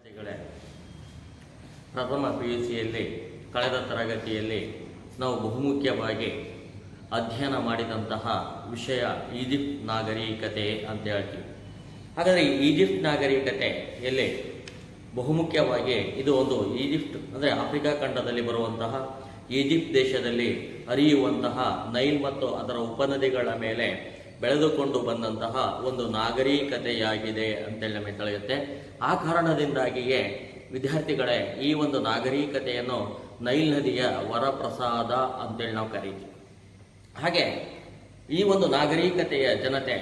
ವಿದ್ಯಾರ್ಥಿಗಳೇ ಪ್ರಥಮ P U ಸಿಯಲ್ಲಿ ಕಳೆದ ತರಗತಿಯಲ್ಲಿ ನಾವು ಬಹುಮುಖ್ಯವಾಗಿ ಅಧ್ಯಯನ ಮಾಡಿದಂತಹ ವಿಷಯ ಈಜಿಪ್ಟ್ ನಾಗರಿಕತೆ ಅಂತ ಹೇಳ್ತೀವಿ ಹಾಗಾದರೆ ಈ ಈಜಿಪ್ಟ್ ನಾಗರಿಕತೆಯಲ್ಲಿ ಬಹುಮುಖ್ಯವಾಗಿ ಇದು ಒಂದು ಈಜಿಪ್ಟ್ ಅಂದರೆ ಆಫ್ರಿಕಾ ಖಂಡದಲ್ಲಿ ಬರುವಂತಹ ಈಜಿಪ್ಟ್ ದೇಶದಲ್ಲಿ ಹರಿಯುವಂತಹ ನೈಲ್ ಮತ್ತು ಅದರ ಉಪನದಿಗಳ ಮೇಲೆ ಬೆಳೆದುಕೊಂಡು ಬಂದಂತಹ ಒಂದು ನಾಗರಿಕತೆಯಾಗಿದೆ ಅಂತೇಳಿ ನಮಗೆ ತಿಳಿಯುತ್ತೆ ಆ ಕಾರಣದಿಂದಾಗಿಯೇ ವಿದ್ಯಾರ್ಥಿಗಳೇ ಈ ಒಂದು ನಾಗರಿಕತೆಯನ್ನು ನೈಲ್ ನದಿಯ ವರಪ್ರಸಾದ ಅಂತೇಳಿ ನಾವು ಕರೀತೀವಿ ಹಾಗೆ ಈ ಒಂದು ನಾಗರಿಕತೆಯ ಜನತೆ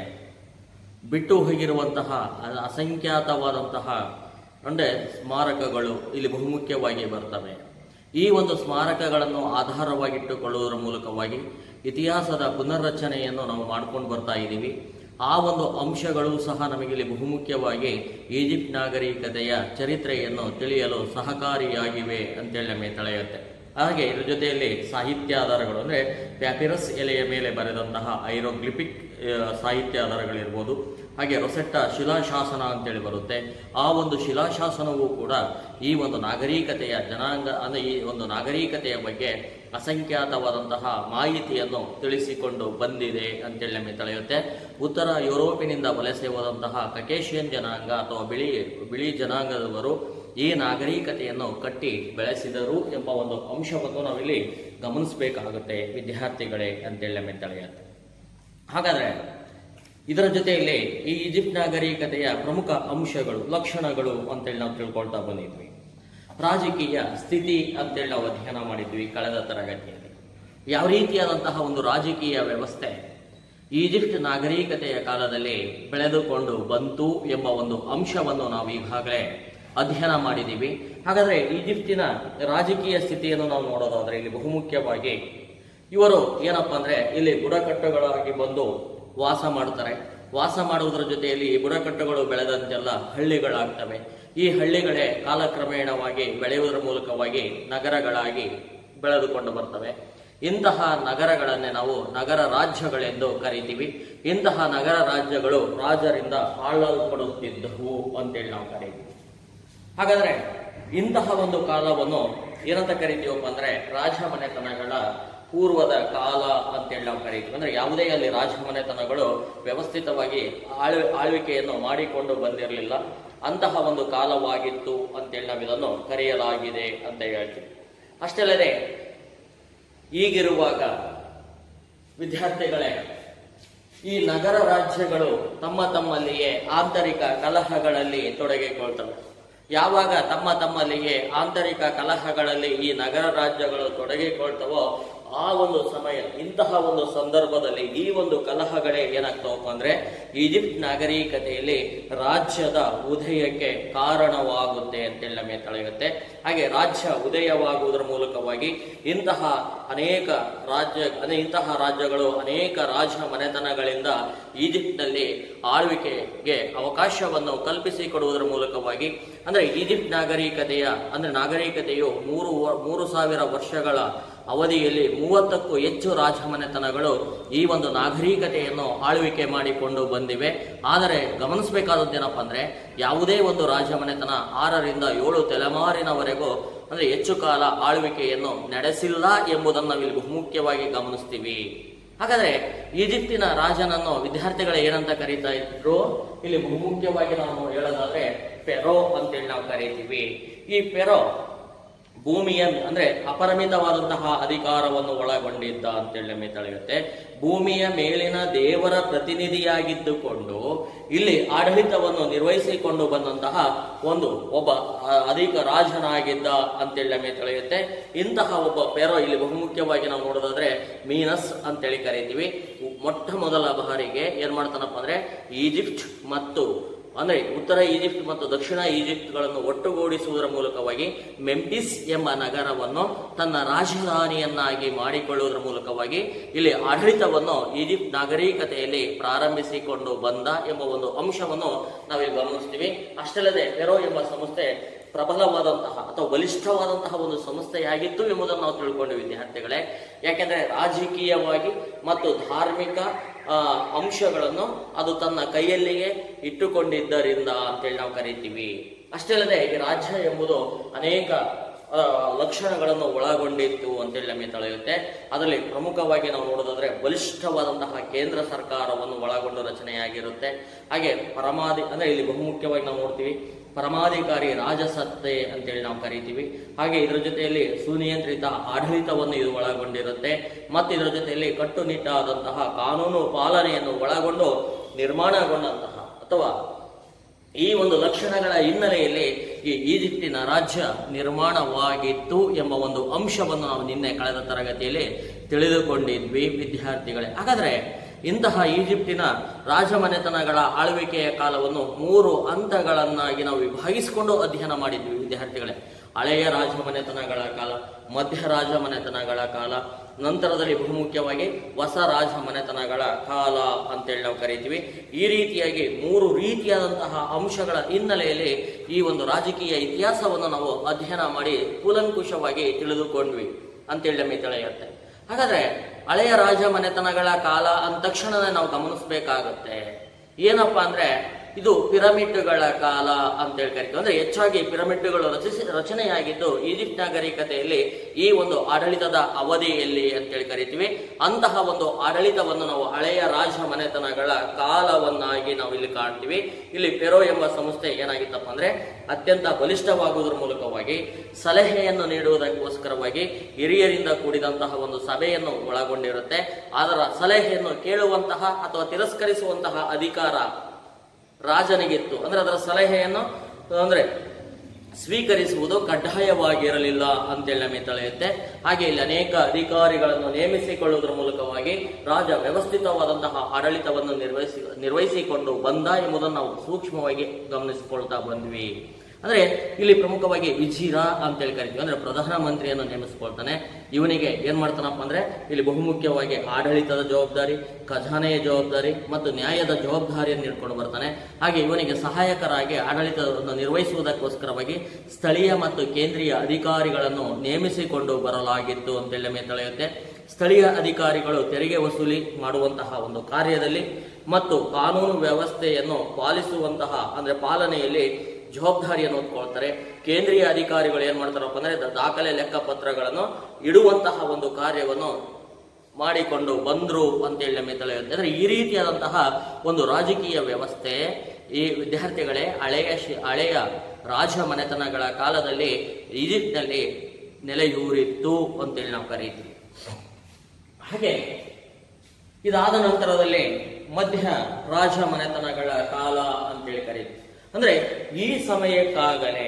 ಬಿಟ್ಟು ಹೋಗಿರುವಂತಹ ಅ- ಅಸಂಖ್ಯಾತವಾದಂತಹ ಅಂದರೆ ಸ್ಮಾರಕಗಳು ಇಲ್ಲಿ ಬಹುಮುಖ್ಯವಾಗಿ ಬರ್ತವೆ ಈ ಒಂದು ಸ್ಮಾರಕಗಳನ್ನು ಆಧಾರವಾಗಿಟ್ಟುಕೊಳ್ಳುವುದರ ಮೂಲಕವಾಗಿ ಇತಿಹಾಸದ ಪುನರ್ರಚನೆಯನ್ನು ನಾವು ಮಾಡ್ಕೊಂಡು ಬರ್ತಾ ಇದ್ದೀವಿ ಆ ಒಂದು ಅಂಶಗಳು ಸಹ ನಮಗೆ ಇಲ್ಲಿ ಬಹುಮುಖ್ಯವಾಗಿ ಈಜಿಪ್ಟ್ ನಾಗರಿಕತೆಯ ಚರಿತ್ರೆಯನ್ನು ತಿಳಿಯಲು ಸಹಕಾರಿಯಾಗಿವೆ ಅಂತೇಳಿ ನಮಗೆ ತಿಳಿಯುತ್ತೆ ಹಾಗೆ ಇದ್ರ ಜೊತೆಯಲ್ಲಿ ಸಾಹಿತ್ಯ ಆಧಾರಗಳು ಅಂದರೆ ಪ್ಯಾಪಿರಸ್ ಎಲೆಯ ಮೇಲೆ ಬರೆದಂತಹ ಐರೋಗ್ಲಿಪಿಕ್ ಸಾಹಿತ್ಯ ಆಧಾರಗಳಿರ್ಬೋದು ಹಾಗೆ ರೊಸೆಟ್ಟ ಶಿಲಾಶಾಸನ ಅಂತೇಳಿ ಬರುತ್ತೆ ಆ ಒಂದು ಶಿಲಾಶಾಸನವೂ ಕೂಡ ಈ ಒಂದು ನಾಗರಿಕತೆಯ ಜನಾಂಗ ಅಂದರೆ ಈ ಒಂದು ನಾಗರಿಕತೆಯ ಬಗ್ಗೆ ಅಸಂಖ್ಯಾತವಾದಂತಹ ಮಾಹಿತಿಯನ್ನು ತಿಳಿಸಿಕೊಂಡು ಬಂದಿದೆ ಅಂತೇಳಿ ನಮಗೆ ತಿಳಿಯುತ್ತೆ ಉತ್ತರ ಯುರೋಪಿನಿಂದ ವಲಸೆ ಹೋದಂತಹ ಕಕೇಶಿಯನ್ ಜನಾಂಗ ಅಥವಾ ಬಿಳಿ ಬಿಳಿ ಜನಾಂಗದವರು ಈ ನಾಗರಿಕತೆಯನ್ನು ಕಟ್ಟಿ ಬೆಳೆಸಿದರು ಎಂಬ ಒಂದು ಅಂಶವನ್ನು ನಾವಿಲ್ಲಿ ಗಮನಿಸಬೇಕಾಗುತ್ತೆ ವಿದ್ಯಾರ್ಥಿಗಳೇ ಅಂತೇಳಿ ನಮಗೆ ತಿಳಿಯುತ್ತೆ ಹಾಗಾದ್ರೆ ಇದರ ಜೊತೆಯಲ್ಲಿ ಈ ಈಜಿಪ್ಟ್ ನಾಗರಿಕತೆಯ ಪ್ರಮುಖ ಅಂಶಗಳು ಲಕ್ಷಣಗಳು ಅಂತೇಳಿ ನಾವು ತಿಳ್ಕೊಳ್ತಾ ಬಂದಿದ್ವಿ ರಾಜಕೀಯ ಸ್ಥಿತಿ ಅಂತೇಳಿ ನಾವು ಅಧ್ಯಯನ ಮಾಡಿದ್ವಿ ಕಳೆದ ತರಗತಿಯಲ್ಲಿ ಯಾವ ರೀತಿಯಾದಂತಹ ಒಂದು ರಾಜಕೀಯ ವ್ಯವಸ್ಥೆ ಈಜಿಪ್ಟ್ ನಾಗರಿಕತೆಯ ಕಾಲದಲ್ಲಿ ಬೆಳೆದುಕೊಂಡು ಬಂತು ಎಂಬ ಒಂದು ಅಂಶವನ್ನು ನಾವು ಈಗಾಗಲೇ ಅಧ್ಯಯನ ಮಾಡಿದ್ದೀವಿ ಹಾಗಾದ್ರೆ ಈಜಿಪ್ಟಿನ ರಾಜಕೀಯ ಸ್ಥಿತಿಯನ್ನು ನಾವು ನೋಡೋದಾದ್ರೆ ಇಲ್ಲಿ ಬಹುಮುಖ್ಯವಾಗಿ ಇವರು ಏನಪ್ಪಾ ಅಂದ್ರೆ ಇಲ್ಲಿ ಬುಡಕಟ್ಟುಗಳಾಗಿ ಬಂದು ವಾಸ ಮಾಡ್ತಾರೆ ವಾಸ ಮಾಡುವುದರ ಜೊತೆಯಲ್ಲಿ ಈ ಬುಡಕಟ್ಟುಗಳು ಬೆಳೆದಂತೆಲ್ಲ ಹಳ್ಳಿಗಳಾಗ್ತವೆ ಈ ಹಳ್ಳಿಗಳೇ ಕಾಲಕ್ರಮೇಣವಾಗಿ ಬೆಳೆಯುವುದರ ಮೂಲಕವಾಗಿ ನಗರಗಳಾಗಿ ಬೆಳೆದುಕೊಂಡು ಬರ್ತವೆ ಇಂತಹ ನಗರಗಳನ್ನೇ ನಾವು ನಗರ ರಾಜ್ಯಗಳೆಂದು ಕರಿತೀವಿ ಇಂತಹ ನಗರ ರಾಜ್ಯಗಳು ರಾಜರಿಂದ ಆಳಲ್ಪಡುತ್ತಿದ್ದವು ಅಂತೇಳಿ ನಾವು ಕರೀತೀವಿ ಹಾಗಾದ್ರೆ ಇಂತಹ ಒಂದು ಕಾಲವನ್ನು ಏನಂತ ಕರಿತೀವಪ್ಪ ಅಂದ್ರೆ ರಾಜಮನೆತನಗಳ ಪೂರ್ವದ ಕಾಲ ಅಂತೇಳಿ ನಾವು ಕರೀತೀವಿ ಅಂದ್ರೆ ಯಾವುದೇ ಅಲ್ಲಿ ರಾಜಮನೆತನಗಳು ವ್ಯವಸ್ಥಿತವಾಗಿ ಆಳ್ ಆಳ್ವಿಕೆಯನ್ನು ಮಾಡಿಕೊಂಡು ಬಂದಿರಲಿಲ್ಲ ಅಂತಹ ಒಂದು ಕಾಲವಾಗಿತ್ತು ಅಂತೇಳಿ ನಾವು ಇದನ್ನು ಕರೆಯಲಾಗಿದೆ ಅಂತ ಹೇಳ್ತೀವಿ ಅಷ್ಟೇ ಅಲ್ಲದೆ ಈಗಿರುವಾಗ ವಿದ್ಯಾರ್ಥಿಗಳೇ ಈ ನಗರ ರಾಜ್ಯಗಳು ತಮ್ಮ ತಮ್ಮಲ್ಲಿಯೇ ಆಂತರಿಕ ಕಲಹಗಳಲ್ಲಿ ತೊಡಗಿಕೊಳ್ತವೆ ಯಾವಾಗ ತಮ್ಮ ತಮ್ಮಲ್ಲಿಯೇ ಆಂತರಿಕ ಕಲಹಗಳಲ್ಲಿ ಈ ನಗರ ರಾಜ್ಯಗಳು ತೊಡಗಿಕೊಳ್ತವೋ ಆ ಒಂದು ಸಮಯ ಇಂತಹ ಒಂದು ಸಂದರ್ಭದಲ್ಲಿ ಈ ಒಂದು ಕಲಹಗಳೇ ಏನಾಗ್ತಾವಪ್ಪ ಅಂದ್ರೆ ಈಜಿಪ್ಟ್ ನಾಗರಿಕತೆಯಲ್ಲಿ ರಾಜ್ಯದ ಉದಯಕ್ಕೆ ಕಾರಣವಾಗುತ್ತೆ ಅಂತೇಳಿ ನಮಗೆ ತಿಳಿಯುತ್ತೆ ಹಾಗೆ ರಾಜ್ಯ ಉದಯವಾಗುವುದರ ಮೂಲಕವಾಗಿ ಇಂತಹ ಅನೇಕ ರಾಜ್ಯ ಅಂದ್ರೆ ಇಂತಹ ರಾಜ್ಯಗಳು ಅನೇಕ ರಾಜ ಮನೆತನಗಳಿಂದ ಈಜಿಪ್ಟ್ನಲ್ಲಿ ಆಳ್ವಿಕೆಗೆ ಅವಕಾಶವನ್ನು ಕಲ್ಪಿಸಿಕೊಡುವುದರ ಮೂಲಕವಾಗಿ ಅಂದ್ರೆ ಈಜಿಪ್ಟ್ ನಾಗರಿಕತೆಯ ಅಂದ್ರೆ ನಾಗರಿಕತೆಯು ಮೂರು ವ- ಮೂರು ಸಾವಿರ ವರ್ಷಗಳ ಅವಧಿಯಲ್ಲಿ ಮೂವತ್ತಕ್ಕೂ ಹೆಚ್ಚು ರಾಜಮನೆತನಗಳು ಈ ಒಂದು ನಾಗರಿಕತೆಯನ್ನು ಆಳ್ವಿಕೆ ಮಾಡಿಕೊಂಡು ಬಂದಿವೆ ಆದರೆ ಗಮನಿಸಬೇಕಾದದ್ದೇನಪ್ಪ ಅಂದ್ರೆ ಯಾವುದೇ ಒಂದು ರಾಜಮನೆತನ ಆರರಿಂದ ಏಳು ತಲೆಮಾರಿನವರೆಗೂ ಅಂದ್ರೆ ಹೆಚ್ಚು ಕಾಲ ಆಳ್ವಿಕೆಯನ್ನು ನಡೆಸಿಲ್ಲ ಎಂಬುದನ್ನು ನಾವಿಲ್ಲಿ ಬಹುಮುಖ್ಯವಾಗಿ ಗಮನಿಸ್ತೀವಿ ಹಾಗಾದ್ರೆ ಈಜಿಪ್ಟಿನ ರಾಜನನ್ನು ವಿದ್ಯಾರ್ಥಿಗಳು ಏನಂತ ಕರೀತಾ ಇದ್ರು ಇಲ್ಲಿ ಬಹುಮುಖ್ಯವಾಗಿ ನಾವು ಹೇಳೋದಾದ್ರೆ ಪೆರೋ ಅಂತೇಳಿ ನಾವು ಕರೀತೀವಿ ಈ ಪೆರೋ ಭೂಮಿಯ ಅಂದ್ರೆ ಅಪರಿಮಿತವಾದಂತಹ ಅಧಿಕಾರವನ್ನು ಒಳಗೊಂಡಿದ್ದ ಅಂತೇಳಿ ನಮಗೆ ತಿಳಿಯುತ್ತೆ ಭೂಮಿಯ ಮೇಲಿನ ದೇವರ ಪ್ರತಿನಿಧಿಯಾಗಿದ್ದುಕೊಂಡು ಇಲ್ಲಿ ಆಡಳಿತವನ್ನು ನಿರ್ವಹಿಸಿಕೊಂಡು ಬಂದಂತಹ ಒಂದು ಒಬ್ಬ ಆ, ಅಧಿಕ ರಾಜನಾಗಿದ್ದ ಅಂತೇಳಿ ನಮಗೆ ತಿಳಿಯುತ್ತೆ ಇಂತಹ ಒಬ್ಬ ಪೆರೋ ಇಲ್ಲಿ ಬಹುಮುಖ್ಯವಾಗಿ ನಾವು ನೋಡೋದಾದ್ರೆ ಮೀನಸ್ ಅಂತೇಳಿ ಕರಿತೀವಿ ಮೊಟ್ಟ ಮೊದಲ ಬಾರಿಗೆ ಏನ್ ಮಾಡ್ತಾನಪ್ಪ ಅಂದ್ರೆ ಈಜಿಪ್ಟ್ ಮತ್ತು ಅಂದ್ರೆ ಉತ್ತರ ಈಜಿಪ್ಟ್ ಮತ್ತು ದಕ್ಷಿಣ ಈಜಿಪ್ಟ್ಗಳನ್ನು ಒಟ್ಟುಗೂಡಿಸುವುದರ ಮೂಲಕವಾಗಿ ಮೆಂಪಿಸ್ ಎಂಬ ನಗರವನ್ನು ತನ್ನ ರಾಜಧಾನಿಯನ್ನಾಗಿ ಮಾಡಿಕೊಳ್ಳುವುದರ ಮೂಲಕವಾಗಿ ಇಲ್ಲಿ ಆಡಳಿತವನ್ನು ಈಜಿಪ್ಟ್ ನಾಗರಿಕತೆಯಲ್ಲಿ ಪ್ರಾರಂಭಿಸಿಕೊಂಡು ಬಂದ ಎಂಬ ಒಂದು ಅಂಶವನ್ನು ನಾವಿಲ್ಲಿ ಗಮನಿಸ್ತೀವಿ ಅಷ್ಟಲ್ಲದೆ ಫೆರೋ ಎಂಬ ಸಂಸ್ಥೆ ಪ್ರಬಲವಾದಂತಹ ಅಥವಾ ಬಲಿಷ್ಠವಾದಂತಹ ಒಂದು ಸಂಸ್ಥೆಯಾಗಿತ್ತು ಎಂಬುದನ್ನು ನಾವು ತಿಳ್ಕೊಂಡು ವಿದ್ಯಾರ್ಥಿಗಳೇ ಯಾಕೆಂದ್ರೆ ರಾಜಕೀಯವಾಗಿ ಮತ್ತು ಧಾರ್ಮಿಕ ಆ, ಅಂಶಗಳನ್ನು ಅದು ತನ್ನ ಕೈಯಲ್ಲಿಯೇ ಇಟ್ಟುಕೊಂಡಿದ್ದರಿಂದ ಅಂತೇಳಿ ನಾವು ಕರಿತೀವಿ ಅಷ್ಟೇ ಅಲ್ಲದೆ ಈ ರಾಜ್ಯ ಎಂಬುದು ಅನೇಕ ಆ, ಲಕ್ಷಣಗಳನ್ನು ಒಳಗೊಂಡಿತ್ತು ಅಂತೇಳಿ ನಮಗೆ ತಿಳಿಯುತ್ತೆ ಅದರಲ್ಲಿ ಪ್ರಮುಖವಾಗಿ ನಾವು ನೋಡೋದಾದ್ರೆ ಬಲಿಷ್ಠವಾದಂತಹ ಕೇಂದ್ರ ಸರ್ಕಾರವನ್ನು ಒಳಗೊಂಡು ರಚನೆಯಾಗಿರುತ್ತೆ ಹಾಗೆ ಪರಮಾಧಿ ಅಂದ್ರೆ ಇಲ್ಲಿ ಬಹುಮುಖ್ಯವಾಗಿ ನಾವು ನೋಡ್ತೀವಿ ಪರಮಾಧಿಕಾರಿ ರಾಜಸತ್ತೆ ಅಂತೇಳಿ ನಾವು ಕರಿತೀವಿ ಹಾಗೆ ಇದರ ಜೊತೆಯಲ್ಲಿ ಸುನಿಯಂತ್ರಿತ ಆಡಳಿತವನ್ನು ಇದು ಒಳಗೊಂಡಿರುತ್ತೆ ಮತ್ತು ಇದರ ಜೊತೆಯಲ್ಲಿ ಕಟ್ಟುನಿಟ್ಟಾದಂತಹ ಕಾನೂನು ಪಾಲನೆಯನ್ನು ಒಳಗೊಂಡು ನಿರ್ಮಾಣಗೊಂಡಂತಹ ಅಥವಾ ಈ ಒಂದು ಲಕ್ಷಣಗಳ ಹಿನ್ನೆಲೆಯಲ್ಲಿ ಈ ಈಜಿಪ್ಟಿನ ರಾಜ್ಯ ನಿರ್ಮಾಣವಾಗಿತ್ತು ಎಂಬ ಒಂದು ಅಂಶವನ್ನು ನಾವು ನಿನ್ನೆ ಕಳೆದ ತರಗತಿಯಲ್ಲಿ ತಿಳಿದುಕೊಂಡಿದ್ವಿ ವಿದ್ಯಾರ್ಥಿಗಳೇ ಹಾಗಾದ್ರೆ ಇಂತಹ ಈಜಿಪ್ಟಿನ ರಾಜಮನೆತನಗಳ ಆಳ್ವಿಕೆಯ ಕಾಲವನ್ನು ಮೂರು ಹಂತಗಳನ್ನಾಗಿ ನಾವು ವಿಭಾಗಿಸಿಕೊಂಡು ಅಧ್ಯಯನ ಮಾಡಿದ್ವಿ ವಿದ್ಯಾರ್ಥಿಗಳೇ ಹಳೆಯ ರಾಜಮನೆತನಗಳ ಕಾಲ ಮಧ್ಯ ರಾಜಮನೆತನಗಳ ಕಾಲ ನಂತರದಲ್ಲಿ ಬಹುಮುಖ್ಯವಾಗಿ ಹೊಸ ರಾಜಮನೆತನಗಳ ಕಾಲ ಅಂತೇಳಿ ನಾವು ಕರಿತೀವಿ ಈ ರೀತಿಯಾಗಿ ಮೂರು ರೀತಿಯಾದಂತಹ ಅಂಶಗಳ ಹಿನ್ನೆಲೆಯಲ್ಲಿ ಈ ಒಂದು ರಾಜಕೀಯ ಇತಿಹಾಸವನ್ನು ನಾವು ಅಧ್ಯಯನ ಮಾಡಿ ಕೂಲಂಕುಷವಾಗಿ ತಿಳಿದುಕೊಂಡ್ವಿ ಅಂತೇಳಿ ನಮಗೆ ತಿಳಿಯುತ್ತೆ ಹಾಗಾದ್ರೆ ಹಳೆಯ ರಾಜ ಮನೆತನಗಳ ಕಾಲ ಅಂದ ತಕ್ಷಣನೇ ನಾವು ಗಮನಿಸಬೇಕಾಗುತ್ತೆ ಏನಪ್ಪಾ ಅಂದ್ರೆ ಇದು ಪಿರಮಿಡ್ಗಳ ಕಾಲ ಅಂತೇಳಿ ಕರಿತೀವಿ ಅಂದ್ರೆ ಹೆಚ್ಚಾಗಿ ಪಿರಮಿಡ್ಗಳು ರಚಿಸಿ ರಚನೆಯಾಗಿದ್ದು ಈಜಿಪ್ಟ್ ನಾಗರಿಕತೆಯಲ್ಲಿ ಈ ಒಂದು ಆಡಳಿತದ ಅವಧಿಯಲ್ಲಿ ಅಂತೇಳಿ ಕರಿತೀವಿ ಅಂತಹ ಒಂದು ಆಡಳಿತವನ್ನು ನಾವು ಹಳೆಯ ರಾಜ ಮನೆತನಗಳ ಕಾಲವನ್ನಾಗಿ ನಾವು ಇಲ್ಲಿ ಕಾಣ್ತೀವಿ ಇಲ್ಲಿ ಪೆರೋ ಎಂಬ ಸಂಸ್ಥೆ ಏನಾಗಿತ್ತಪ್ಪ ಅಂದ್ರೆ ಅತ್ಯಂತ ಬಲಿಷ್ಠವಾಗುವುದರ ಮೂಲಕವಾಗಿ ಸಲಹೆಯನ್ನು ನೀಡುವುದಕ್ಕೋಸ್ಕರವಾಗಿ ಹಿರಿಯರಿಂದ ಕೂಡಿದಂತಹ ಒಂದು ಸಭೆಯನ್ನು ಒಳಗೊಂಡಿರುತ್ತೆ ಅದರ ಸಲಹೆಯನ್ನು ಕೇಳುವಂತಹ ಅಥವಾ ತಿರಸ್ಕರಿಸುವಂತಹ ಅಧಿಕಾರ ರಾಜನಿಗಿತ್ತು ಅಂದ್ರೆ ಅದರ ಸಲಹೆಯನ್ನು ಅಂದ್ರೆ ಸ್ವೀಕರಿಸುವುದು ಕಡ್ಡಾಯವಾಗಿರಲಿಲ್ಲ ಅಂತೇಳಿ ನಮಗೆ ತಿಳಿಯುತ್ತೆ ಹಾಗೆ ಇಲ್ಲಿ ಅನೇಕ ಅಧಿಕಾರಿಗಳನ್ನು ನೇಮಿಸಿಕೊಳ್ಳುವುದರ ಮೂಲಕವಾಗಿ ರಾಜ ವ್ಯವಸ್ಥಿತವಾದಂತಹ ಆಡಳಿತವನ್ನು ನಿರ್ವಹಿಸಿ ನಿರ್ವಹಿಸಿಕೊಂಡು ಬಂದ ಎಂಬುದನ್ನು ನಾವು ಸೂಕ್ಷ್ಮವಾಗಿ ಗಮನಿಸಿಕೊಳ್ತಾ ಬಂದ್ವಿ ಅಂದ್ರೆ ಇಲ್ಲಿ ಪ್ರಮುಖವಾಗಿ ವಿಜಿರ ಅಂತೇಳಿ ಕರಿತೀವಿ ಅಂದ್ರೆ ಪ್ರಧಾನ ಮಂತ್ರಿಯನ್ನು ನೇಮಿಸಿಕೊಳ್ತಾನೆ ಇವನಿಗೆ ಏನ್ ಮಾಡ್ತಾನಪ್ಪ ಅಂದ್ರೆ ಇಲ್ಲಿ ಬಹುಮುಖ್ಯವಾಗಿ ಆಡಳಿತದ ಜವಾಬ್ದಾರಿ ಖಜಾನೆಯ ಜವಾಬ್ದಾರಿ ಮತ್ತು ನ್ಯಾಯದ ಜವಾಬ್ದಾರಿಯನ್ನು ನೀಡ್ಕೊಂಡು ಬರ್ತಾನೆ ಹಾಗೆ ಇವನಿಗೆ ಸಹಾಯಕರಾಗಿ ಆಡಳಿತವನ್ನು ನಿರ್ವಹಿಸುವುದಕ್ಕೋಸ್ಕರವಾಗಿ ಸ್ಥಳೀಯ ಮತ್ತು ಕೇಂದ್ರೀಯ ಅಧಿಕಾರಿಗಳನ್ನು ನೇಮಿಸಿಕೊಂಡು ಬರಲಾಗಿತ್ತು ಅಂತೇಳಿ ನಮಗೆ ತಿಳಿಯುತ್ತೆ ಸ್ಥಳೀಯ ಅಧಿಕಾರಿಗಳು ತೆರಿಗೆ ವಸೂಲಿ ಮಾಡುವಂತಹ ಒಂದು ಕಾರ್ಯದಲ್ಲಿ ಮತ್ತು ಕಾನೂನು ವ್ಯವಸ್ಥೆಯನ್ನು ಪಾಲಿಸುವಂತಹ ಅಂದ್ರೆ ಪಾಲನೆಯಲ್ಲಿ ಜವಾಬ್ದಾರಿಯನ್ನು ಹೊತ್ಕೊಳ್ತಾರೆ ಕೇಂದ್ರೀಯ ಅಧಿಕಾರಿಗಳು ಏನ್ ಮಾಡ್ತಾರಪ್ಪ ಅಂದ್ರೆ ದ- ದಾಖಲೆ ಲೆಕ್ಕಪತ್ರಗಳನ್ನು ಇಡುವಂತಹ ಒಂದು ಕಾರ್ಯವನ್ನು ಮಾಡಿಕೊಂಡು ಬಂದ್ರು ಅಂತೇಳಿ ನಮಗೆ ತಿಳಿಯುತ್ತೆ ಅಂದ್ರೆ ಈ ರೀತಿಯಾದಂತಹ ಒಂದು ರಾಜಕೀಯ ವ್ಯವಸ್ಥೆ ಈ ವಿದ್ಯಾರ್ಥಿಗಳೇ ಹಳೆಯ ಶಿ- ಹಳೆಯ ರಾಜ ಮನೆತನಗಳ ಕಾಲದಲ್ಲಿ ಈಜಿಪ್ಟ್ನಲ್ಲಿ ನೆಲೆಯೂರಿತ್ತು ಅಂತೇಳಿ ನಾವು ಕರೀತೀವಿ ಹಾಗೆ ಇದಾದ ನಂತರದಲ್ಲಿ ಮಧ್ಯ ರಾಜ ಮನೆತನಗಳ ಕಾಲ ಅಂತೇಳಿ ಕರೀತೀವಿ ಅಂದ್ರೆ ಈ ಸಮಯಕ್ಕಾಗಲೇ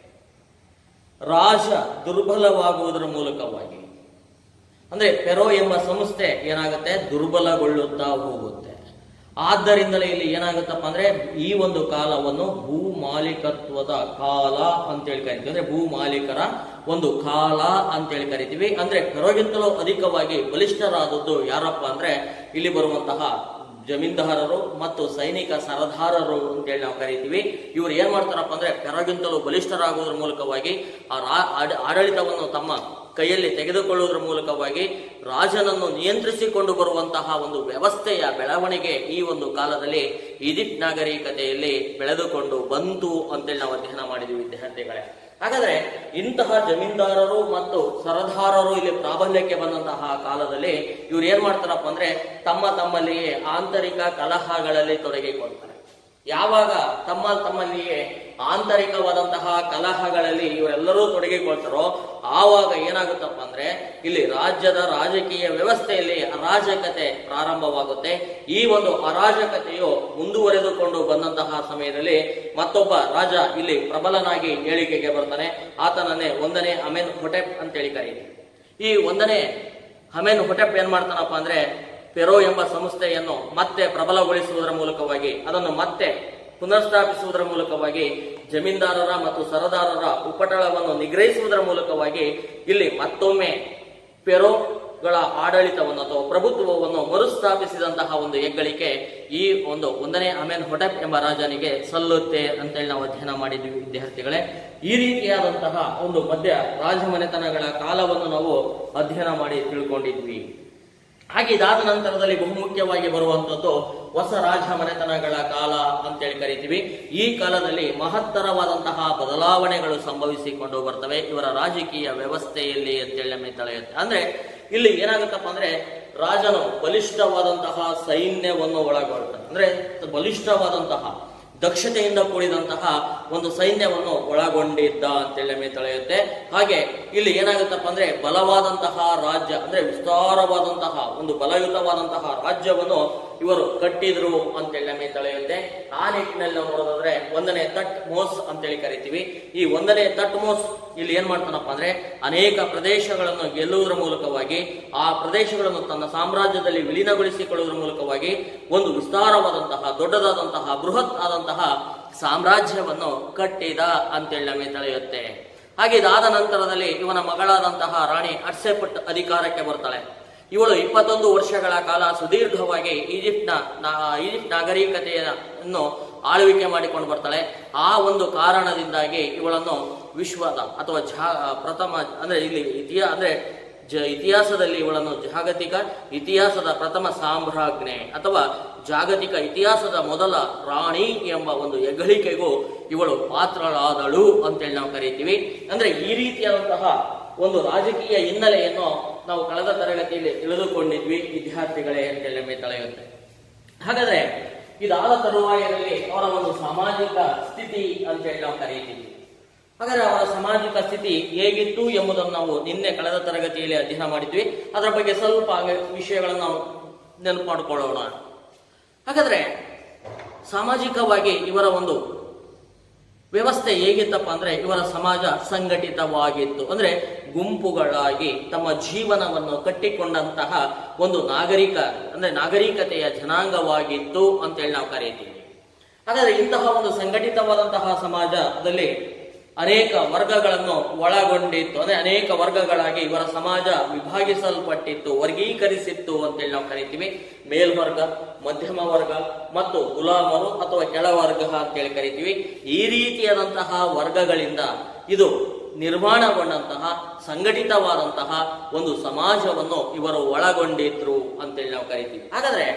ರಾಜ ದುರ್ಬಲವಾಗುವುದರ ಮೂಲಕವಾಗಿ ಅಂದ್ರೆ ಪೆರೋ ಎಂಬ ಸಂಸ್ಥೆ ಏನಾಗುತ್ತೆ ದುರ್ಬಲಗೊಳ್ಳುತ್ತಾ ಹೋಗುತ್ತೆ ಆದ್ದರಿಂದಲೇ ಇಲ್ಲಿ ಏನಾಗುತ್ತಪ್ಪ ಅಂದ್ರೆ ಈ ಒಂದು ಕಾಲವನ್ನು ಭೂ ಮಾಲೀಕತ್ವದ ಕಾಲ ಅಂತೇಳಿ ಕರಿತೀವಿ ಅಂದ್ರೆ ಭೂ ಮಾಲೀಕರ ಒಂದು ಕಾಲ ಅಂತೇಳಿ ಕರಿತೀವಿ ಅಂದ್ರೆ ಪೆರೋಗಿಂತಲೂ ಅಧಿಕವಾಗಿ ಬಲಿಷ್ಠರಾದದ್ದು ಯಾರಪ್ಪ ಅಂದ್ರೆ ಇಲ್ಲಿ ಬರುವಂತಹ ಜಮೀನ್ದಾರರು ಮತ್ತು ಸೈನಿಕ ಸರದಾರರು ಅಂತೇಳಿ ನಾವು ಕರಿತೀವಿ ಇವರು ಏನ್ ಮಾಡ್ತಾರಪ್ಪ ಅಂದ್ರೆ ಪೆರೋಗಿಂತಲೂ ಬಲಿಷ್ಠರಾಗುವುದರ ಮೂಲಕವಾಗಿ ಆ ರಾ- ಆಡ- ಆಡಳಿತವನ್ನು ತಮ್ಮ ಕೈಯಲ್ಲಿ ತೆಗೆದುಕೊಳ್ಳುವುದರ ಮೂಲಕವಾಗಿ ರಾಜನನ್ನು ನಿಯಂತ್ರಿಸಿಕೊಂಡು ಬರುವಂತಹ ಒಂದು ವ್ಯವಸ್ಥೆಯ ಬೆಳವಣಿಗೆ ಈ ಒಂದು ಕಾಲದಲ್ಲಿ ಈಜಿಪ್ಟ್ ನಾಗರಿಕತೆಯಲ್ಲಿ ಬೆಳೆದುಕೊಂಡು ಬಂತು ಅಂತೇಳಿ ನಾವು ಅಧ್ಯಯನ ಮಾಡಿದ್ವಿ ವಿದ್ಯಾರ್ಥಿಗಳೇ ಹಾಗಾದ್ರೆ ಇಂತಹ ಜಮೀನ್ದಾರರು ಮತ್ತು ಸರದಾರರು ಇಲ್ಲಿ ಪ್ರಾಬಲ್ಯಕ್ಕೆ ಬಂದಂತಹ ಕಾಲದಲ್ಲಿ ಇವ್ರು ಏನ್ ಮಾಡ್ತಾರಪ್ಪ ಅಂದ್ರೆ ತಮ್ಮ ತಮ್ಮಲ್ಲಿಯೇ ಆಂತರಿಕ ಕಲಹಗಳಲ್ಲಿ ತೊಡಗಿಕೊಳ್ತಾರೆ ಯಾವಾಗ ತಮ್ಮ ತಮ್ಮಲ್ಲಿಯೇ ಆಂತರಿಕವಾದಂತಹ ಕಲಹಗಳಲ್ಲಿ ಇವರೆಲ್ಲರೂ ತೊಡಗಿಕೊಳ್ತಾರೋ ಆವಾಗ ಏನಾಗುತ್ತಪ್ಪ ಅಂದ್ರೆ ಇಲ್ಲಿ ರಾಜ್ಯದ ರಾಜಕೀಯ ವ್ಯವಸ್ಥೆಯಲ್ಲಿ ಅರಾಜಕತೆ ಪ್ರಾರಂಭವಾಗುತ್ತೆ ಈ ಒಂದು ಅರಾಜಕತೆಯು ಮುಂದುವರೆದುಕೊಂಡು ಬಂದಂತಹ ಸಮಯದಲ್ಲಿ ಮತ್ತೊಬ್ಬ ರಾಜ ಇಲ್ಲಿ ಪ್ರಬಲನಾಗಿ ಏಳಿಗೆಗೆ ಬರ್ತಾನೆ ಆತನನ್ನೇ ಒಂದನೇ ಅಮೆನ್ ಹೊಟೆಪ್ ಅಂತೇಳಿ ಕರೀತೀವಿ ಈ ಒಂದನೇ ಹಮೇನ್ ಹೊಟೆಪ್ ಏನ್ ಮಾಡ್ತಾನಪ್ಪ ಅಂದ್ರೆ ಪೆರೋ ಎಂಬ ಸಂಸ್ಥೆಯನ್ನು ಮತ್ತೆ ಪ್ರಬಲಗೊಳಿಸುವುದರ ಮೂಲಕವಾಗಿ ಅದನ್ನು ಮತ್ತೆ ಪುನರ್ಸ್ಥಾಪಿಸುವುದರ ಮೂಲಕವಾಗಿ ಜಮೀನ್ದಾರರ ಮತ್ತು ಸರದಾರರ ಉಪಟಳವನ್ನು ನಿಗ್ರಹಿಸುವುದರ ಮೂಲಕವಾಗಿ ಇಲ್ಲಿ ಮತ್ತೊಮ್ಮೆ ಪೆರೋಗಳ ಆಡಳಿತವನ್ನು ಅಥವಾ ಪ್ರಭುತ್ವವನ್ನು ಮರುಸ್ಥಾಪಿಸಿದಂತಹ ಒಂದು ಹೆಗ್ಗಳಿಕೆ ಈ ಒಂದು ಒಂದನೇ ಅಮೇನ್ ಹೊಟೆಪ್ ಎಂಬ ರಾಜನಿಗೆ ಸಲ್ಲುತ್ತೆ ಅಂತೇಳಿ ನಾವು ಅಧ್ಯಯನ ಮಾಡಿದ್ವಿ ವಿದ್ಯಾರ್ಥಿಗಳೇ ಈ ರೀತಿಯಾದಂತಹ ಒಂದು ಮಧ್ಯ ರಾಜಮನೆತನಗಳ ಕಾಲವನ್ನು ನಾವು ಅಧ್ಯಯನ ಮಾಡಿ ತಿಳ್ಕೊಂಡಿದ್ವಿ ಹಾಗೆ ಇದಾದ ನಂತರದಲ್ಲಿ ಬಹುಮುಖ್ಯವಾಗಿ ಬರುವಂತದ್ದು ಹೊಸ ರಾಜ ಮನೆತನಗಳ ಕಾಲ ಅಂತೇಳಿ ಕರಿತೀವಿ ಈ ಕಾಲದಲ್ಲಿ ಮಹತ್ತರವಾದಂತಹ ಬದಲಾವಣೆಗಳು ಸಂಭವಿಸಿಕೊಂಡು ಬರ್ತವೆ ಇವರ ರಾಜಕೀಯ ವ್ಯವಸ್ಥೆಯಲ್ಲಿ ಅಂತೇಳಿ ನಮಗೆ ತಿಳಿಯುತ್ತೆ ಅಂದ್ರೆ ಇಲ್ಲಿ ಏನಾಗುತ್ತಪ್ಪ ಅಂದ್ರೆ ರಾಜನು ಬಲಿಷ್ಠವಾದಂತಹ ಸೈನ್ಯವನ್ನು ಒಳಗೊಳ್ತಾನೆ ಅಂದ್ರೆ ಬಲಿಷ್ಠವಾದಂತಹ ದಕ್ಷತೆಯಿಂದ ಕೂಡಿದಂತಹ ಒಂದು ಸೈನ್ಯವನ್ನು ಒಳಗೊಂಡಿದ್ದ ಅಂತೇಳಿ ನಮಗೆ ತಿಳಿಯುತ್ತೆ ಹಾಗೆ ಇಲ್ಲಿ ಏನಾಗುತ್ತಪ್ಪ ಅಂದ್ರೆ ಬಲವಾದಂತಹ ರಾಜ್ಯ ಅಂದ್ರೆ ವಿಸ್ತಾರವಾದಂತಹ ಒಂದು ಬಲಯುತವಾದಂತಹ ರಾಜ್ಯವನ್ನು ಇವರು ಕಟ್ಟಿದ್ರು ಅಂತೇಳಿ ನಮಗೆ ತಿಳಿಯುತ್ತೆ ಆ ನಿಟ್ಟಿನಲ್ಲಿ ನಾವು ನೋಡೋದಾದ್ರೆ ಒಂದನೇ ತಟ್ ಮೋಸ್ ಅಂತೇಳಿ ಕರಿತೀವಿ ಈ ಒಂದನೇ ತಟ್ ಮೋಸ್ ಇಲ್ಲಿ ಏನ್ ಮಾಡ್ತಾನಪ್ಪ ಅಂದ್ರೆ ಅನೇಕ ಪ್ರದೇಶಗಳನ್ನು ಗೆಲ್ಲುವುದರ ಮೂಲಕವಾಗಿ ಆ ಪ್ರದೇಶಗಳನ್ನು ತನ್ನ ಸಾಮ್ರಾಜ್ಯದಲ್ಲಿ ವಿಲೀನಗೊಳಿಸಿಕೊಳ್ಳುವುದರ ಮೂಲಕವಾಗಿ ಒಂದು ವಿಸ್ತಾರವಾದಂತಹ ದೊಡ್ಡದಾದಂತಹ ಬೃಹತ್ ಆದಂತಹ ಸಾಮ್ರಾಜ್ಯವನ್ನು ಕಟ್ಟಿದ ಅಂತೇಳಿ ನಮಗೆ ತಿಳಿಯುತ್ತೆ ಹಾಗೆ ಇದಾದ ನಂತರದಲ್ಲಿ ಇವನ ಮಗಳಾದಂತಹ ರಾಣಿ ಅರ್ಸೆಪಟ್ ಅಧಿಕಾರಕ್ಕೆ ಬರ್ತಾಳೆ ಇವಳು ಇಪ್ಪತ್ತೊಂದು ವರ್ಷಗಳ ಕಾಲ ಸುದೀರ್ಘವಾಗಿ ಈಜಿಪ್ಟ್ನ ನಾ- ಈಜಿಪ್ಟ್ ನಾಗರಿಕತೆಯನ್ನು ಆಳ್ವಿಕೆ ಮಾಡಿಕೊಂಡು ಬರ್ತಾಳೆ ಆ ಒಂದು ಕಾರಣದಿಂದಾಗಿ ಇವಳನ್ನು ವಿಶ್ವದ ಅಥವಾ ಜಾ ಪ್ರಥಮ ಅಂದ್ರೆ ಇಲ್ಲಿ ಇತಿಹಾಸ ಅಂದ್ರೆ ಜ ಇತಿಹಾಸದಲ್ಲಿ ಇವಳನ್ನು ಜಾಗತಿಕ ಇತಿಹಾಸದ ಪ್ರಥಮ ಸಾಮ್ರಾಜ್ಞೆ ಅಥವಾ ಜಾಗತಿಕ ಇತಿಹಾಸದ ಮೊದಲ ರಾಣಿ ಎಂಬ ಒಂದು ಹೆಗ್ಗಳಿಕೆಗೂ ಇವಳು ಪಾತ್ರಳಾದಳು ಅಂತೇಳಿ ನಾವು ಕರಿತೀವಿ ಅಂದ್ರೆ ಈ ರೀತಿಯಾದಂತಹ ಒಂದು ರಾಜಕೀಯ ಹಿನ್ನೆಲೆಯನ್ನು ನಾವು ಕಳೆದ ತರಗತಿಯಲ್ಲಿ ತಿಳಿದುಕೊಂಡಿದ್ವಿ ವಿದ್ಯಾರ್ಥಿಗಳೇ ಅಂತೇಳಿ ನಮಗೆ ತಿಳಿಯುತ್ತೆ ಹಾಗಾದ್ರೆ ಇದಾದ ತರುವಾಯದಲ್ಲಿ ಅವರ ಒಂದು ಸಾಮಾಜಿಕ ಸ್ಥಿತಿ ಅಂತೇಳಿ ನಾವು ಕರೀತೀವಿ ಹಾಗಾದ್ರೆ ಅವರ ಸಾಮಾಜಿಕ ಸ್ಥಿತಿ ಹೇಗಿತ್ತು ಎಂಬುದನ್ನು ನಾವು ನಿನ್ನೆ ಕಳೆದ ತರಗತಿಯಲ್ಲಿ ಅಧ್ಯಯನ ಮಾಡಿದ್ವಿ ಅದರ ಬಗ್ಗೆ ಸ್ವಲ್ಪ ಹಾಗೆ ವಿಷಯಗಳನ್ನು ನಾವು ನೆನಪು ಮಾಡಿಕೊಳ್ಳೋಣ ಹಾಗಾದ್ರೆ ಸಾಮಾಜಿಕವಾಗಿ ಇವರ ಒಂದು ವ್ಯವಸ್ಥೆ ಹೇಗಿತ್ತಪ್ಪ ಅಂದ್ರೆ ಇವರ ಸಮಾಜ ಸಂಘಟಿತವಾಗಿತ್ತು ಅಂದ್ರೆ ಗುಂಪುಗಳಾಗಿ ತಮ್ಮ ಜೀವನವನ್ನು ಕಟ್ಟಿಕೊಂಡಂತಹ ಒಂದು ನಾಗರಿಕ ಅಂದ್ರೆ ನಾಗರಿಕತೆಯ ಜನಾಂಗವಾಗಿತ್ತು ಅಂತೇಳಿ ನಾವು ಕರೀತೀವಿ ಹಾಗಾದ್ರೆ ಇಂತಹ ಒಂದು ಸಂಘಟಿತವಾದಂತಹ ಸಮಾಜದಲ್ಲಿ ಅನೇಕ ವರ್ಗಗಳನ್ನು ಒಳಗೊಂಡಿತ್ತು ಅಂದ್ರೆ ಅನೇಕ ವರ್ಗಗಳಾಗಿ ಇವರ ಸಮಾಜ ವಿಭಾಗಿಸಲ್ಪಟ್ಟಿತ್ತು ವರ್ಗೀಕರಿಸಿತ್ತು ಅಂತೇಳಿ ನಾವು ಕರಿತೀವಿ ಮೇಲ್ವರ್ಗ ಮಧ್ಯಮ ವರ್ಗ ಮತ್ತು ಗುಲಾಮರು ಅಥವಾ ಕೆಳವರ್ಗ ಅಂತೇಳಿ ಕರಿತೀವಿ ಈ ರೀತಿಯಾದಂತಹ ವರ್ಗಗಳಿಂದ ಇದು ನಿರ್ಮಾಣಗೊಂಡಂತಹ ಸಂಘಟಿತವಾದಂತಹ ಒಂದು ಸಮಾಜವನ್ನು ಇವರು ಒಳಗೊಂಡಿದ್ರು ಅಂತೇಳಿ ನಾವು ಕರಿತೀವಿ ಹಾಗಾದ್ರೆ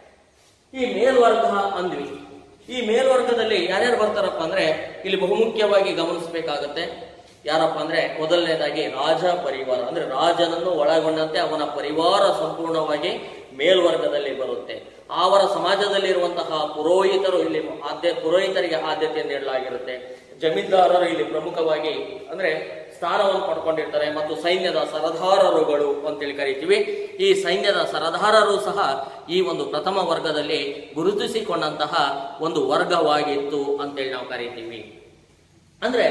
ಈ ಮೇಲ್ವರ್ಗ ಅಂದ್ವಿ ಈ ಮೇಲ್ವರ್ಗದಲ್ಲಿ ಯಾರ್ಯಾರು ಬರ್ತಾರಪ್ಪ ಅಂದ್ರೆ ಇಲ್ಲಿ ಬಹುಮುಖ್ಯವಾಗಿ ಗಮನಿಸಬೇಕಾಗತ್ತೆ ಯಾರಪ್ಪ ಅಂದ್ರೆ ಮೊದಲನೇದಾಗಿ ರಾಜ ಪರಿವಾರ ಅಂದ್ರೆ ರಾಜನನ್ನು ಒಳಗೊಂಡಂತೆ ಅವನ ಪರಿವಾರ ಸಂಪೂರ್ಣವಾಗಿ ಮೇಲ್ವರ್ಗದಲ್ಲಿ ಬರುತ್ತೆ ಅವರ ಸಮಾಜದಲ್ಲಿರುವಂತಹ ಪುರೋಹಿತರು ಇಲ್ಲಿ ಆದ್ಯ ಪುರೋಹಿತರಿಗೆ ಆದ್ಯತೆ ನೀಡಲಾಗಿರುತ್ತೆ ಜಮೀನ್ದಾರರು ಇಲ್ಲಿ ಪ್ರಮುಖವಾಗಿ ಅಂದ್ರೆ ಸ್ಥಾನವನ್ನು ಪಡ್ಕೊಂಡಿರ್ತಾರೆ ಮತ್ತು ಸೈನ್ಯದ ಸರದಾರರುಗಳು ಅಂತೇಳಿ ಕರಿತೀವಿ ಈ ಸೈನ್ಯದ ಸರದಾರರು ಸಹ ಈ ಒಂದು ಪ್ರಥಮ ವರ್ಗದಲ್ಲಿ ಗುರುತಿಸಿಕೊಂಡಂತಹ ಒಂದು ವರ್ಗವಾಗಿತ್ತು ಅಂತೇಳಿ ನಾವು ಕರಿತೀವಿ ಅಂದ್ರೆ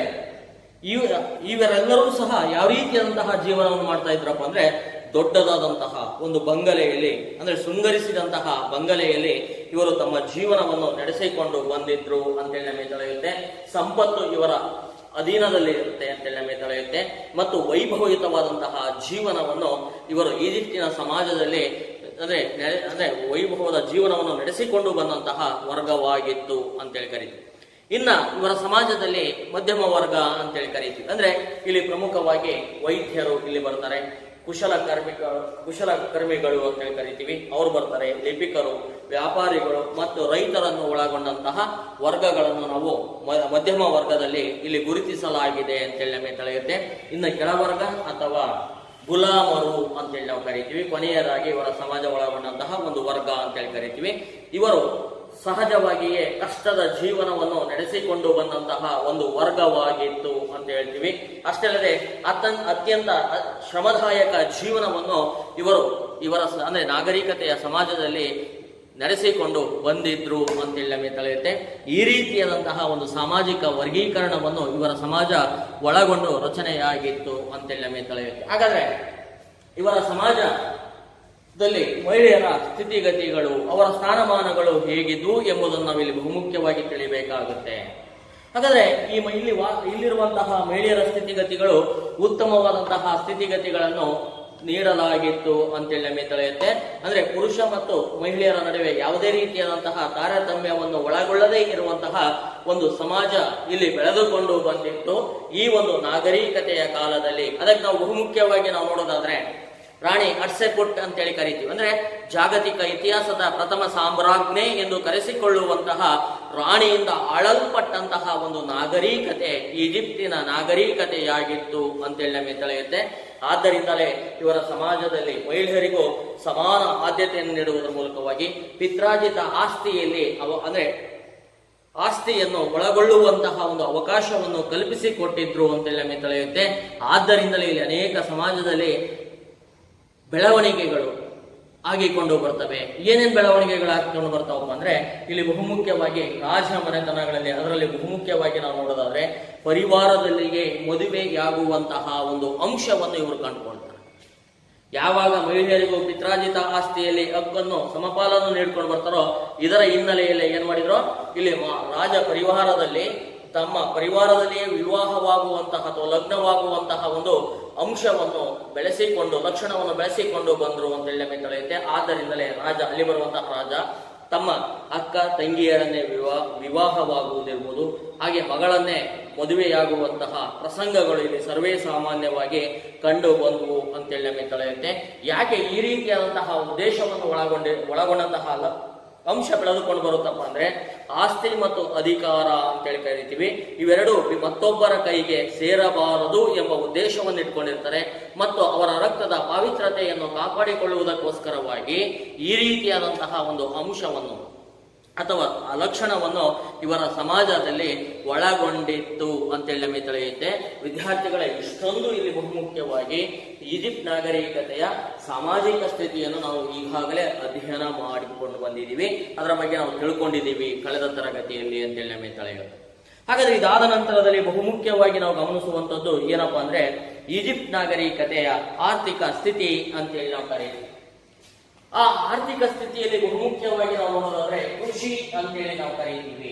ಇವ ಇವರೆಲ್ಲರೂ ಸಹ ಯಾವ ರೀತಿಯಾದಂತಹ ಜೀವನವನ್ನು ಮಾಡ್ತಾ ಇದ್ರಪ್ಪ ಅಂದ್ರೆ ದೊಡ್ಡದಾದಂತಹ ಒಂದು ಬಂಗಲೆಯಲ್ಲಿ ಅಂದ್ರೆ ಶೃಂಗರಿಸಿದಂತಹ ಬಂಗಲೆಯಲ್ಲಿ ಇವರು ತಮ್ಮ ಜೀವನವನ್ನು ನಡೆಸಿಕೊಂಡು ಬಂದಿದ್ರು ಅಂತೇಳಿ ನಮಗೆ ತಿಳಿಯುತ್ತೆ ಸಂಪತ್ತು ಇವರ ಅಧೀನದಲ್ಲಿ ಇರುತ್ತೆ ಅಂತೇಳಿ ನಮಗೆ ತಿಳಿಯುತ್ತೆ ಮತ್ತು ವೈಭವಯುತವಾದಂತಹ ಜೀವನವನ್ನು ಇವರು ಈಜಿಪ್ಟಿನ ಸಮಾಜದಲ್ಲಿ ಅಂದ್ರೆ ನೆಲೆ- ಅಂದ್ರೆ ವೈಭವದ ಜೀವನವನ್ನು ನಡೆಸಿಕೊಂಡು ಬಂದಂತಹ ವರ್ಗವಾಗಿತ್ತು ಅಂತೇಳಿ ಕರಿತೀವಿ ಇನ್ನ ಇವರ ಸಮಾಜದಲ್ಲಿ ಮಧ್ಯಮ ವರ್ಗ ಅಂತೇಳಿ ಕರಿತೀವಿ ಅಂದ್ರೆ ಇಲ್ಲಿ ಪ್ರಮುಖವಾಗಿ ವೈದ್ಯರು ಇಲ್ಲಿ ಬರ್ತಾರೆ ಕುಶಲ ಕಾರ್ಮಿಕ ಕುಶಲ ಕರ್ಮಿಗಳು ಅಂತೇಳಿ ಕರಿತೀವಿ ಅವ್ರು ಬರ್ತಾರೆ ಲಿಪಿಕರು ವ್ಯಾಪಾರಿಗಳು ಮತ್ತು ರೈತರನ್ನು ಒಳಗೊಂಡಂತಹ ವರ್ಗಗಳನ್ನು ನಾವು ಮ- ಮಧ್ಯಮ ವರ್ಗದಲ್ಲಿ ಇಲ್ಲಿ ಗುರುತಿಸಲಾಗಿದೆ ಅಂತೇಳಿ ನಮಗೆ ತಿಳಿಯುತ್ತೆ ಇನ್ನು ಕೆಳವರ್ಗ ಅಥವಾ ಗುಲಾಮರು ಅಂತೇಳಿ ನಾವು ಕರಿತೀವಿ ಕೊನೆಯದಾಗಿ ಇವರ ಸಮಾಜ ಒಳಗೊಂಡಂತಹ ಒಂದು ವರ್ಗ ಅಂತೇಳಿ ಕರಿತೀವಿ ಇವರು ಸಹಜವಾಗಿಯೇ ಕಷ್ಟದ ಜೀವನವನ್ನು ನಡೆಸಿಕೊಂಡು ಬಂದಂತಹ ಒಂದು ವರ್ಗವಾಗಿತ್ತು ಅಂತ ಹೇಳ್ತೀವಿ ಅಷ್ಟೇ ಅಲ್ಲದೆ ಅತ್ಯಂತ ಅತ್ಯಂತ ಅ- ಶ್ರಮದಾಯಕ ಜೀವನವನ್ನು ಇವರು ಇವರ ಸ- ಅಂದ್ರೆ ನಾಗರಿಕತೆಯ ಸಮಾಜದಲ್ಲಿ ನಡೆಸಿಕೊಂಡು ಬಂದಿದ್ರು ಅಂತೇಳಿ ನಮಗೆ ತಿಳಿಯುತ್ತೆ ಈ ರೀತಿಯಾದಂತಹ ಒಂದು ಸಾಮಾಜಿಕ ವರ್ಗೀಕರಣವನ್ನು ಇವರ ಸಮಾಜ ಒಳಗೊಂಡು ರಚನೆಯಾಗಿತ್ತು ಅಂತೇಳಿ ನಮಗೆ ತಿಳಿಯುತ್ತೆ ಹಾಗಾದ್ರೆ ಇವರ ಸಮಾಜದಲ್ಲಿ ಮಹಿಳೆಯರ ಸ್ಥಿತಿಗತಿಗಳು ಅವರ ಸ್ಥಾನಮಾನಗಳು ಹೇಗಿದ್ವು ಎಂಬುದನ್ನು ನಾವಿಲ್ಲಿ ಬಹುಮುಖ್ಯವಾಗಿ ತಿಳಿಬೇಕಾಗುತ್ತೆ ಹಾಗಾದ್ರೆ ಈ ಮ- ಇಲ್ಲಿ ವಾ ಇಲ್ಲಿರುವಂತಹ ಮಹಿಳೆಯರ ಸ್ಥಿತಿಗತಿಗಳು ಉತ್ತಮವಾದಂತಹ ಸ್ಥಿತಿಗತಿಗಳನ್ನು ನೀಡಲಾಗಿತ್ತು ಅಂತೇಳಿ ನಮಗೆ ತಿಳಿಯುತ್ತೆ ಅಂದ್ರೆ ಪುರುಷ ಮತ್ತು ಮಹಿಳೆಯರ ನಡುವೆ ಯಾವುದೇ ರೀತಿಯಾದಂತಹ ತಾರತಮ್ಯವನ್ನು ಒಳಗೊಳ್ಳದೇ ಇರುವಂತಹ ಒಂದು ಸಮಾಜ ಇಲ್ಲಿ ಬೆಳೆದುಕೊಂಡು ಬಂದಿತ್ತು ಈ ಒಂದು ನಾಗರಿಕತೆಯ ಕಾಲದಲ್ಲಿ ಅದಕ್ಕೆ ನಾವು ಬಹುಮುಖ್ಯವಾಗಿ ನಾವು ನೋಡೋದಾದ್ರೆ ರಾಣಿ ಅಡ್ಸೆಪುಟ್ ಅಂತೇಳಿ ಕರಿತೀವಿ ಅಂದ್ರೆ ಜಾಗತಿಕ ಇತಿಹಾಸದ ಪ್ರಥಮ ಸಾಮ್ರಾಜ್ಞೆ ಎಂದು ಕರೆಸಿಕೊಳ್ಳುವಂತಹ ರಾಣಿಯಿಂದ ಆಳಲ್ಪಟ್ಟಂತಹ ಒಂದು ನಾಗರಿಕತೆ ಈಜಿಪ್ತಿನ ನಾಗರಿಕತೆಯಾಗಿತ್ತು ಅಂತೇಳಿ ನಮಗೆ ತಿಳಿಯುತ್ತೆ ಆದ್ದರಿಂದಲೇ ಇವರ ಸಮಾಜದಲ್ಲಿ ಮಹಿಳೆಯರಿಗೂ ಸಮಾನ ಆದ್ಯತೆಯನ್ನು ನೀಡುವುದರ ಮೂಲಕವಾಗಿ ಪಿತ್ರಾಜಿತ ಆಸ್ತಿಯಲ್ಲಿ ಅವ ಅಂದ್ರೆ ಆಸ್ತಿಯನ್ನು ಒಳಗೊಳ್ಳುವಂತಹ ಒಂದು ಅವಕಾಶವನ್ನು ಕಲ್ಪಿಸಿಕೊಟ್ಟಿದ್ರು ಅಂತೇಳಿ ನಮಗೆ ತಿಳಿಯುತ್ತೆ ಆದ್ದರಿಂದಲೇ ಇಲ್ಲಿ ಅನೇಕ ಸಮಾಜದಲ್ಲಿ ಬೆಳವಣಿಗೆಗಳು ಆಗಿಕೊಂಡು ಬರ್ತವೆ ಏನೇನ್ ಬೆಳವಣಿಗೆಗಳು ಆಗಿಕೊಂಡು ಬರ್ತಾವಪ್ಪ ಅಂದ್ರೆ ಇಲ್ಲಿ ಬಹುಮುಖ್ಯವಾಗಿ ರಾಜ ಮನೆತನಗಳಲ್ಲಿ ಅದರಲ್ಲಿ ಬಹುಮುಖ್ಯವಾಗಿ ನಾವು ನೋಡೋದಾದ್ರೆ ಪರಿವಾರದಲ್ಲಿಗೆ ಮದುವೆಯಾಗುವಂತಹ ಒಂದು ಅಂಶವನ್ನು ಇವರು ಕಂಡುಕೊಳ್ತಾರೆ ಯಾವಾಗ ಮಹಿಳೆಯರಿಗೂ ಪಿತ್ರಾಜಿತ ಆಸ್ತಿಯಲ್ಲಿ ಹಕ್ಕನ್ನು ಸಮಪಾಲನ್ನು ನೀಡ್ಕೊಂಡು ಬರ್ತಾರೋ ಇದರ ಹಿನ್ನೆಲೆಯಲ್ಲಿ ಏನ್ ಮಾಡಿದ್ರು ಇಲ್ಲಿ ಮ- ರಾಜ ಪರಿವಾರದಲ್ಲಿ ತಮ್ಮ ಪರಿವಾರದಲ್ಲಿಯೇ ವಿವಾಹವಾಗುವಂತಹ ಅಥವಾ ಲಗ್ನವಾಗುವಂತಹ ಒಂದು ಅಂಶವನ್ನು ಬೆಳೆಸಿಕೊಂಡು ಲಕ್ಷಣವನ್ನು ಬೆಳೆಸಿಕೊಂಡು ಬಂದ್ರು ಅಂತ ಹೇಳಿ ನಮಗೆ ತಿಳಿಯುತ್ತೆ ಆದ್ದರಿಂದಲೇ ರಾಜ ಅಲ್ಲಿ ಬರುವಂತಹ ರಾಜ ತಮ್ಮ ಅಕ್ಕ ತಂಗಿಯರನ್ನೇ ವಿವಾಹ ವಿವಾಹವಾಗುವುದಿರ್ಬೋದು ಹಾಗೆ ಮಗಳನ್ನೇ ಮದುವೆಯಾಗುವಂತಹ ಪ್ರಸಂಗಗಳು ಇಲ್ಲಿ ಸರ್ವೇ ಸಾಮಾನ್ಯವಾಗಿ ಕಂಡು ಬಂದವು ಅಂತೇಳಿ ನಮಗೆ ತಿಳಿಯುತ್ತೆ ಯಾಕೆ ಈ ರೀತಿಯಾದಂತಹ ಉದ್ದೇಶವನ್ನು ಒಳಗೊಂಡಿ ಒಳಗೊಂಡಂತಹ ಲ- ಅಂಶ ಬೆಳೆದುಕೊಂಡು ಬರುತ್ತಪ್ಪ ಅಂದ್ರೆ ಆಸ್ತಿ ಮತ್ತು ಅಧಿಕಾರ ಅಂತೇಳಿ ಕರಿತೀವಿ ಇವೆರಡು ಮತ್ತೊಬ್ಬರ ಕೈಗೆ ಸೇರಬಾರದು ಎಂಬ ಉದ್ದೇಶವನ್ನು ಇಟ್ಕೊಂಡಿರ್ತಾರೆ ಮತ್ತು ಅವರ ರಕ್ತದ ಪಾವಿತ್ರತೆಯನ್ನು ಕಾಪಾಡಿಕೊಳ್ಳುವುದಕ್ಕೋಸ್ಕರವಾಗಿ ಈ ರೀತಿಯಾದಂತಹ ಒಂದು ಅಂಶವನ್ನು ಅಥವಾ ಆ ಲಕ್ಷಣವನ್ನು ಇವರ ಸಮಾಜದಲ್ಲಿ ಒಳಗೊಂಡಿತ್ತು ಅಂತೇಳಿ ನಮಗೆ ತಿಳಿಯುತ್ತೆ ವಿದ್ಯಾರ್ಥಿಗಳ ಇಷ್ಟೊಂದು ಇಲ್ಲಿ ಬಹುಮುಖ್ಯವಾಗಿ ಈಜಿಪ್ಟ್ ನಾಗರಿಕತೆಯ ಸಾಮಾಜಿಕ ಸ್ಥಿತಿಯನ್ನು ನಾವು ಈಗಾಗಲೇ ಅಧ್ಯಯನ ಮಾಡಿಕೊಂಡು ಬಂದಿದ್ದೀವಿ ಅದರ ಬಗ್ಗೆ ನಾವು ತಿಳ್ಕೊಂಡಿದ್ದೀವಿ ಕಳೆದ ತರಗತಿಯಲ್ಲಿ ಅಂತೇಳಿ ನಮಗೆ ತಿಳಿಯುತ್ತೆ ಹಾಗಾದ್ರೆ ಇದಾದ ನಂತರದಲ್ಲಿ ಬಹುಮುಖ್ಯವಾಗಿ ನಾವು ಗಮನಿಸುವಂತದ್ದು ಏನಪ್ಪಾ ಅಂದ್ರೆ ಈಜಿಪ್ಟ್ ನಾಗರಿಕತೆಯ ಆರ್ಥಿಕ ಸ್ಥಿತಿ ಅಂತೇಳಿ ನಾವು ಕರೀತೀವಿ ಆ ಆರ್ಥಿಕ ಸ್ಥಿತಿಯಲ್ಲಿ ಬಹುಮುಖ್ಯವಾಗಿ ನಾವು ನೋಡೋದಾದ್ರೆ ಕೃಷಿ ಅಂತೇಳಿ ನಾವು ಕರೀತೀವಿ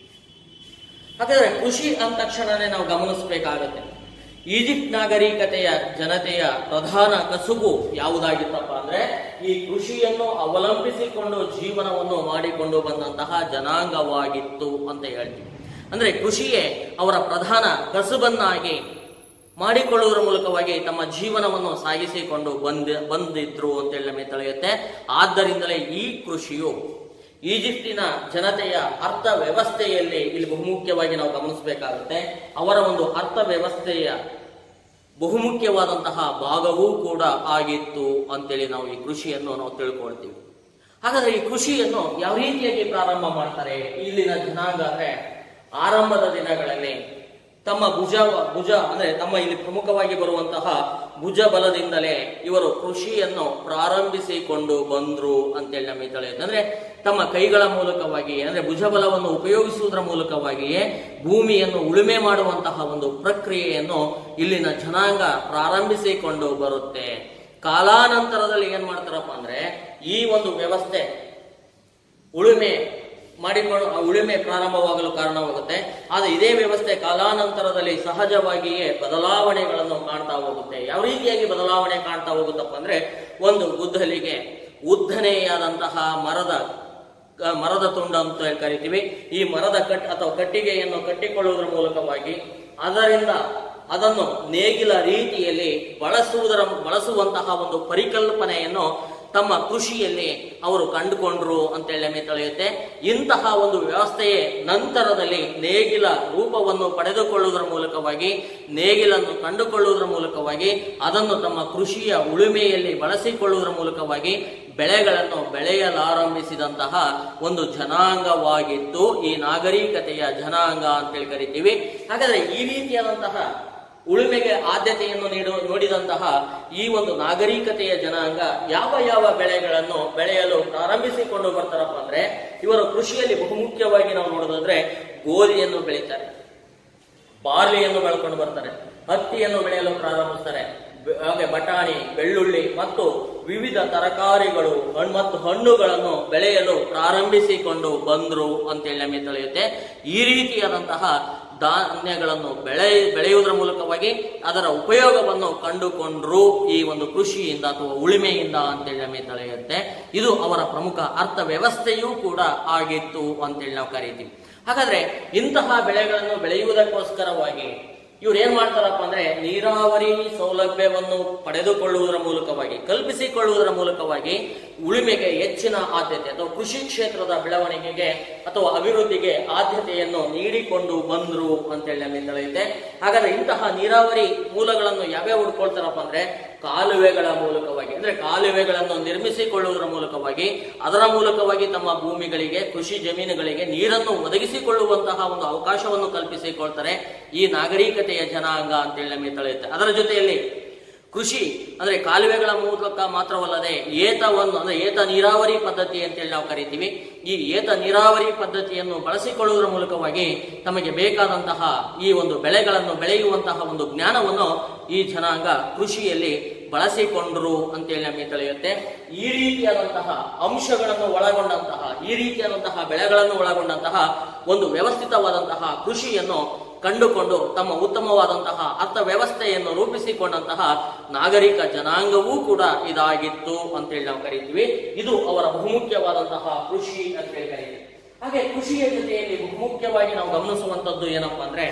ಹಾಗಾದ್ರೆ ಕೃಷಿ ಅಂದ ತಕ್ಷಣನೇ ನಾವು ಗಮನಿಸಬೇಕಾಗತ್ತೆ ಈಜಿಪ್ಟ್ ನಾಗರಿಕತೆಯ ಜನತೆಯ ಪ್ರಧಾನ ಕಸುಬು ಯಾವುದಾಗಿತ್ತಪ್ಪ ಅಂದ್ರೆ ಈ ಕೃಷಿಯನ್ನು ಅವಲಂಬಿಸಿಕೊಂಡು ಜೀವನವನ್ನು ಮಾಡಿಕೊಂಡು ಬಂದಂತಹ ಜನಾಂಗವಾಗಿತ್ತು ಅಂತ ಹೇಳ್ತೀವಿ ಅಂದ್ರೆ ಕೃಷಿಯೇ ಅವರ ಪ್ರಧಾನ ಕಸುಬನ್ನಾಗಿ ಮಾಡಿಕೊಳ್ಳುವುದರ ಮೂಲಕವಾಗಿ ತಮ್ಮ ಜೀವನವನ್ನು ಸಾಗಿಸಿಕೊಂಡು ಬಂದ ಬಂದಿದ್ರು ಅಂತೇಳಿ ನಮಗೆ ತಿಳಿಯುತ್ತೆ ಆದ್ದರಿಂದಲೇ ಈ ಕೃಷಿಯು ಈಜಿಪ್ಟಿನ ಜನತೆಯ ಅರ್ಥ ವ್ಯವಸ್ಥೆಯಲ್ಲಿ ಇಲ್ಲಿ ಬಹುಮುಖ್ಯವಾಗಿ ನಾವು ಗಮನಿಸಬೇಕಾಗುತ್ತೆ ಅವರ ಒಂದು ಅರ್ಥ ವ್ಯವಸ್ಥೆಯ ಬಹುಮುಖ್ಯವಾದಂತಹ ಭಾಗವೂ ಕೂಡ ಆಗಿತ್ತು ಅಂತೇಳಿ ನಾವು ಈ ಕೃಷಿಯನ್ನು ನಾವು ತಿಳ್ಕೊಳ್ತೀವಿ ಹಾಗಾದ್ರೆ ಈ ಕೃಷಿಯನ್ನು ಯಾವ ರೀತಿಯಾಗಿ ಪ್ರಾರಂಭ ಮಾಡ್ತಾರೆ ಇಲ್ಲಿನ ಜನಾಂಗ ಅಂದ್ರೆ ಆರಂಭದ ದಿನಗಳಲ್ಲಿ ತಮ್ಮ ಭುಜ ಭುಜ ಅಂದ್ರೆ ತಮ್ಮ ಇಲ್ಲಿ ಪ್ರಮುಖವಾಗಿ ಬರುವಂತಹ ಭುಜ ಬಲದಿಂದಲೇ ಇವರು ಕೃಷಿಯನ್ನು ಪ್ರಾರಂಭಿಸಿಕೊಂಡು ಬಂದ್ರು ಅಂತೇಳಿ ನಮಗೆ ತಿಳಿಯುತ್ತೆ ಅಂದ್ರೆ ತಮ್ಮ ಕೈಗಳ ಮೂಲಕವಾಗಿ ಅಂದ್ರೆ ಭುಜಬಲವನ್ನು ಉಪಯೋಗಿಸುವುದರ ಮೂಲಕವಾಗಿಯೇ ಭೂಮಿಯನ್ನು ಉಳುಮೆ ಮಾಡುವಂತಹ ಒಂದು ಪ್ರಕ್ರಿಯೆಯನ್ನು ಇಲ್ಲಿನ ಜನಾಂಗ ಪ್ರಾರಂಭಿಸಿಕೊಂಡು ಬರುತ್ತೆ ಕಾಲಾನಂತರದಲ್ಲಿ ಏನ್ ಮಾಡ್ತಾರಪ್ಪ ಅಂದ್ರೆ ಈ ಒಂದು ವ್ಯವಸ್ಥೆ ಉಳುಮೆ ಮಾಡಿಕೊಂಡು ಆ ಉಳುಮೆ ಪ್ರಾರಂಭವಾಗಲು ಕಾರಣವಾಗುತ್ತೆ ಆದರೆ ಇದೇ ವ್ಯವಸ್ಥೆ ಕಾಲಾನಂತರದಲ್ಲಿ ಸಹಜವಾಗಿಯೇ ಬದಲಾವಣೆಗಳನ್ನು ಕಾಣ್ತಾ ಹೋಗುತ್ತೆ ಯಾವ ರೀತಿಯಾಗಿ ಬದಲಾವಣೆ ಕಾಣ್ತಾ ಹೋಗುತ್ತಪ್ಪ ಅಂದ್ರೆ ಒಂದು ಗುದ್ದಲಿಗೆ ಉದ್ದನೆಯಾದಂತಹ ಮರದ ಕ- ಮರದ ತುಂಡು ಅಂತ ಹೇಳಿ ಕರಿತೀವಿ ಈ ಮರದ ಕಟ್ ಅಥವಾ ಕಟ್ಟಿಗೆಯನ್ನು ಕಟ್ಟಿಕೊಳ್ಳುವುದರ ಮೂಲಕವಾಗಿ ಅದರಿಂದ ಅದನ್ನು ನೇಗಿಲ ರೀತಿಯಲ್ಲಿ ಬಳಸುವುದರ ಬಳಸುವಂತಹ ಒಂದು ಪರಿಕಲ್ಪನೆಯನ್ನು ತಮ್ಮ ಕೃಷಿಯಲ್ಲಿ ಅವರು ಕಂಡುಕೊಂಡ್ರು ಅಂತೇಳಿ ನಮಗೆ ತಿಳಿಯುತ್ತೆ ಇಂತಹ ಒಂದು ವ್ಯವಸ್ಥೆಯೇ ನಂತರದಲ್ಲಿ ನೇಗಿಲ ರೂಪವನ್ನು ಪಡೆದುಕೊಳ್ಳುವುದರ ಮೂಲಕವಾಗಿ ನೇಗಿಲನ್ನು ಕಂಡುಕೊಳ್ಳುವುದರ ಮೂಲಕವಾಗಿ ಅದನ್ನು ತಮ್ಮ ಕೃಷಿಯ ಉಳುಮೆಯಲ್ಲಿ ಬಳಸಿಕೊಳ್ಳುವುದರ ಮೂಲಕವಾಗಿ ಬೆಳೆಗಳನ್ನು ಬೆಳೆಯಲಾರಂಭಿಸಿದಂತಹ ಒಂದು ಜನಾಂಗವಾಗಿತ್ತು ಈ ನಾಗರಿಕತೆಯ ಜನಾಂಗ ಅಂತೇಳಿ ಕರಿತೀವಿ ಹಾಗಾದ್ರೆ ಈ ರೀತಿಯಾದಂತಹ ಉಳುಮೆಗೆ ಆದ್ಯತೆಯನ್ನು ನೀಡು ನೋಡಿದಂತಹ ಈ ಒಂದು ನಾಗರಿಕತೆಯ ಜನಾಂಗ ಯಾವ ಯಾವ ಬೆಳೆಗಳನ್ನು ಬೆಳೆಯಲು ಪ್ರಾರಂಭಿಸಿಕೊಂಡು ಬರ್ತಾರಪ್ಪ ಅಂದ್ರೆ ಇವರು ಕೃಷಿಯಲ್ಲಿ ಬಹುಮುಖ್ಯವಾಗಿ ನಾವು ನೋಡೋದಾದ್ರೆ ಗೋಧಿಯನ್ನು ಬೆಳೀತಾರೆ ಬಾರ್ಲಿಯನ್ನು ಬೆಳ್ಕೊಂಡು ಬರ್ತಾರೆ ಹತ್ತಿಯನ್ನು ಬೆಳೆಯಲು ಪ್ರಾರಂಭಿಸ್ತಾರೆ ಬೆ- ಹಾಗೆ ಬಟಾಣಿ ಬೆಳ್ಳುಳ್ಳಿ ಮತ್ತು ವಿವಿಧ ತರಕಾರಿಗಳು ಹಣ್ಣು ಮತ್ತು ಹಣ್ಣುಗಳನ್ನು ಬೆಳೆಯಲು ಪ್ರಾರಂಭಿಸಿಕೊಂಡು ಬಂದ್ರು ಅಂತೇಳಿ ನಮಗೆ ತಿಳಿಯುತ್ತೆ ಈ ರೀತಿಯಾದಂತಹ ಧಾನ್ಯಗಳನ್ನು ಬೆಳೆ ಬೆಳೆಯುವುದರ ಮೂಲಕವಾಗಿ ಅದರ ಉಪಯೋಗವನ್ನು ಕಂಡುಕೊಂಡ್ರು ಈ ಒಂದು ಕೃಷಿಯಿಂದ ಅಥವಾ ಉಳಿಮೆಯಿಂದ ಅಂತೇಳಿ ನಮಗೆ ತಿಳಿಯುತ್ತೆ ಇದು ಅವರ ಪ್ರಮುಖ ಅರ್ಥ ವ್ಯವಸ್ಥೆಯೂ ಕೂಡ ಆಗಿತ್ತು ಅಂತೇಳಿ ನಾವು ಕರೀತೀವಿ ಹಾಗಾದ್ರೆ ಇಂತಹ ಬೆಳೆಗಳನ್ನು ಬೆಳೆಯುವುದಕ್ಕೋಸ್ಕರವಾಗಿ ಇವ್ರು ಏನ್ ಮಾಡ್ತಾರಪ್ಪ ಅಂದ್ರೆ ನೀರಾವರಿ ಸೌಲಭ್ಯವನ್ನು ಪಡೆದುಕೊಳ್ಳುವುದರ ಮೂಲಕವಾಗಿ ಕಲ್ಪಿಸಿಕೊಳ್ಳುವುದರ ಮೂಲಕವಾಗಿ ಉಳಿಮೆಗೆ ಹೆಚ್ಚಿನ ಆದ್ಯತೆ ಅಥವಾ ಕೃಷಿ ಕ್ಷೇತ್ರದ ಬೆಳವಣಿಗೆಗೆ ಅಥವಾ ಅಭಿವೃದ್ಧಿಗೆ ಆದ್ಯತೆಯನ್ನು ನೀಡಿಕೊಂಡು ಬಂದ್ರು ಅಂತೇಳಿ ನಮಗೆ ತಿಳಿಯುತ್ತೆ ಹಾಗಾದ್ರೆ ಇಂತಹ ನೀರಾವರಿ ಮೂಲಗಳನ್ನು ಯಾವ್ಯಾವ ಹುಡ್ಕೊಳ್ತಾರಪ್ಪ ಅಂದ್ರೆ ಕಾಲುವೆಗಳ ಮೂಲಕವಾಗಿ ಅಂದ್ರೆ ಕಾಲುವೆಗಳನ್ನು ನಿರ್ಮಿಸಿಕೊಳ್ಳುವುದರ ಮೂಲಕವಾಗಿ ಅದರ ಮೂಲಕವಾಗಿ ತಮ್ಮ ಭೂಮಿಗಳಿಗೆ ಕೃಷಿ ಜಮೀನುಗಳಿಗೆ ನೀರನ್ನು ಒದಗಿಸಿಕೊಳ್ಳುವಂತಹ ಒಂದು ಅವಕಾಶವನ್ನು ಕಲ್ಪಿಸಿಕೊಳ್ತಾರೆ ಈ ನಾಗರಿಕತೆಯ ಜನಾಂಗ ಅಂತೇಳಿ ನಮಗೆ ತಿಳಿಯುತ್ತೆ ಅದರ ಜೊತೆಯಲ್ಲಿ ಕೃಷಿ ಅಂದ್ರೆ ಕಾಲುವೆಗಳ ಮೂಲಕ ಮಾತ್ರವಲ್ಲದೆ ಏತವನ್ನು ಅಂದ್ರೆ ಏತ ನೀರಾವರಿ ಪದ್ಧತಿ ಅಂತೇಳಿ ನಾವು ಕರಿತೀವಿ ಈ ಏತ ನೀರಾವರಿ ಪದ್ಧತಿಯನ್ನು ಬಳಸಿಕೊಳ್ಳುವುದರ ಮೂಲಕವಾಗಿ ತಮಗೆ ಬೇಕಾದಂತಹ ಈ ಒಂದು ಬೆಳೆಗಳನ್ನು ಬೆಳೆಯುವಂತಹ ಒಂದು ಜ್ಞಾನವನ್ನು ಈ ಜನಾಂಗ ಕೃಷಿಯಲ್ಲಿ ಬಳಸಿಕೊಂಡ್ರು ಅಂತೇಳಿ ನಮಗೆ ತಿಳಿಯುತ್ತೆ ಈ ರೀತಿಯಾದಂತಹ ಅಂಶಗಳನ್ನು ಒಳಗೊಂಡಂತಹ ಈ ರೀತಿಯಾದಂತಹ ಬೆಳೆಗಳನ್ನು ಒಳಗೊಂಡಂತಹ ಒಂದು ವ್ಯವಸ್ಥಿತವಾದಂತಹ ಕೃಷಿಯನ್ನು ಕಂಡುಕೊಂಡು ತಮ್ಮ ಉತ್ತಮವಾದಂತಹ ಅರ್ಥವ್ಯವಸ್ಥೆಯನ್ನು ರೂಪಿಸಿಕೊಂಡಂತಹ ನಾಗರಿಕ ಜನಾಂಗವೂ ಕೂಡ ಇದಾಗಿತ್ತು ಅಂತೇಳಿ ನಾವು ಕರಿತೀವಿ ಇದು ಅವರ ಬಹುಮುಖ್ಯವಾದಂತಹ ಕೃಷಿ ಅಂತೇಳಿ ಕರೀತೀವಿ ಹಾಗೆ ಕೃಷಿಯ ಜೊತೆಯಲ್ಲಿ ಬಹುಮುಖ್ಯವಾಗಿ ನಾವು ಗಮನಿಸುವಂತದ್ದು ಏನಪ್ಪಾ ಅಂದ್ರೆ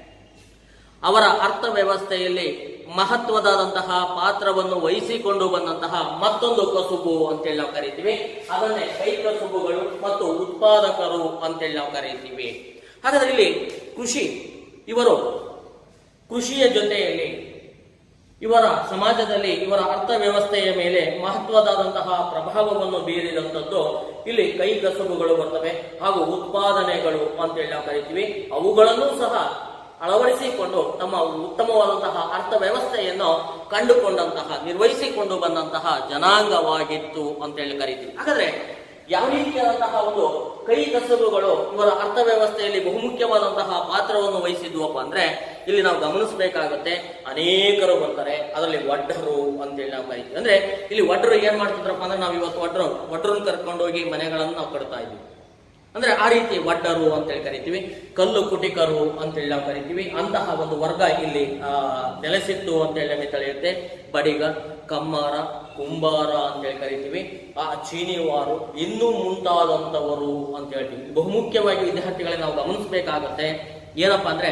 ಅವರ ಅರ್ಥವ್ಯವಸ್ಥೆಯಲ್ಲಿ ಮಹತ್ವದಾದಂತಹ ಪಾತ್ರವನ್ನು ವಹಿಸಿಕೊಂಡು ಬಂದಂತಹ ಮತ್ತೊಂದು ಕಸುಬು ಅಂತೇಳಿ ನಾವು ಕರಿತೀವಿ ಅದನ್ನೇ ಕೈ ಕಸುಬುಗಳು ಮತ್ತು ಉತ್ಪಾದಕರು ಅಂತೇಳಿ ನಾವು ಕರೀತೀವಿ ಹಾಗಾದ್ರೆ ಇಲ್ಲಿ ಕೃಷಿ ಇವರು ಕೃಷಿಯ ಜೊತೆಯಲ್ಲಿ ಇವರ ಸಮಾಜದಲ್ಲಿ ಇವರ ಅರ್ಥವ್ಯವಸ್ಥೆಯ ಮೇಲೆ ಮಹತ್ವದಾದಂತಹ ಪ್ರಭಾವವನ್ನು ಬೀರಿದಂಥದ್ದು ಇಲ್ಲಿ ಕೈ ಕಸುಬುಗಳು ಬರ್ತವೆ ಹಾಗೂ ಉತ್ಪಾದನೆಗಳು ಅಂತೇಳಿ ನಾವು ಕರಿತೀವಿ ಅವುಗಳನ್ನು ಸಹ ಅಳವಡಿಸಿಕೊಂಡು ತಮ್ಮ ಉತ್ತಮವಾದಂತಹ ಅರ್ಥವ್ಯವಸ್ಥೆಯನ್ನು ಕಂಡುಕೊಂಡಂತಹ ನಿರ್ವಹಿಸಿಕೊಂಡು ಬಂದಂತಹ ಜನಾಂಗವಾಗಿತ್ತು ಅಂತೇಳಿ ಕರಿತೀವಿ ಹಾಗಾದ್ರೆ ಯಾವ ರೀತಿಯಾದಂತಹ ಒಂದು ಕೈ ಕಸಬುಗಳು ಇವರ ಅರ್ಥವ್ಯವಸ್ಥೆಯಲ್ಲಿ ಬಹುಮುಖ್ಯವಾದಂತಹ ಪಾತ್ರವನ್ನು ವಹಿಸಿದ್ವಪ್ಪ ಅಂದ್ರೆ ಇಲ್ಲಿ ನಾವು ಗಮನಿಸಬೇಕಾಗುತ್ತೆ ಅನೇಕರು ಬರ್ತಾರೆ ಅದರಲ್ಲಿ ವಡ್ಡರು ಅಂತೇಳಿ ನಾವು ಕರಿತೀವಿ ಅಂದ್ರೆ ಇಲ್ಲಿ ವಡ್ಡರು ಏನ್ ಮಾಡ್ತಿದ್ರಪ್ಪ ಅಂದ್ರೆ ನಾವು ಇವತ್ತು ವಡ್ಡರು ವಡ್ರನ್ನ ಕರ್ಕೊಂಡೋಗಿ ಮನೆಗಳನ್ನು ನಾವು ಕಟ್ತಾ ಇದ್ವಿ ಅಂದ್ರೆ ಆ ರೀತಿ ವಡ್ಡರು ಅಂತೇಳಿ ಕರಿತೀವಿ ಕಲ್ಲು ಕುಟಿಕರು ಅಂತೇಳಿ ನಾವು ಕರಿತೀವಿ ಅಂತಹ ಒಂದು ವರ್ಗ ಇಲ್ಲಿ ಆ, ನೆಲೆಸಿತ್ತು ಅಂತೇಳಿ ನಮಗೆ ತಿಳಿಯುತ್ತೆ ಬಡಿಗ ಕಮ್ಮಾರ ಕುಂಬಾರ ಅಂತೇಳಿ ಕರಿತೀವಿ ಆ ಚೀನಿವಾರು ಇನ್ನೂ ಮುಂತಾದಂತವರು ಅಂತ ಹೇಳ್ತೀವಿ ಬಹುಮುಖ್ಯವಾಗಿ ವಿದ್ಯಾರ್ಥಿಗಳೇ ನಾವು ಗಮನಿಸಬೇಕಾಗತ್ತೆ ಏನಪ್ಪಾ ಅಂದ್ರೆ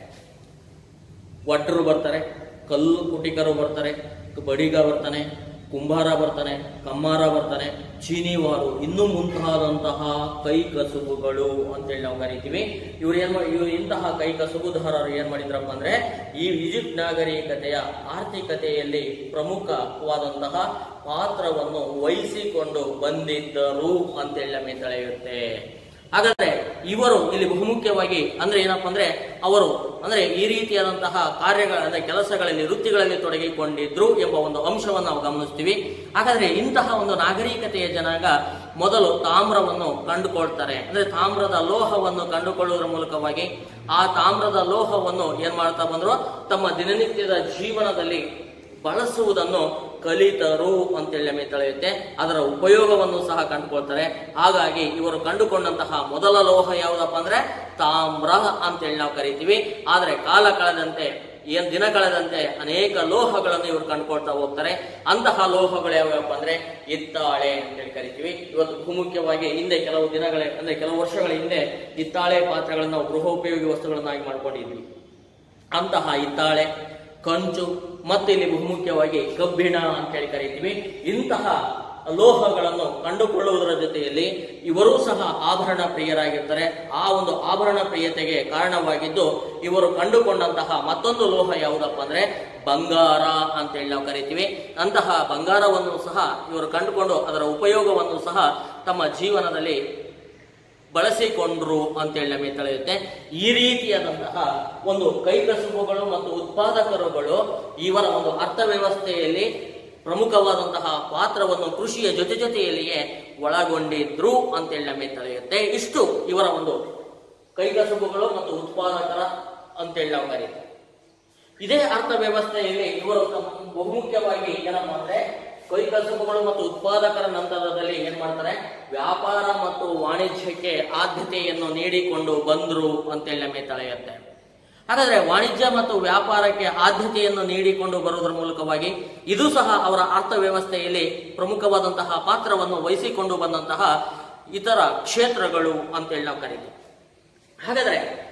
ವಡ್ಡರು ಬರ್ತಾರೆ ಕಲ್ಲು ಕುಟಿಕರು ಬರ್ತಾರೆ ಬಡಿಗ ಬರ್ತಾನೆ ಕುಂಬಾರ ಬರ್ತಾನೆ ಕಮ್ಮಾರ ಬರ್ತಾನೆ ಚೀನಿವಾರು ಇನ್ನೂ ಮುಂತಾದಂತಹ ಕೈ ಕಸುಬುಗಳು ಅಂತೇಳಿ ನಾವು ಕರಿತೀವಿ ಇವ್ರು ಏನ್ ಮಾಡಿ ಇವ್ರು ಇಂತಹ ಕೈ ಕಸುಬುದಾರರು ಏನ್ ಮಾಡಿದ್ರಪ್ಪ ಅಂದ್ರೆ ಈ ಈಜಿಪ್ಟ್ ನಾಗರಿಕತೆಯ ಆರ್ಥಿಕತೆಯಲ್ಲಿ ಪ್ರಮುಖವಾದಂತಹ ಪಾತ್ರವನ್ನು ವಹಿಸಿಕೊಂಡು ಬಂದಿದ್ದರು ಅಂತೇಳಿ ನಮಗೆ ತಿಳಿಯುತ್ತೆ ಹಾಗಾದ್ರೆ ಇವರು ಇಲ್ಲಿ ಬಹುಮುಖ್ಯವಾಗಿ ಅಂದ್ರೆ ಏನಪ್ಪಾ ಅಂದ್ರೆ ಅವರು ಅಂದ್ರೆ ಈ ರೀತಿಯಾದಂತಹ ಕಾರ್ಯಗಳ ಅಂದ್ರೆ ಕೆಲಸಗಳಲ್ಲಿ ವೃತ್ತಿಗಳಲ್ಲಿ ತೊಡಗಿಕೊಂಡಿದ್ರು ಎಂಬ ಒಂದು ಅಂಶವನ್ನು ನಾವು ಗಮನಿಸ್ತೀವಿ ಹಾಗಾದ್ರೆ ಇಂತಹ ಒಂದು ನಾಗರಿಕತೆಯ ಜನಾಂಗ ಮೊದಲು ತಾಮ್ರವನ್ನು ಕಂಡುಕೊಳ್ತಾರೆ ಅಂದ್ರೆ ತಾಮ್ರದ ಲೋಹವನ್ನು ಕಂಡುಕೊಳ್ಳುವುದರ ಮೂಲಕವಾಗಿ ಆ ತಾಮ್ರದ ಲೋಹವನ್ನು ಏನ್ ಮಾಡ್ತಾ ಬಂದ್ರು ತಮ್ಮ ದಿನನಿತ್ಯದ ಜೀವನದಲ್ಲಿ ಬಳಸುವುದನ್ನು ಕಲಿತರು ಅಂತೇಳಿ ನಮಗೆ ತಿಳಿಯುತ್ತೆ ಅದರ ಉಪಯೋಗವನ್ನು ಸಹ ಕಂಡುಕೊಳ್ತಾರೆ ಹಾಗಾಗಿ ಇವರು ಕಂಡುಕೊಂಡಂತಹ ಮೊದಲ ಲೋಹ ಯಾವುದಪ್ಪ ಅಂದ್ರೆ ತಾಮ್ರ ಅಂತೇಳಿ ನಾವು ಕರಿತೀವಿ ಆದ್ರೆ ಕಾಲ ಕಳೆದಂತೆ ಏನ್ ದಿನ ಕಳೆದಂತೆ ಅನೇಕ ಲೋಹಗಳನ್ನು ಇವರು ಕಂಡುಕೊಳ್ತಾ ಹೋಗ್ತಾರೆ ಅಂತಹ ಲೋಹಗಳು ಯಾವ್ಯಾವಪ್ಪ ಅಂದ್ರೆ ಹಿತ್ತಾಳೆ ಅಂತೇಳಿ ಕರಿತೀವಿ ಇವತ್ತು ಬಹುಮುಖ್ಯವಾಗಿ ಹಿಂದೆ ಕೆಲವು ದಿನಗಳ ಅಂದ್ರೆ ಕೆಲವು ವರ್ಷಗಳ ಹಿಂದೆ ಹಿತ್ತಾಳೆ ಪಾತ್ರೆಗಳನ್ನು ನಾವು ಗೃಹೋಪಯೋಗಿ ವಸ್ತುಗಳನ್ನಾಗಿ ಮಾಡ್ಕೊಂಡಿದ್ವಿ ಅಂತಹ ಹಿತ್ತಾಳೆ ಕಂಚು ಮತ್ತೆ ಇಲ್ಲಿ ಬಹುಮುಖ್ಯವಾಗಿ ಕಬ್ಬಿಣ ಅಂತ ಹೇಳಿ ಕರಿತೀವಿ ಇಂತಹ ಲೋಹಗಳನ್ನು ಕಂಡುಕೊಳ್ಳುವುದರ ಜೊತೆಯಲ್ಲಿ ಇವರೂ ಸಹ ಆಭರಣ ಪ್ರಿಯರಾಗಿರ್ತಾರೆ ಆ ಒಂದು ಆಭರಣ ಪ್ರಿಯತೆಗೆ ಕಾರಣವಾಗಿದ್ದು ಇವರು ಕಂಡುಕೊಂಡಂತಹ ಮತ್ತೊಂದು ಲೋಹ ಯಾವುದಪ್ಪ ಅಂದ್ರೆ ಬಂಗಾರ ಅಂತೇಳಿ ನಾವು ಕರಿತೀವಿ ಅಂತಹ ಬಂಗಾರವನ್ನು ಸಹ ಇವರು ಕಂಡುಕೊಂಡು ಅದರ ಉಪಯೋಗವನ್ನು ಸಹ ತಮ್ಮ ಜೀವನದಲ್ಲಿ ಬಳಸಿಕೊಂಡ್ರು ಅಂತೇಳಿ ನಮಗೆ ತಿಳಿಯುತ್ತೆ ಈ ರೀತಿಯಾದಂತಹ ಒಂದು ಕೈಕಸುಬುಗಳು ಮತ್ತು ಉತ್ಪಾದಕರುಗಳು ಇವರ ಒಂದು ಅರ್ಥವ್ಯವಸ್ಥೆಯಲ್ಲಿ ಪ್ರಮುಖವಾದಂತಹ ಪಾತ್ರವನ್ನು ಕೃಷಿಯ ಜೊತೆ ಜೊತೆಯಲ್ಲಿಯೇ ಒಳಗೊಂಡಿದ್ರು ಅಂತೇಳಿ ನಮಗೆ ತಿಳಿಯುತ್ತೆ ಇಷ್ಟು ಇವರ ಒಂದು ಕೈಕಸುಬುಗಳು ಮತ್ತು ಉತ್ಪಾದಕರ ಅಂತೇಳಿ ನಾವು ಕರೀತೀವಿ ಇದೇ ಅರ್ಥವ್ಯವಸ್ಥೆಯಲ್ಲಿ ಇವರು ತಮ್ಮ ಬಹುಮುಖ್ಯವಾಗಿ ಏನಪ್ಪಾ ಅಂದ್ರೆ ಕೈಕಸುಬುಗಳು ಮತ್ತು ಉತ್ಪಾದಕರ ನಂತರದಲ್ಲಿ ಏನ್ ಮಾಡ್ತಾರೆ ವ್ಯಾಪಾರ ಮತ್ತು ವಾಣಿಜ್ಯಕ್ಕೆ ಆದ್ಯತೆಯನ್ನು ನೀಡಿಕೊಂಡು ಬಂದ್ರು ಅಂತೇಳಿ ನಮಗೆ ತಿಳಿಯುತ್ತೆ ಹಾಗಾದ್ರೆ ವಾಣಿಜ್ಯ ಮತ್ತು ವ್ಯಾಪಾರಕ್ಕೆ ಆದ್ಯತೆಯನ್ನು ನೀಡಿಕೊಂಡು ಬರುವುದರ ಮೂಲಕವಾಗಿ ಇದು ಸಹ ಅವರ ಅರ್ಥವ್ಯವಸ್ಥೆಯಲ್ಲಿ ಪ್ರಮುಖವಾದಂತಹ ಪಾತ್ರವನ್ನು ವಹಿಸಿಕೊಂಡು ಬಂದಂತಹ ಇತರ ಕ್ಷೇತ್ರಗಳು ಅಂತೇಳಿ ನಾವು ಕರೀತೀವಿ ಹಾಗಾದ್ರೆ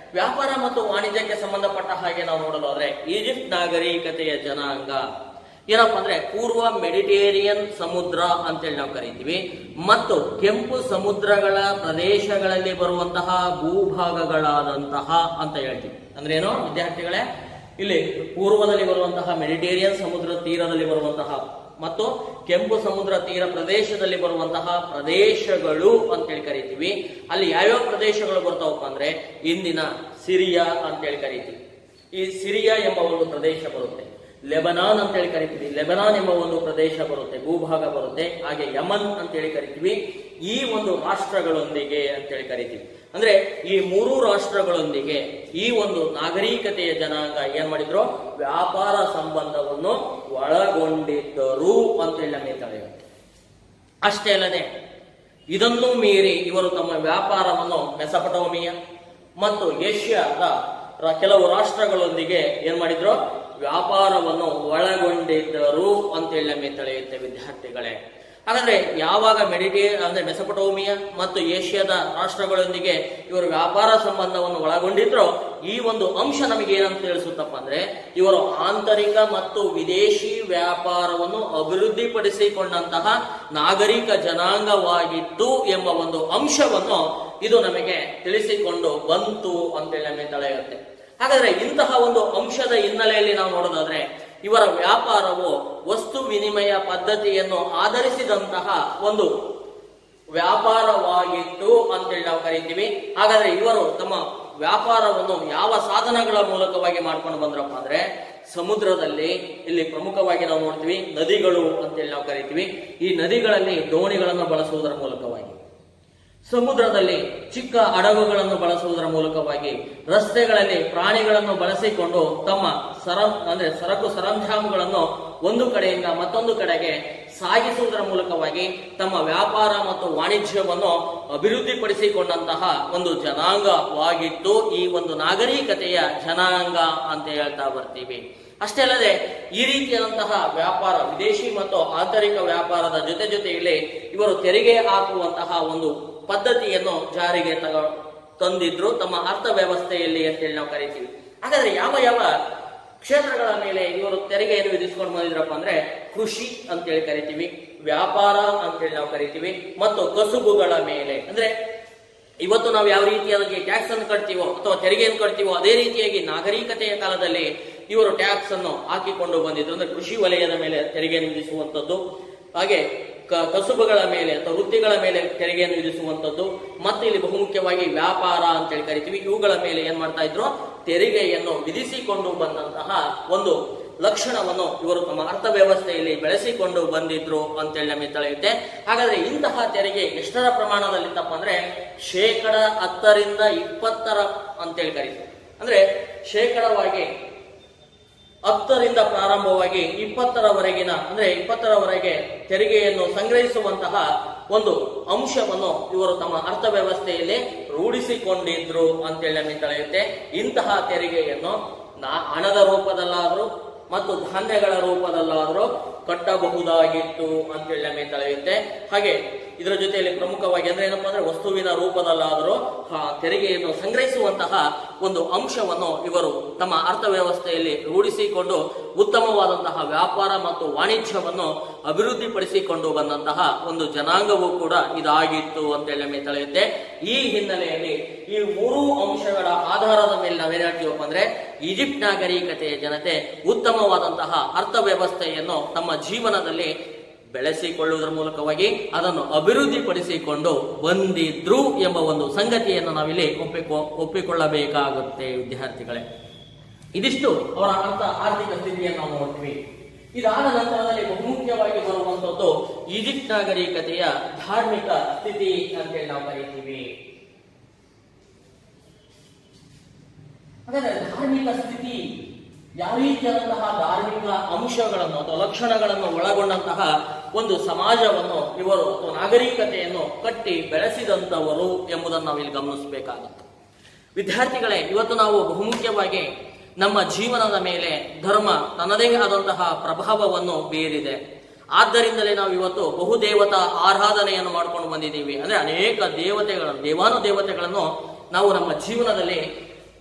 ವ್ಯಾಪಾರ ಮತ್ತು ವಾಣಿಜ್ಯಕ್ಕೆ ಸಂಬಂಧಪಟ್ಟ ಹಾಗೆ ನಾವು ನೋಡೋದಾದ್ರೆ ಈಜಿಪ್ಟ್ ನಾಗರಿಕತೆಯ ಜನಾಂಗ ಏನಪ್ಪಾ ಅಂದ್ರೆ ಪೂರ್ವ ಮೆಡಿಟೇರಿಯನ್ ಸಮುದ್ರ ಅಂತೇಳಿ ನಾವು ಕರಿತೀವಿ ಮತ್ತು ಕೆಂಪು ಸಮುದ್ರಗಳ ಪ್ರದೇಶಗಳಲ್ಲಿ ಬರುವಂತಹ ಭೂಭಾಗಗಳಾದಂತಹ ಅಂತ ಹೇಳ್ತೀವಿ ಅಂದ್ರೆ ಏನು ವಿದ್ಯಾರ್ಥಿಗಳೇ ಇಲ್ಲಿ ಪೂರ್ವದಲ್ಲಿ ಬರುವಂತಹ ಮೆಡಿಟೇರಿಯನ್ ಸಮುದ್ರ ತೀರದಲ್ಲಿ ಬರುವಂತಹ ಮತ್ತು ಕೆಂಪು ಸಮುದ್ರ ತೀರ ಪ್ರದೇಶದಲ್ಲಿ ಬರುವಂತಹ ಪ್ರದೇಶಗಳು ಅಂತೇಳಿ ಕರಿತೀವಿ ಅಲ್ಲಿ ಯಾವ್ಯಾವ ಪ್ರದೇಶಗಳು ಬರ್ತಾವಪ್ಪ ಅಂದ್ರೆ ಇಂದಿನ ಸಿರಿಯಾ ಅಂತೇಳಿ ಕರಿತೀವಿ ಈ ಸಿರಿಯಾ ಎಂಬ ಒಂದು ಪ್ರದೇಶ ಬರುತ್ತೆ ಲೆಬನಾನ್ ಅಂತೇಳಿ ಕರಿತೀವಿ ಲೆಬನಾನ್ ಎಂಬ ಒಂದು ಪ್ರದೇಶ ಬರುತ್ತೆ ಭೂಭಾಗ ಬರುತ್ತೆ ಹಾಗೆ ಯಮನ್ ಅಂತೇಳಿ ಕರಿತೀವಿ ಈ ಒಂದು ರಾಷ್ಟ್ರಗಳೊಂದಿಗೆ ಅಂತೇಳಿ ಕರಿತೀವಿ ಅಂದ್ರೆ ಈ ಮೂರು ರಾಷ್ಟ್ರಗಳೊಂದಿಗೆ ಈ ಒಂದು ನಾಗರಿಕತೆಯ ಜನಾಂಗ ಏನ್ ಮಾಡಿದ್ರು ವ್ಯಾಪಾರ ಸಂಬಂಧವನ್ನು ಒಳಗೊಂಡಿದ್ದರು ಅಂತೇಳಿ ನಮಗೆ ತಿಳಿಯುತ್ತೆ ಅಷ್ಟೇ ಅಲ್ಲದೆ ಇದನ್ನು ಮೀರಿ ಇವರು ತಮ್ಮ ವ್ಯಾಪಾರವನ್ನು ಮೆಸಪಟೋಮಿಯ ಮತ್ತು ಏಷ್ಯಾದ ರ- ಕೆಲವು ರಾಷ್ಟ್ರಗಳೊಂದಿಗೆ ಏನ್ ಮಾಡಿದ್ರು ವ್ಯಾಪಾರವನ್ನು ಒಳಗೊಂಡಿದ್ದರು ಅಂತೇಳಿ ನಮಗೆ ತಿಳಿಯುತ್ತೆ ವಿದ್ಯಾರ್ಥಿಗಳೇ ಹಾಗಾದ್ರೆ ಯಾವಾಗ ಮೆಡಿಟೇ ಅಂದ್ರೆ ಮೆಸಪಟೋಮಿಯಾ ಮತ್ತು ಏಷ್ಯಾದ ರಾಷ್ಟ್ರಗಳೊಂದಿಗೆ ಇವರು ವ್ಯಾಪಾರ ಸಂಬಂಧವನ್ನು ಒಳಗೊಂಡಿದ್ರೋ ಈ ಒಂದು ಅಂಶ ನಮಗೆ ಏನಂತ ತಿಳಿಸುತ್ತಪ್ಪ ಅಂದ್ರೆ ಇವರು ಆಂತರಿಕ ಮತ್ತು ವಿದೇಶಿ ವ್ಯಾಪಾರವನ್ನು ಅಭಿವೃದ್ಧಿಪಡಿಸಿಕೊಂಡಂತಹ ನಾಗರಿಕ ಜನಾಂಗವಾಗಿತ್ತು ಎಂಬ ಒಂದು ಅಂಶವನ್ನು ಇದು ನಮಗೆ ತಿಳಿಸಿಕೊಂಡು ಬಂತು ಅಂತೇಳಿ ನಮಗೆ ತಿಳಿಯುತ್ತೆ ಹಾಗಾದ್ರೆ ಇಂತಹ ಒಂದು ಅಂಶದ ಹಿನ್ನೆಲೆಯಲ್ಲಿ ನಾವು ನೋಡೋದಾದ್ರೆ ಇವರ ವ್ಯಾಪಾರವು ವಸ್ತು ವಿನಿಮಯ ಪದ್ಧತಿಯನ್ನು ಆಧರಿಸಿದಂತಹ ಒಂದು ವ್ಯಾಪಾರವಾಗಿತ್ತು ಅಂತೇಳಿ ನಾವು ಕರಿತೀವಿ ಹಾಗಾದ್ರೆ ಇವರು ತಮ್ಮ ವ್ಯಾಪಾರವನ್ನು ಯಾವ ಸಾಧನಗಳ ಮೂಲಕವಾಗಿ ಮಾಡ್ಕೊಂಡು ಬಂದ್ರಪ್ಪ ಅಂದ್ರೆ ಸಮುದ್ರದಲ್ಲಿ ಇಲ್ಲಿ ಪ್ರಮುಖವಾಗಿ ನಾವು ನೋಡ್ತೀವಿ ನದಿಗಳು ಅಂತೇಳಿ ನಾವು ಕರಿತೀವಿ ಈ ನದಿಗಳಲ್ಲಿ ದೋಣಿಗಳನ್ನು ಬಳಸುವುದರ ಮೂಲಕವಾಗಿ ಸಮುದ್ರದಲ್ಲಿ ಚಿಕ್ಕ ಹಡಗುಗಳನ್ನು ಬಳಸುವುದರ ಮೂಲಕವಾಗಿ ರಸ್ತೆಗಳಲ್ಲಿ ಪ್ರಾಣಿಗಳನ್ನು ಬಳಸಿಕೊಂಡು ತಮ್ಮ ಸರ ಅಂದ್ರೆ ಸರಕು ಸರಂಜಾಮುಗಳನ್ನು ಒಂದು ಕಡೆಯಿಂದ ಮತ್ತೊಂದು ಕಡೆಗೆ ಸಾಗಿಸುವುದರ ಮೂಲಕವಾಗಿ ತಮ್ಮ ವ್ಯಾಪಾರ ಮತ್ತು ವಾಣಿಜ್ಯವನ್ನು ಅಭಿವೃದ್ಧಿಪಡಿಸಿಕೊಂಡಂತಹ ಒಂದು ಜನಾಂಗವಾಗಿತ್ತು ಈ ಒಂದು ನಾಗರಿಕತೆಯ ಜನಾಂಗ ಅಂತ ಹೇಳ್ತಾ ಬರ್ತೀವಿ ಅಷ್ಟೇ ಅಲ್ಲದೆ ಈ ರೀತಿಯಾದಂತಹ ವ್ಯಾಪಾರ ವಿದೇಶಿ ಮತ್ತು ಆಂತರಿಕ ವ್ಯಾಪಾರದ ಜೊತೆ ಜೊತೆಯಲ್ಲಿ ಇವರು ತೆರಿಗೆ ಹಾಕುವಂತಹ ಒಂದು ಪದ್ಧತಿಯನ್ನು ಜಾರಿಗೆ ತಗ ತಂದಿದ್ರು ತಮ್ಮ ಅರ್ಥವ್ಯವಸ್ಥೆಯಲ್ಲಿ ಅಂತೇಳಿ ನಾವು ಕರಿತೀವಿ ಹಾಗಾದ್ರೆ ಯಾವ ಯಾವ ಕ್ಷೇತ್ರಗಳ ಮೇಲೆ ಇವರು ತೆರಿಗೆಯನ್ನು ವಿಧಿಸ್ಕೊಂಡು ಬಂದಿದ್ರಪ್ಪ ಅಂದ್ರೆ ಕೃಷಿ ಅಂತೇಳಿ ಕರಿತೀವಿ ವ್ಯಾಪಾರ ಅಂತೇಳಿ ನಾವು ಕರಿತೀವಿ ಮತ್ತು ಕಸುಬುಗಳ ಮೇಲೆ ಅಂದ್ರೆ ಇವತ್ತು ನಾವು ಯಾವ ರೀತಿಯಾಗಿ ಟ್ಯಾಕ್ಸ್ ಅನ್ನು ಕಟ್ತೀವೋ ಅಥವಾ ತೆರಿಗೆಯನ್ನು ಕಟ್ತೀವೋ ಅದೇ ರೀತಿಯಾಗಿ ನಾಗರಿಕತೆಯ ಕಾಲದಲ್ಲಿ ಇವರು ಟ್ಯಾಕ್ಸ್ ಅನ್ನು ಹಾಕಿಕೊಂಡು ಬಂದಿದ್ರು ಅಂದ್ರೆ ಕೃಷಿ ವಲಯದ ಮೇಲೆ ತೆರಿಗೆಯನ್ನು ವಿಧಿಸುವಂತದ್ದು ಹಾಗೆ ಕ- ಕಸುಬುಗಳ ಮೇಲೆ ಅಥವಾ ವೃತ್ತಿಗಳ ಮೇಲೆ ತೆರಿಗೆಯನ್ನು ವಿಧಿಸುವಂತದ್ದು ಮತ್ತೆ ಇಲ್ಲಿ ಬಹುಮುಖ್ಯವಾಗಿ ವ್ಯಾಪಾರ ಅಂತೇಳಿ ಕರಿತೀವಿ ಇವುಗಳ ಮೇಲೆ ಏನ್ ಮಾಡ್ತಾ ಇದ್ರು ತೆರಿಗೆಯನ್ನು ವಿಧಿಸಿಕೊಂಡು ಬಂದಂತಹ ಒಂದು ಲಕ್ಷಣವನ್ನು ಇವರು ತಮ್ಮ ಅರ್ಥವ್ಯವಸ್ಥೆಯಲ್ಲಿ ಬೆಳೆಸಿಕೊಂಡು ಬಂದಿದ್ರು ಅಂತೇಳಿ ನಮಗೆ ತಿಳಿಯುತ್ತೆ ಹಾಗಾದ್ರೆ ಇಂತಹ ತೆರಿಗೆ ಎಷ್ಟರ ಪ್ರಮಾಣದಲ್ಲಿತ್ತಪ್ಪ ಅಂದ್ರೆ ಶೇಕಡ ಹತ್ತರಿಂದ ಇಪ್ಪತ್ತರ ಅಂತೇಳಿ ಕರೀತೀವಿ ಅಂದ್ರೆ ಶೇಕಡವಾಗಿ ಹತ್ತರಿಂದ ಪ್ರಾರಂಭವಾಗಿ ಇಪ್ಪತ್ತರವರೆಗಿನ ಅಂದ್ರೆ ಇಪ್ಪತ್ತರವರೆಗೆ ತೆರಿಗೆಯನ್ನು ಸಂಗ್ರಹಿಸುವಂತಹ ಒಂದು ಅಂಶವನ್ನು ಇವರು ತಮ್ಮ ಅರ್ಥವ್ಯವಸ್ಥೆಯಲ್ಲಿ ರೂಢಿಸಿಕೊಂಡಿದ್ರು ಅಂತೇಳಿ ನಮಗೆ ತಿಳಿಯುತ್ತೆ ಇಂತಹ ತೆರಿಗೆಯನ್ನು ನಾ ಹಣದ ರೂಪದಲ್ಲಾದರೂ ಮತ್ತು ಧಾನ್ಯಗಳ ರೂಪದಲ್ಲಾದರೂ ಕಟ್ಟಬಹುದಾಗಿತ್ತು ಅಂತೇಳಿ ನಮಗೆ ತಿಳಿಯುತ್ತೆ ಹಾಗೆ ಇದರ ಜೊತೆಯಲ್ಲಿ ಪ್ರಮುಖವಾಗಿ ಅಂದ್ರೆ ಏನಪ್ಪಾ ಅಂದ್ರೆ ವಸ್ತುವಿನ ರೂಪದಲ್ಲಾದರೂ ಆ ತೆರಿಗೆಯನ್ನು ಸಂಗ್ರಹಿಸುವಂತಹ ಒಂದು ಅಂಶವನ್ನು ಇವರು ತಮ್ಮ ಅರ್ಥವ್ಯವಸ್ಥೆಯಲ್ಲಿ ರೂಢಿಸಿಕೊಂಡು ಉತ್ತಮವಾದಂತಹ ವ್ಯಾಪಾರ ಮತ್ತು ವಾಣಿಜ್ಯವನ್ನು ಅಭಿವೃದ್ಧಿಪಡಿಸಿಕೊಂಡು ಬಂದಂತಹ ಒಂದು ಜನಾಂಗವೂ ಕೂಡ ಇದಾಗಿತ್ತು ಅಂತೇಳಿ ನಮಗೆ ತಿಳಿಯುತ್ತೆ ಈ ಹಿನ್ನೆಲೆಯಲ್ಲಿ ಈ ಮೂರು ಅಂಶಗಳ ಆಧಾರದ ಮೇಲೆ ನಾವೇನ್ ಹೇಳ್ತೀವಪ್ಪ ಅಂದ್ರೆ ಈಜಿಪ್ಟ್ ನಾಗರಿಕತೆಯ ಜನತೆ ಉತ್ತಮವಾದಂತಹ ಅರ್ಥವ್ಯವಸ್ಥೆಯನ್ನು ತಮ್ಮ ಜೀವನದಲ್ಲಿ ಬೆಳೆಸಿಕೊಳ್ಳುವುದರ ಮೂಲಕವಾಗಿ ಅದನ್ನು ಅಭಿವೃದ್ಧಿಪಡಿಸಿಕೊಂಡು ಬಂದಿದ್ರು ಎಂಬ ಒಂದು ಸಂಗತಿಯನ್ನು ನಾವಿಲ್ಲಿ ಒಪ್ಪಿಕೊ ಒಪ್ಪಿಕೊಳ್ಳಬೇಕಾಗುತ್ತೆ ವಿದ್ಯಾರ್ಥಿಗಳೇ ಇದಿಷ್ಟು ಅವರ ಅರ್ಥ ಆರ್ಥಿಕ ಸ್ಥಿತಿಯನ್ನು ನಾವು ನೋಡ್ತೀವಿ ಇದಾದ ನಂತರದಲ್ಲಿ ಬಹುಮುಖ್ಯವಾಗಿ ಬರುವಂತದ್ದು ಈಜಿಪ್ಟ್ ನಾಗರಿಕತೆಯ ಧಾರ್ಮಿಕ ಸ್ಥಿತಿ ಅಂತೇಳಿ ನಾವು ಕರೀತೀವಿ ಹಾಗಾದ್ರೆ ಧಾರ್ಮಿಕ ಸ್ಥಿತಿ ಯಾವ ರೀತಿಯಾದಂತಹ ಧಾರ್ಮಿಕ ಅಂಶಗಳನ್ನು ಅಥವಾ ಲಕ್ಷಣಗಳನ್ನು ಒಳಗೊಂಡಂತಹ ಒಂದು ಸಮಾಜವನ್ನು ಇವರು ಅಥವಾ ನಾಗರಿಕತೆಯನ್ನು ಕಟ್ಟಿ ಬೆಳೆಸಿದಂತವರು ಎಂಬುದನ್ನು ನಾವು ಇಲ್ಲಿ ಗಮನಿಸಬೇಕಾಗುತ್ತೆ ವಿದ್ಯಾರ್ಥಿಗಳೇ ಇವತ್ತು ನಾವು ಬಹುಮುಖ್ಯವಾಗಿ ನಮ್ಮ ಜೀವನದ ಮೇಲೆ ಧರ್ಮ ತನ್ನದೇ ಆದಂತಹ ಪ್ರಭಾವವನ್ನು ಬೀರಿದೆ ಆದ್ದರಿಂದಲೇ ನಾವು ಇವತ್ತು ಬಹುದೇವತಾ ಆರಾಧನೆಯನ್ನು ಮಾಡ್ಕೊಂಡು ಬಂದಿದ್ದೀವಿ ಅಂದ್ರೆ ಅನೇಕ ದೇವತೆಗಳನ್ನು ದೇವಾನು ದೇವತೆಗಳನ್ನು ನಾವು ನಮ್ಮ ಜೀವನದಲ್ಲಿ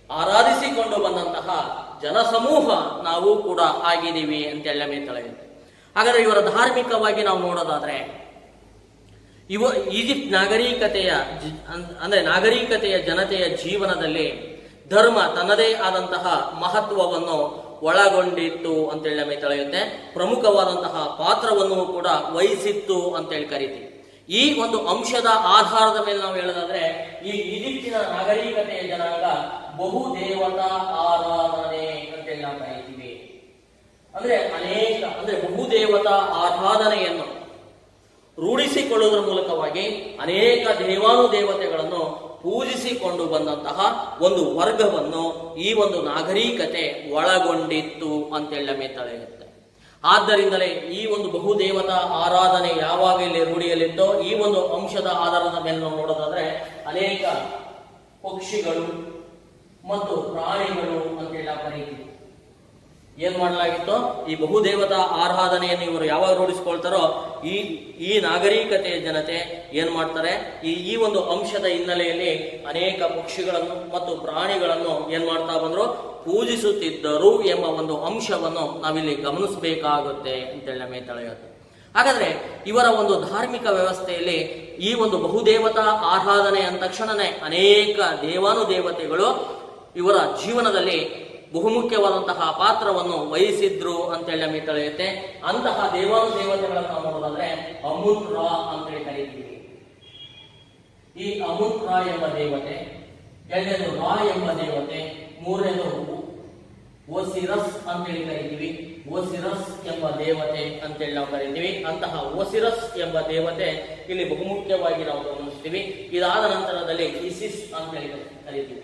ಆರಾಧಿಸಿಕೊಂಡು ಬಂದಂತಹ ಜನಸಮೂಹ ನಾವು ಕೂಡ ಆಗಿದ್ದೀವಿ ಅಂತೇಳಿ ನಮಗೆ ತಿಳಿಯುತ್ತೆ ಹಾಗಾದ್ರೆ ಇವರ ಧಾರ್ಮಿಕವಾಗಿ ನಾವು ನೋಡೋದಾದ್ರೆ ಇವ ಈಜಿಪ್ಟ್ ನಾಗರಿಕತೆಯ ಜಿ- ಅನ್- ಅಂದ್ರೆ ನಾಗರಿಕತೆಯ ಜನತೆಯ ಜೀವನದಲ್ಲಿ ಧರ್ಮ ತನ್ನದೇ ಆದಂತಹ ಮಹತ್ವವನ್ನು ಒಳಗೊಂಡಿತ್ತು ಅಂತೇಳಿ ನಮಗೆ ತಿಳಿಯುತ್ತೆ ಪ್ರಮುಖವಾದಂತಹ ಪಾತ್ರವನ್ನು ಕೂಡ ವಹಿಸಿತ್ತು ಅಂತೇಳಿ ಕರಿತೀವಿ ಈ ಒಂದು ಅಂಶದ ಆಧಾರದ ಮೇಲೆ ನಾವು ಹೇಳೋದಾದ್ರೆ ಈ ಈಜಿಪ್ಟಿನ ನಾಗರಿಕತೆಯ ಜನಾಂಗ ಬಹು ದೇವತಾ ಆರಾಧನೆ ಅಂತೇಳಿ ನಾವು ಕರಿತೀವಿ ಅಂದ್ರೆ ಅನೇಕ ಅಂದ್ರೆ ಬಹುದೇವತಾ ಆರಾಧನೆಯನ್ನು ರೂಢಿಸಿಕೊಳ್ಳುವುದರ ಮೂಲಕವಾಗಿ ಅನೇಕ ದೇವಾನುದೇವತೆಗಳನ್ನು ಪೂಜಿಸಿಕೊಂಡು ಬಂದಂತಹ ಒಂದು ವರ್ಗವನ್ನು ಈ ಒಂದು ನಾಗರಿಕತೆ ಒಳಗೊಂಡಿತ್ತು ಅಂತೇಳಿ ನಮಗೆ ತಿಳಿಯುತ್ತೆ ಆದ್ದರಿಂದಲೇ ಈ ಒಂದು ಬಹುದೇವತಾ ಆರಾಧನೆ ಯಾವಾಗ ಇಲ್ಲಿ ರೂಢಿಯಲ್ಲಿತ್ತೋ ಈ ಒಂದು ಅಂಶದ ಆಧಾರದ ಮೇಲೆ ನಾವು ನೋಡೋದಾದ್ರೆ ಅನೇಕ ಪಕ್ಷಿಗಳು ಮತ್ತು ಪ್ರಾಣಿಗಳು ಅಂತೇಳಿ ನಾವು ಕರೀತೀವಿ ಏನ್ ಮಾಡಲಾಗಿತ್ತು ಈ ಬಹುದೇವತಾ ಆರಾಧನೆಯನ್ನು ಇವರು ಯಾವಾಗ ರೂಢಿಸ್ಕೊಳ್ತಾರೋ ಈ ಈ ನಾಗರಿಕತೆಯ ಜನತೆ ಏನ್ ಮಾಡ್ತಾರೆ ಈ ಈ ಒಂದು ಅಂಶದ ಹಿನ್ನೆಲೆಯಲ್ಲಿ ಅನೇಕ ಪಕ್ಷಿಗಳನ್ನು ಮತ್ತು ಪ್ರಾಣಿಗಳನ್ನು ಏನ್ ಮಾಡ್ತಾ ಬಂದ್ರು ಪೂಜಿಸುತ್ತಿದ್ದರು ಎಂಬ ಒಂದು ಅಂಶವನ್ನು ನಾವಿಲ್ಲಿ ಗಮನಿಸಬೇಕಾಗುತ್ತೆ ಅಂತೇಳಿ ನಮಗೆ ತಿಳಿಯುತ್ತೆ ಹಾಗಾದ್ರೆ ಇವರ ಒಂದು ಧಾರ್ಮಿಕ ವ್ಯವಸ್ಥೆಯಲ್ಲಿ ಈ ಒಂದು ಬಹುದೇವತಾ ಆರಾಧನೆ ಅಂದ ತಕ್ಷಣನೇ ಅನೇಕ ದೇವಾನುದೇವತೆಗಳು ಇವರ ಜೀವನದಲ್ಲಿ ಬಹುಮುಖ್ಯವಾದಂತಹ ಪಾತ್ರವನ್ನು ವಹಿಸಿದ್ರು ಅಂತೇಳಿ ನಮಗೆ ತಿಳಿಯುತ್ತೆ ಅಂತಹ ದೇವಾನುದೇವತೆಗಳನ್ನು ನಾವು ನೋಡೋದಾದ್ರೆ ಅಮುನ್ ರಾ ಅಂತೇಳಿ ಕರೀತೀವಿ ಈ ಅಮುನ್ ರಾ ಎಂಬ ದೇವತೆ ಎರಡನೇದು ರಾ ಎಂಬ ದೇವತೆ ಮೂರನೇದು ಓಸಿರಸ್ ಅಂತೇಳಿ ಕರಿತೀವಿ ಓಸಿರಸ್ ಎಂಬ ದೇವತೆ ಅಂತೇಳಿ ನಾವು ಕರಿತೀವಿ ಅಂತಹ ಓಸಿರಸ್ ಎಂಬ ದೇವತೆ ಇಲ್ಲಿ ಬಹುಮುಖ್ಯವಾಗಿ ನಾವು ಗಮನಿಸ್ತೀವಿ ಇದಾದ ನಂತರದಲ್ಲಿ ಇಸಿಸ್ ಅಂತೇಳಿ ಕರಿತೀವಿ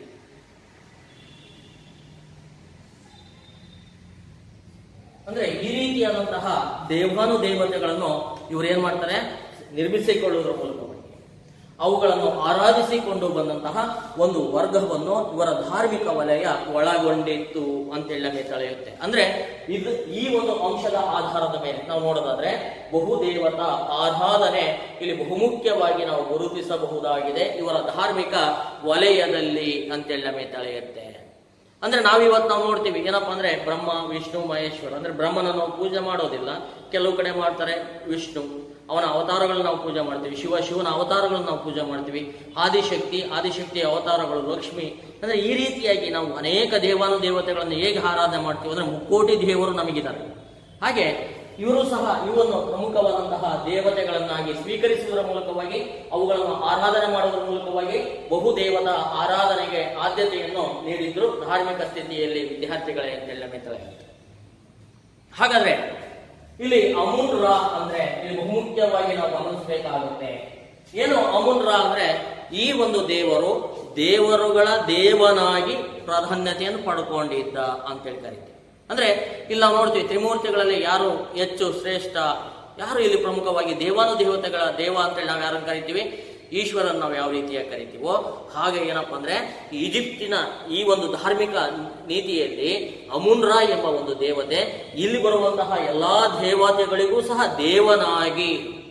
ಅಂದ್ರೆ ಈ ರೀತಿಯಾದಂತಹ ದೇವಾನುದೇವತೆಗಳನ್ನು ಇವರು ಏನ್ ಮಾಡ್ತಾರೆ ನಿರ್ಮಿಸಿಕೊಳ್ಳುವುದರ ಮೂಲಕವಾಗಿ ಅವುಗಳನ್ನು ಆರಾಧಿಸಿಕೊಂಡು ಬಂದಂತಹ ಒಂದು ವರ್ಗವನ್ನು ಇವರ ಧಾರ್ಮಿಕ ವಲಯ ಒಳಗೊಂಡಿತ್ತು ಅಂತೇಳಿ ನಮಗೆ ತಿಳಿಯುತ್ತೆ ಅಂದ್ರೆ ಇದು ಈ ಒಂದು ಅಂಶದ ಆಧಾರದ ಮೇಲೆ ನಾವು ನೋಡೋದಾದ್ರೆ ಬಹುದೇವತಾ ಆರಾಧನೆ ಇಲ್ಲಿ ಬಹುಮುಖ್ಯವಾಗಿ ನಾವು ಗುರುತಿಸಬಹುದಾಗಿದೆ ಇವರ ಧಾರ್ಮಿಕ ವಲಯದಲ್ಲಿ ಅಂತೇಳಿ ನಮಗೆ ತಿಳಿಯುತ್ತೆ ಅಂದ್ರೆ ನಾವಿವತ್ತು ನಾವು ನೋಡ್ತೀವಿ ಏನಪ್ಪಾ ಅಂದ್ರೆ ಬ್ರಹ್ಮ ವಿಷ್ಣು ಮಹೇಶ್ವರ ಅಂದ್ರೆ ಬ್ರಹ್ಮನ ನಾವು ಪೂಜೆ ಮಾಡೋದಿಲ್ಲ ಕೆಲವು ಕಡೆ ಮಾಡ್ತಾರೆ ವಿಷ್ಣು ಅವನ ಅವತಾರಗಳನ್ನ ನಾವು ಪೂಜೆ ಮಾಡ್ತೀವಿ ಶಿವ ಶಿವನ ಅವತಾರಗಳನ್ನ ನಾವು ಪೂಜೆ ಮಾಡ್ತೀವಿ ಆದಿಶಕ್ತಿ ಆದಿಶಕ್ತಿಯ ಅವತಾರಗಳು ಲಕ್ಷ್ಮಿ ಅಂದ್ರೆ ಈ ರೀತಿಯಾಗಿ ನಾವು ಅನೇಕ ದೇವಾನು ದೇವತೆಗಳನ್ನು ಹೇಗೆ ಆರಾಧನೆ ಮಾಡ್ತೀವಿ ಅಂದ್ರೆ ಮುಕ್ಕೋಟಿ ದೇವರು ನಮಗಿದ್ದಾರೆ ಹಾಗೆ ಇವರು ಸಹ ಇವನ್ನು ಪ್ರಮುಖವಾದಂತಹ ದೇವತೆಗಳನ್ನಾಗಿ ಸ್ವೀಕರಿಸುವುದರ ಮೂಲಕವಾಗಿ ಅವುಗಳನ್ನು ಆರಾಧನೆ ಮಾಡುವುದರ ಮೂಲಕವಾಗಿ ಬಹುದೇವತಾ ಆರಾಧನೆಗೆ ಆದ್ಯತೆಯನ್ನು ನೀಡಿದ್ರು ಧಾರ್ಮಿಕ ಸ್ಥಿತಿಯಲ್ಲಿ ವಿದ್ಯಾರ್ಥಿಗಳೇ ಅಂತೇಳಿ ನಮಗೆ ತಿಳಿಯುತ್ತೆ ಹಾಗಾದ್ರೆ ಇಲ್ಲಿ ಅಮುನ್ ರಾ ಅಂದ್ರೆ ಇಲ್ಲಿ ಬಹುಮುಖ್ಯವಾಗಿ ನಾವು ಗಮನಿಸಬೇಕಾಗುತ್ತೆ ಏನು ಅಮುನ್ ರಾ ಅಂದ್ರೆ ಈ ಒಂದು ದೇವರು ದೇವರುಗಳ ದೇವನಾಗಿ ಪ್ರಾಧಾನ್ಯತೆಯನ್ನು ಪಡ್ಕೊಂಡಿದ್ದ ಅಂತೇಳಿ ಕರಿತೀವಿ ಅಂದ್ರೆ ಇಲ್ಲಿ ನಾವು ನೋಡ್ತೀವಿ ತ್ರಿಮೂರ್ತಿಗಳಲ್ಲಿ ಯಾರು ಹೆಚ್ಚು ಶ್ರೇಷ್ಠ ಯಾರು ಇಲ್ಲಿ ಪ್ರಮುಖವಾಗಿ ದೇವಾನು ದೇವತೆಗಳ ದೇವ ಅಂತೇಳಿ ನಾವು ಯಾರನ್ನು ಕರಿತೀವಿ ಈಶ್ವರನ್ ನಾವು ಯಾವ ರೀತಿಯಾಗಿ ಕರಿತೀವೋ ಹಾಗೆ ಏನಪ್ಪಾ ಅಂದ್ರೆ ಈಜಿಪ್ಟಿನ ಈ ಒಂದು ಧಾರ್ಮಿಕ ನೀತಿಯಲ್ಲಿ ಅಮುನ್ರಾ ಎಂಬ ಒಂದು ದೇವತೆ ಇಲ್ಲಿ ಬರುವಂತಹ ಎಲ್ಲಾ ದೇವತೆಗಳಿಗೂ ಸಹ ದೇವನಾಗಿ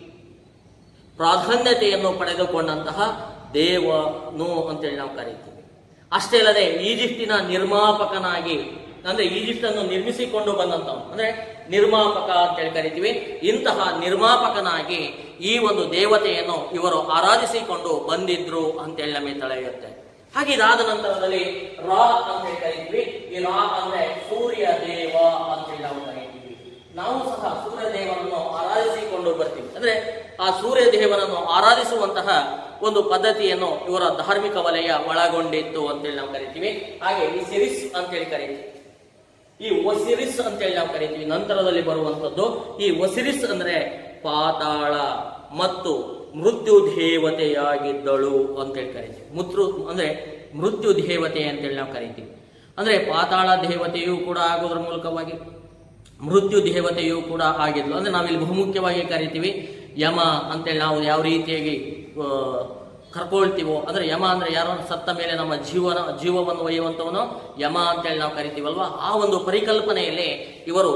ಪ್ರಾಧಾನ್ಯತೆಯನ್ನು ಪಡೆದುಕೊಂಡಂತಹ ದೇವನು ಅಂತೇಳಿ ನಾವು ಕರೀತೀವಿ ಅಷ್ಟೇ ಅಲ್ಲದೆ ಈಜಿಪ್ಟಿನ ನಿರ್ಮಾಪಕನಾಗಿ ಅಂದ್ರೆ ಈಜಿಪ್ಟ್ ಅನ್ನು ನಿರ್ಮಿಸಿಕೊಂಡು ಬಂದಂತವನು ಅಂದ್ರೆ ನಿರ್ಮಾಪಕ ಅಂತೇಳಿ ಕರಿತೀವಿ ಇಂತಹ ನಿರ್ಮಾಪಕನಾಗಿ ಈ ಒಂದು ದೇವತೆಯನ್ನು ಇವರು ಆರಾಧಿಸಿಕೊಂಡು ಬಂದಿದ್ರು ಅಂತೇಳಿ ನಮಗೆ ತಿಳಿಯುತ್ತೆ ಹಾಗೆ ಇದಾದ ನಂತರದಲ್ಲಿ ರಾ ಅಂತೇಳಿ ಕರಿತೀವಿ ಈ ರಾ ಅಂದ್ರೆ ಸೂರ್ಯ ದೇವ ಅಂತೇಳಿ ನಾವು ಕರಿತೀವಿ ನಾವು ಸಹ ಸೂರ್ಯ ದೇವನನ್ನು ಆರಾಧಿಸಿಕೊಂಡು ಬರ್ತೀವಿ ಅಂದ್ರೆ ಆ ಸೂರ್ಯ ದೇವನನ್ನು ಆರಾಧಿಸುವಂತಹ ಒಂದು ಪದ್ಧತಿಯನ್ನು ಇವರ ಧಾರ್ಮಿಕ ವಲಯ ಒಳಗೊಂಡಿತ್ತು ಅಂತೇಳಿ ನಾವು ಕರಿತೀವಿ ಹಾಗೆ ಈ ಸಿರಿಸ್ ಅಂತೇಳಿ ಕರಿತೀವಿ ಈ ಒಸಿರಿಸ್ ಅಂತೇಳಿ ನಾವು ಕರಿತೀವಿ ನಂತರದಲ್ಲಿ ಬರುವಂತದ್ದು ಈ ಒಸಿರಿಸ್ ಅಂದ್ರೆ ಪಾತಾಳ ಮತ್ತು ಮೃತ್ಯು ದೇವತೆಯಾಗಿದ್ದಳು ಅಂತೇಳಿ ಕರಿತೀವಿ ಮೃತ್ಯು ಅಂದ್ರೆ ಮೃತ್ಯು ದೇವತೆ ಅಂತೇಳಿ ನಾವು ಕರಿತೀವಿ ಅಂದ್ರೆ ಪಾತಾಳ ದೇವತೆಯೂ ಕೂಡ ಆಗೋದ್ರ ಮೂಲಕವಾಗಿ ಮೃತ್ಯು ದೇವತೆಯೂ ಕೂಡ ಆಗಿದ್ಲು ಅಂದ್ರೆ ನಾವಿಲ್ಲಿ ಬಹುಮುಖ್ಯವಾಗಿ ಕರಿತೀವಿ ಯಮ ಅಂತೇಳಿ ನಾವು ಯಾವ ರೀತಿಯಾಗಿ ಆ, ಕರ್ಕೊಳ್ತೀವೋ ಅಂದ್ರೆ ಯಮ ಅಂದ್ರೆ ಯಾರೋ ಸತ್ತ ಮೇಲೆ ನಮ್ಮ ಜೀವನ ಜೀವವನ್ನು ಒಯ್ಯುವಂತವನು ಯಮ ಅಂತೇಳಿ ನಾವು ಕರಿತೀವಲ್ವಾ ಆ ಒಂದು ಪರಿಕಲ್ಪನೆಯಲ್ಲಿ ಇವರು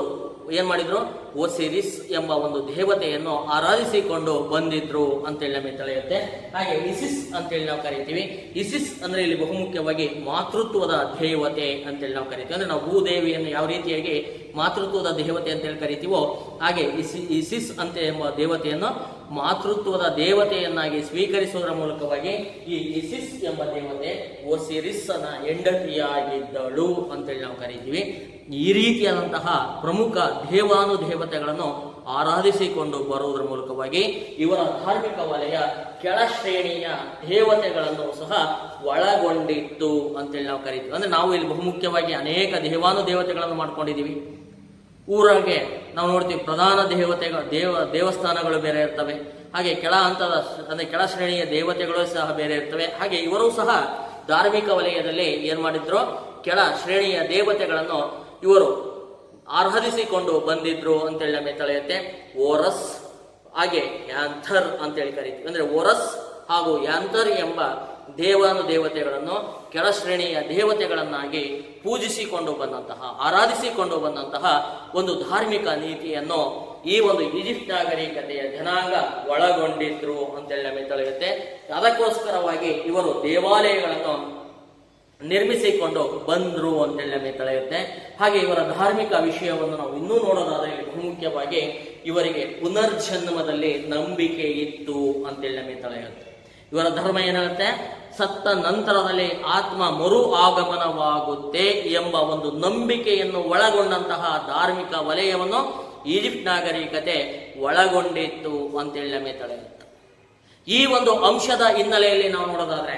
ಏನ್ ಮಾಡಿದ್ರು ಓಸಿರಿಸ್ ಎಂಬ ಒಂದು ದೇವತೆಯನ್ನು ಆರಾಧಿಸಿಕೊಂಡು ಬಂದಿದ್ರು ಅಂತೇಳಿ ನಮಗೆ ತಿಳಿಯುತ್ತೆ ಹಾಗೆ ಇಸಿಸ್ ಅಂತೇಳಿ ನಾವು ಕರಿತೀವಿ ಇಸಿಸ್ ಅಂದ್ರೆ ಇಲ್ಲಿ ಬಹುಮುಖ್ಯವಾಗಿ ಮಾತೃತ್ವದ ದೇವತೆ ಅಂತೇಳಿ ನಾವು ಕರಿತೀವಿ ಅಂದ್ರೆ ನಾವು ಭೂದೇವಿಯನ್ನು ಯಾವ ರೀತಿಯಾಗಿ ಮಾತೃತ್ವದ ದೇವತೆ ಅಂತೇಳಿ ಕರಿತೀವೋ ಹಾಗೆ ಇಸಿ ಇಸಿಸ್ ಅಂತ ಎಂಬ ದೇವತೆಯನ್ನು ಮಾತೃತ್ವದ ದೇವತೆಯನ್ನಾಗಿ ಸ್ವೀಕರಿಸುವುದರ ಮೂಲಕವಾಗಿ ಈ ಇಸಿಸ್ ಎಂಬ ದೇವತೆ ಓಸಿರಿಸ್ನ ಹೆಂಡತಿಯಾಗಿದ್ದಳು ಅಂತೇಳಿ ನಾವು ಕರಿತೀವಿ ಈ ರೀತಿಯಾದಂತಹ ಪ್ರಮುಖ ದೇವಾನು ದೇವತೆಗಳನ್ನು ಆರಾಧಿಸಿಕೊಂಡು ಬರುವುದರ ಮೂಲಕವಾಗಿ ಇವರ ಧಾರ್ಮಿಕ ವಲಯ ಕೆಳ ಶ್ರೇಣಿಯ ದೇವತೆಗಳನ್ನು ಸಹ ಒಳಗೊಂಡಿತ್ತು ಅಂತೇಳಿ ನಾವು ಕರಿತೀವಿ ಅಂದ್ರೆ ನಾವು ಇಲ್ಲಿ ಬಹುಮುಖ್ಯವಾಗಿ ಅನೇಕ ದೇವಾನು ದೇವತೆಗಳನ್ನು ಮಾಡ್ಕೊಂಡಿದೀವಿ ಊರಾಗೆ ನಾವು ನೋಡ್ತೀವಿ ಪ್ರಧಾನ ದೇವತೆಗಳು ದೇವ ದೇವಸ್ಥಾನಗಳು ಬೇರೆ ಇರ್ತವೆ ಹಾಗೆ ಕೆಳ ಹಂತದ ಅಂದ್ರೆ ಕೆಳ ಶ್ರೇಣಿಯ ದೇವತೆಗಳು ಸಹ ಬೇರೆ ಇರ್ತವೆ ಹಾಗೆ ಇವರು ಸಹ ಧಾರ್ಮಿಕ ವಲಯದಲ್ಲಿ ಏನ್ ಮಾಡಿದ್ರು ಕೆಳ ಶ್ರೇಣಿಯ ದೇವತೆಗಳನ್ನು ಇವರು ಆರಾಧಿಸಿಕೊಂಡು ಬಂದಿದ್ರು ಅಂತೇಳಿ ನಮಗೆ ತಿಳಿಯುತ್ತೆ ಓರಸ್ ಹಾಗೆ ಯಾಂಥರ್ ಅಂತೇಳಿ ಕರಿತೀವಿ ಅಂದ್ರೆ ಓರಸ್ ಹಾಗೂ ಯಾಂಥರ್ ಎಂಬ ದೇವಾನು ದೇವತೆಗಳನ್ನು ಕೆಳ ಶ್ರೇಣಿಯ ದೇವತೆಗಳನ್ನಾಗಿ ಪೂಜಿಸಿಕೊಂಡು ಬಂದಂತಹ ಆರಾಧಿಸಿಕೊಂಡು ಬಂದಂತಹ ಒಂದು ಧಾರ್ಮಿಕ ನೀತಿಯನ್ನು ಈ ಒಂದು ಈಜಿಪ್ಟ್ ನಾಗರಿಕತೆಯ ಜನಾಂಗ ಒಳಗೊಂಡಿದ್ರು ಅಂತೇಳಿ ನಮಗೆ ತಿಳಿಯುತ್ತೆ ಅದಕ್ಕೋಸ್ಕರವಾಗಿ ಇವರು ದೇವಾಲಯಗಳನ್ನು ನಿರ್ಮಿಸಿಕೊಂಡು ಬಂದ್ರು ಅಂತೇಳಿ ನಮಗೆ ತಿಳಿಯುತ್ತೆ ಹಾಗೆ ಇವರ ಧಾರ್ಮಿಕ ವಿಷಯವನ್ನು ನಾವು ಇನ್ನೂ ನೋಡೋದಾದ್ರೆ ಇಲ್ಲಿ ಬಹುಮುಖ್ಯವಾಗಿ ಇವರಿಗೆ ಪುನರ್ಜನ್ಮದಲ್ಲಿ ನಂಬಿಕೆ ಇತ್ತು ಅಂತೇಳಿ ನಮಗೆ ತಿಳಿಯುತ್ತೆ ಇವರ ಧರ್ಮ ಏನಾಗುತ್ತೆ ಸತ್ತ ನಂತರದಲ್ಲಿ ಆತ್ಮ ಮರು ಆಗಮನವಾಗುತ್ತೆ ಎಂಬ ಒಂದು ನಂಬಿಕೆಯನ್ನು ಒಳಗೊಂಡಂತಹ ಧಾರ್ಮಿಕ ವಲಯವನ್ನು ಈಜಿಪ್ಟ್ ನಾಗರಿಕತೆ ಒಳಗೊಂಡಿತ್ತು ಅಂತೇಳಿ ನಮಗೆ ತಿಳಿಯುತ್ತೆ ಈ ಒಂದು ಅಂಶದ ಹಿನ್ನೆಲೆಯಲ್ಲಿ ನಾವು ನೋಡೋದಾದ್ರೆ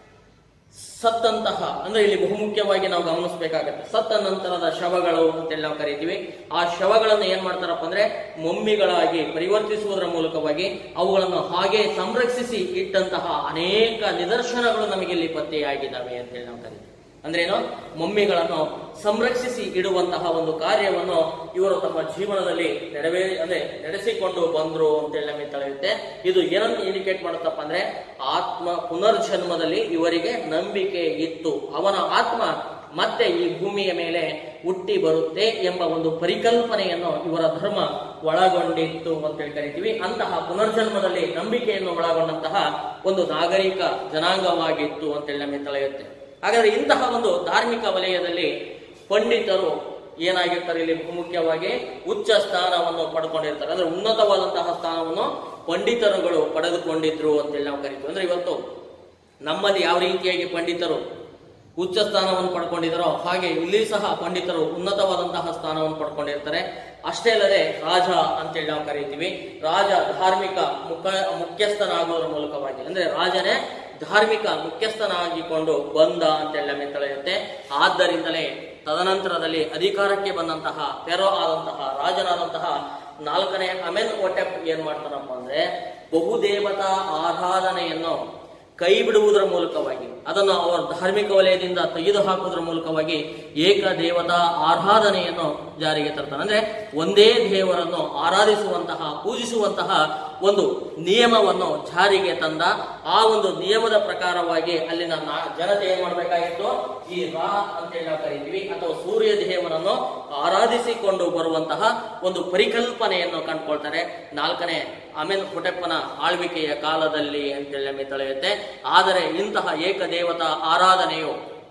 ಸತ್ತಂತಹ ಅಂದ್ರೆ ಇಲ್ಲಿ ಬಹುಮುಖ್ಯವಾಗಿ ನಾವು ಗಮನಿಸಬೇಕಾಗತ್ತೆ ಸತ್ತ ನಂತರದ ಶವಗಳು ಅಂತೇಳಿ ನಾವು ಕರಿತೀವಿ ಆ ಶವಗಳನ್ನು ಏನ್ ಮಾಡ್ತಾರಪ್ಪ ಅಂದ್ರೆ ಮೊಮ್ಮಿಗಳಾಗಿ ಪರಿವರ್ತಿಸುವುದರ ಮೂಲಕವಾಗಿ ಅವುಗಳನ್ನು ಹಾಗೆ ಸಂರಕ್ಷಿಸಿ ಇಟ್ಟಂತಹ ಅನೇಕ ನಿದರ್ಶನಗಳು ನಮಗೆ ಇಲ್ಲಿ ಪತ್ತೆಯಾಗಿದ್ದಾವೆ ಅಂತೇಳಿ ನಾವು ಕರಿತೀವಿ ಅಂದ್ರೆ ಏನು ಮೊಮ್ಮಿಗಳನ್ನು ಸಂರಕ್ಷಿಸಿ ಇಡುವಂತಹ ಒಂದು ಕಾರ್ಯವನ್ನು ಇವರು ತಮ್ಮ ಜೀವನದಲ್ಲಿ ನೆರವೇ ಅಂದ್ರೆ ನಡೆಸಿಕೊಂಡು ಬಂದ್ರು ಅಂತೇಳಿ ನಮಗೆ ತಿಳಿಯುತ್ತೆ ಇದು ಏನನ್ನು ಇಂಡಿಕೇಟ್ ಮಾಡುತ್ತಪ್ಪ ಅಂದ್ರೆ ಆತ್ಮ ಪುನರ್ಜನ್ಮದಲ್ಲಿ ಇವರಿಗೆ ನಂಬಿಕೆ ಇತ್ತು ಅವನ ಆತ್ಮ ಮತ್ತೆ ಈ ಭೂಮಿಯ ಮೇಲೆ ಹುಟ್ಟಿ ಬರುತ್ತೆ ಎಂಬ ಒಂದು ಪರಿಕಲ್ಪನೆಯನ್ನು ಇವರ ಧರ್ಮ ಒಳಗೊಂಡಿತ್ತು ಅಂತೇಳಿ ಕರಿತೀವಿ ಅಂತಹ ಪುನರ್ಜನ್ಮದಲ್ಲಿ ನಂಬಿಕೆಯನ್ನು ಒಳಗೊಂಡಂತಹ ಒಂದು ನಾಗರಿಕ ಜನಾಂಗವಾಗಿತ್ತು ಅಂತೇಳಿ ನಮಗೆ ತಿಳಿಯುತ್ತೆ ಹಾಗಾದ್ರೆ ಇಂತಹ ಒಂದು ಧಾರ್ಮಿಕ ವಲಯದಲ್ಲಿ ಪಂಡಿತರು ಏನಾಗಿರ್ತಾರೆ ಇಲ್ಲಿ ಮುಖ್ಯವಾಗಿ ಉಚ್ಚ ಸ್ಥಾನವನ್ನು ಪಡ್ಕೊಂಡಿರ್ತಾರೆ ಅಂದ್ರೆ ಉನ್ನತವಾದಂತಹ ಸ್ಥಾನವನ್ನು ಪಂಡಿತರುಗಳು ಪಡೆದುಕೊಂಡಿದ್ರು ಅಂತೇಳಿ ನಾವು ಕರಿತೀವಿ ಅಂದ್ರೆ ಇವತ್ತು ನಮ್ಮಲ್ಲಿ ಯಾವ ರೀತಿಯಾಗಿ ಪಂಡಿತರು ಉಚ್ಚ ಸ್ಥಾನವನ್ನು ಪಡ್ಕೊಂಡಿದ್ದಾರೋ ಹಾಗೆ ಇಲ್ಲಿ ಸಹ ಪಂಡಿತರು ಉನ್ನತವಾದಂತಹ ಸ್ಥಾನವನ್ನು ಪಡ್ಕೊಂಡಿರ್ತಾರೆ ಅಷ್ಟೇ ಅಲ್ಲದೆ ರಾಜ ಅಂತೇಳಿ ನಾವು ಕರಿತೀವಿ ರಾಜ ಧಾರ್ಮಿಕ ಮುಖ ಮುಖ್ಯಸ್ಥನಾಗುವುದರ ಮೂಲಕವಾಗಿ ಅಂದ್ರೆ ರಾಜನೇ ಧಾರ್ಮಿಕ ಮುಖ್ಯಸ್ಥನಾಗಿಕೊಂಡು ಬಂದ ಅಂತೇಳಿ ನಮಗೆ ತಿಳಿಯುತ್ತೆ ಆದ್ದರಿಂದಲೇ ತದನಂತರದಲ್ಲಿ ಅಧಿಕಾರಕ್ಕೆ ಬಂದಂತಹ ಪೆರೋ ಆದಂತಹ ರಾಜನಾದಂತಹ ನಾಲ್ಕನೇ ಅಮೆನ್ ಒಟೆಪ್ ಏನ್ ಮಾಡ್ತಾನಪ್ಪ ಅಂದ್ರೆ ಬಹುದೇವತಾ ಆರಾಧನೆಯನ್ನು ಕೈ ಬಿಡುವುದರ ಮೂಲಕವಾಗಿ ಅದನ್ನು ಅವರ ಧಾರ್ಮಿಕ ವಲಯದಿಂದ ತೆಗೆದು ಹಾಕುವುದರ ಮೂಲಕವಾಗಿ ಏಕ ದೇವತಾ ಆರಾಧನೆಯನ್ನು ಜಾರಿಗೆ ತರ್ತಾನೆ ಅಂದ್ರೆ ಒಂದೇ ದೇವರನ್ನು ಆರಾಧಿಸುವಂತಹ ಪೂಜಿಸುವಂತಹ ಒಂದು ನಿಯಮವನ್ನು ಜಾರಿಗೆ ತಂದ ಆ ಒಂದು ನಿಯಮದ ಪ್ರಕಾರವಾಗಿ ಅಲ್ಲಿನ ನಾ- ಜನತೆ ಏನ್ ಮಾಡಬೇಕಾಗಿತ್ತು ಈ ರಾ ಅಂತೇಳಿ ನಾವು ಕರಿತೀವಿ ಅಥವಾ ಸೂರ್ಯ ದೇವರನ್ನು ಆರಾಧಿಸಿಕೊಂಡು ಬರುವಂತಹ ಒಂದು ಪರಿಕಲ್ಪನೆಯನ್ನು ಕಂಡುಕೊಳ್ತಾರೆ ನಾಲ್ಕನೇ ಅಮೆನ್ ಹೊಟೆಪ್ಪನ ಆಳ್ವಿಕೆಯ ಕಾಲದಲ್ಲಿ ಅಂತೇಳಿ ನಮಗೆ ತಿಳಿಯುತ್ತೆ ಆದರೆ ಇಂತಹ ಏಕದೇವತಾ ಆರಾಧನೆಯು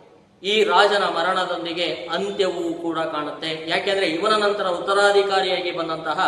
ಈ ರಾಜನ ಮರಣದೊಂದಿಗೆ ಅಂತ್ಯವೂ ಕೂಡ ಕಾಣುತ್ತೆ ಯಾಕೆಂದ್ರೆ ಇವನ ನಂತರ ಉತ್ತರಾಧಿಕಾರಿಯಾಗಿ ಬಂದಂತಹ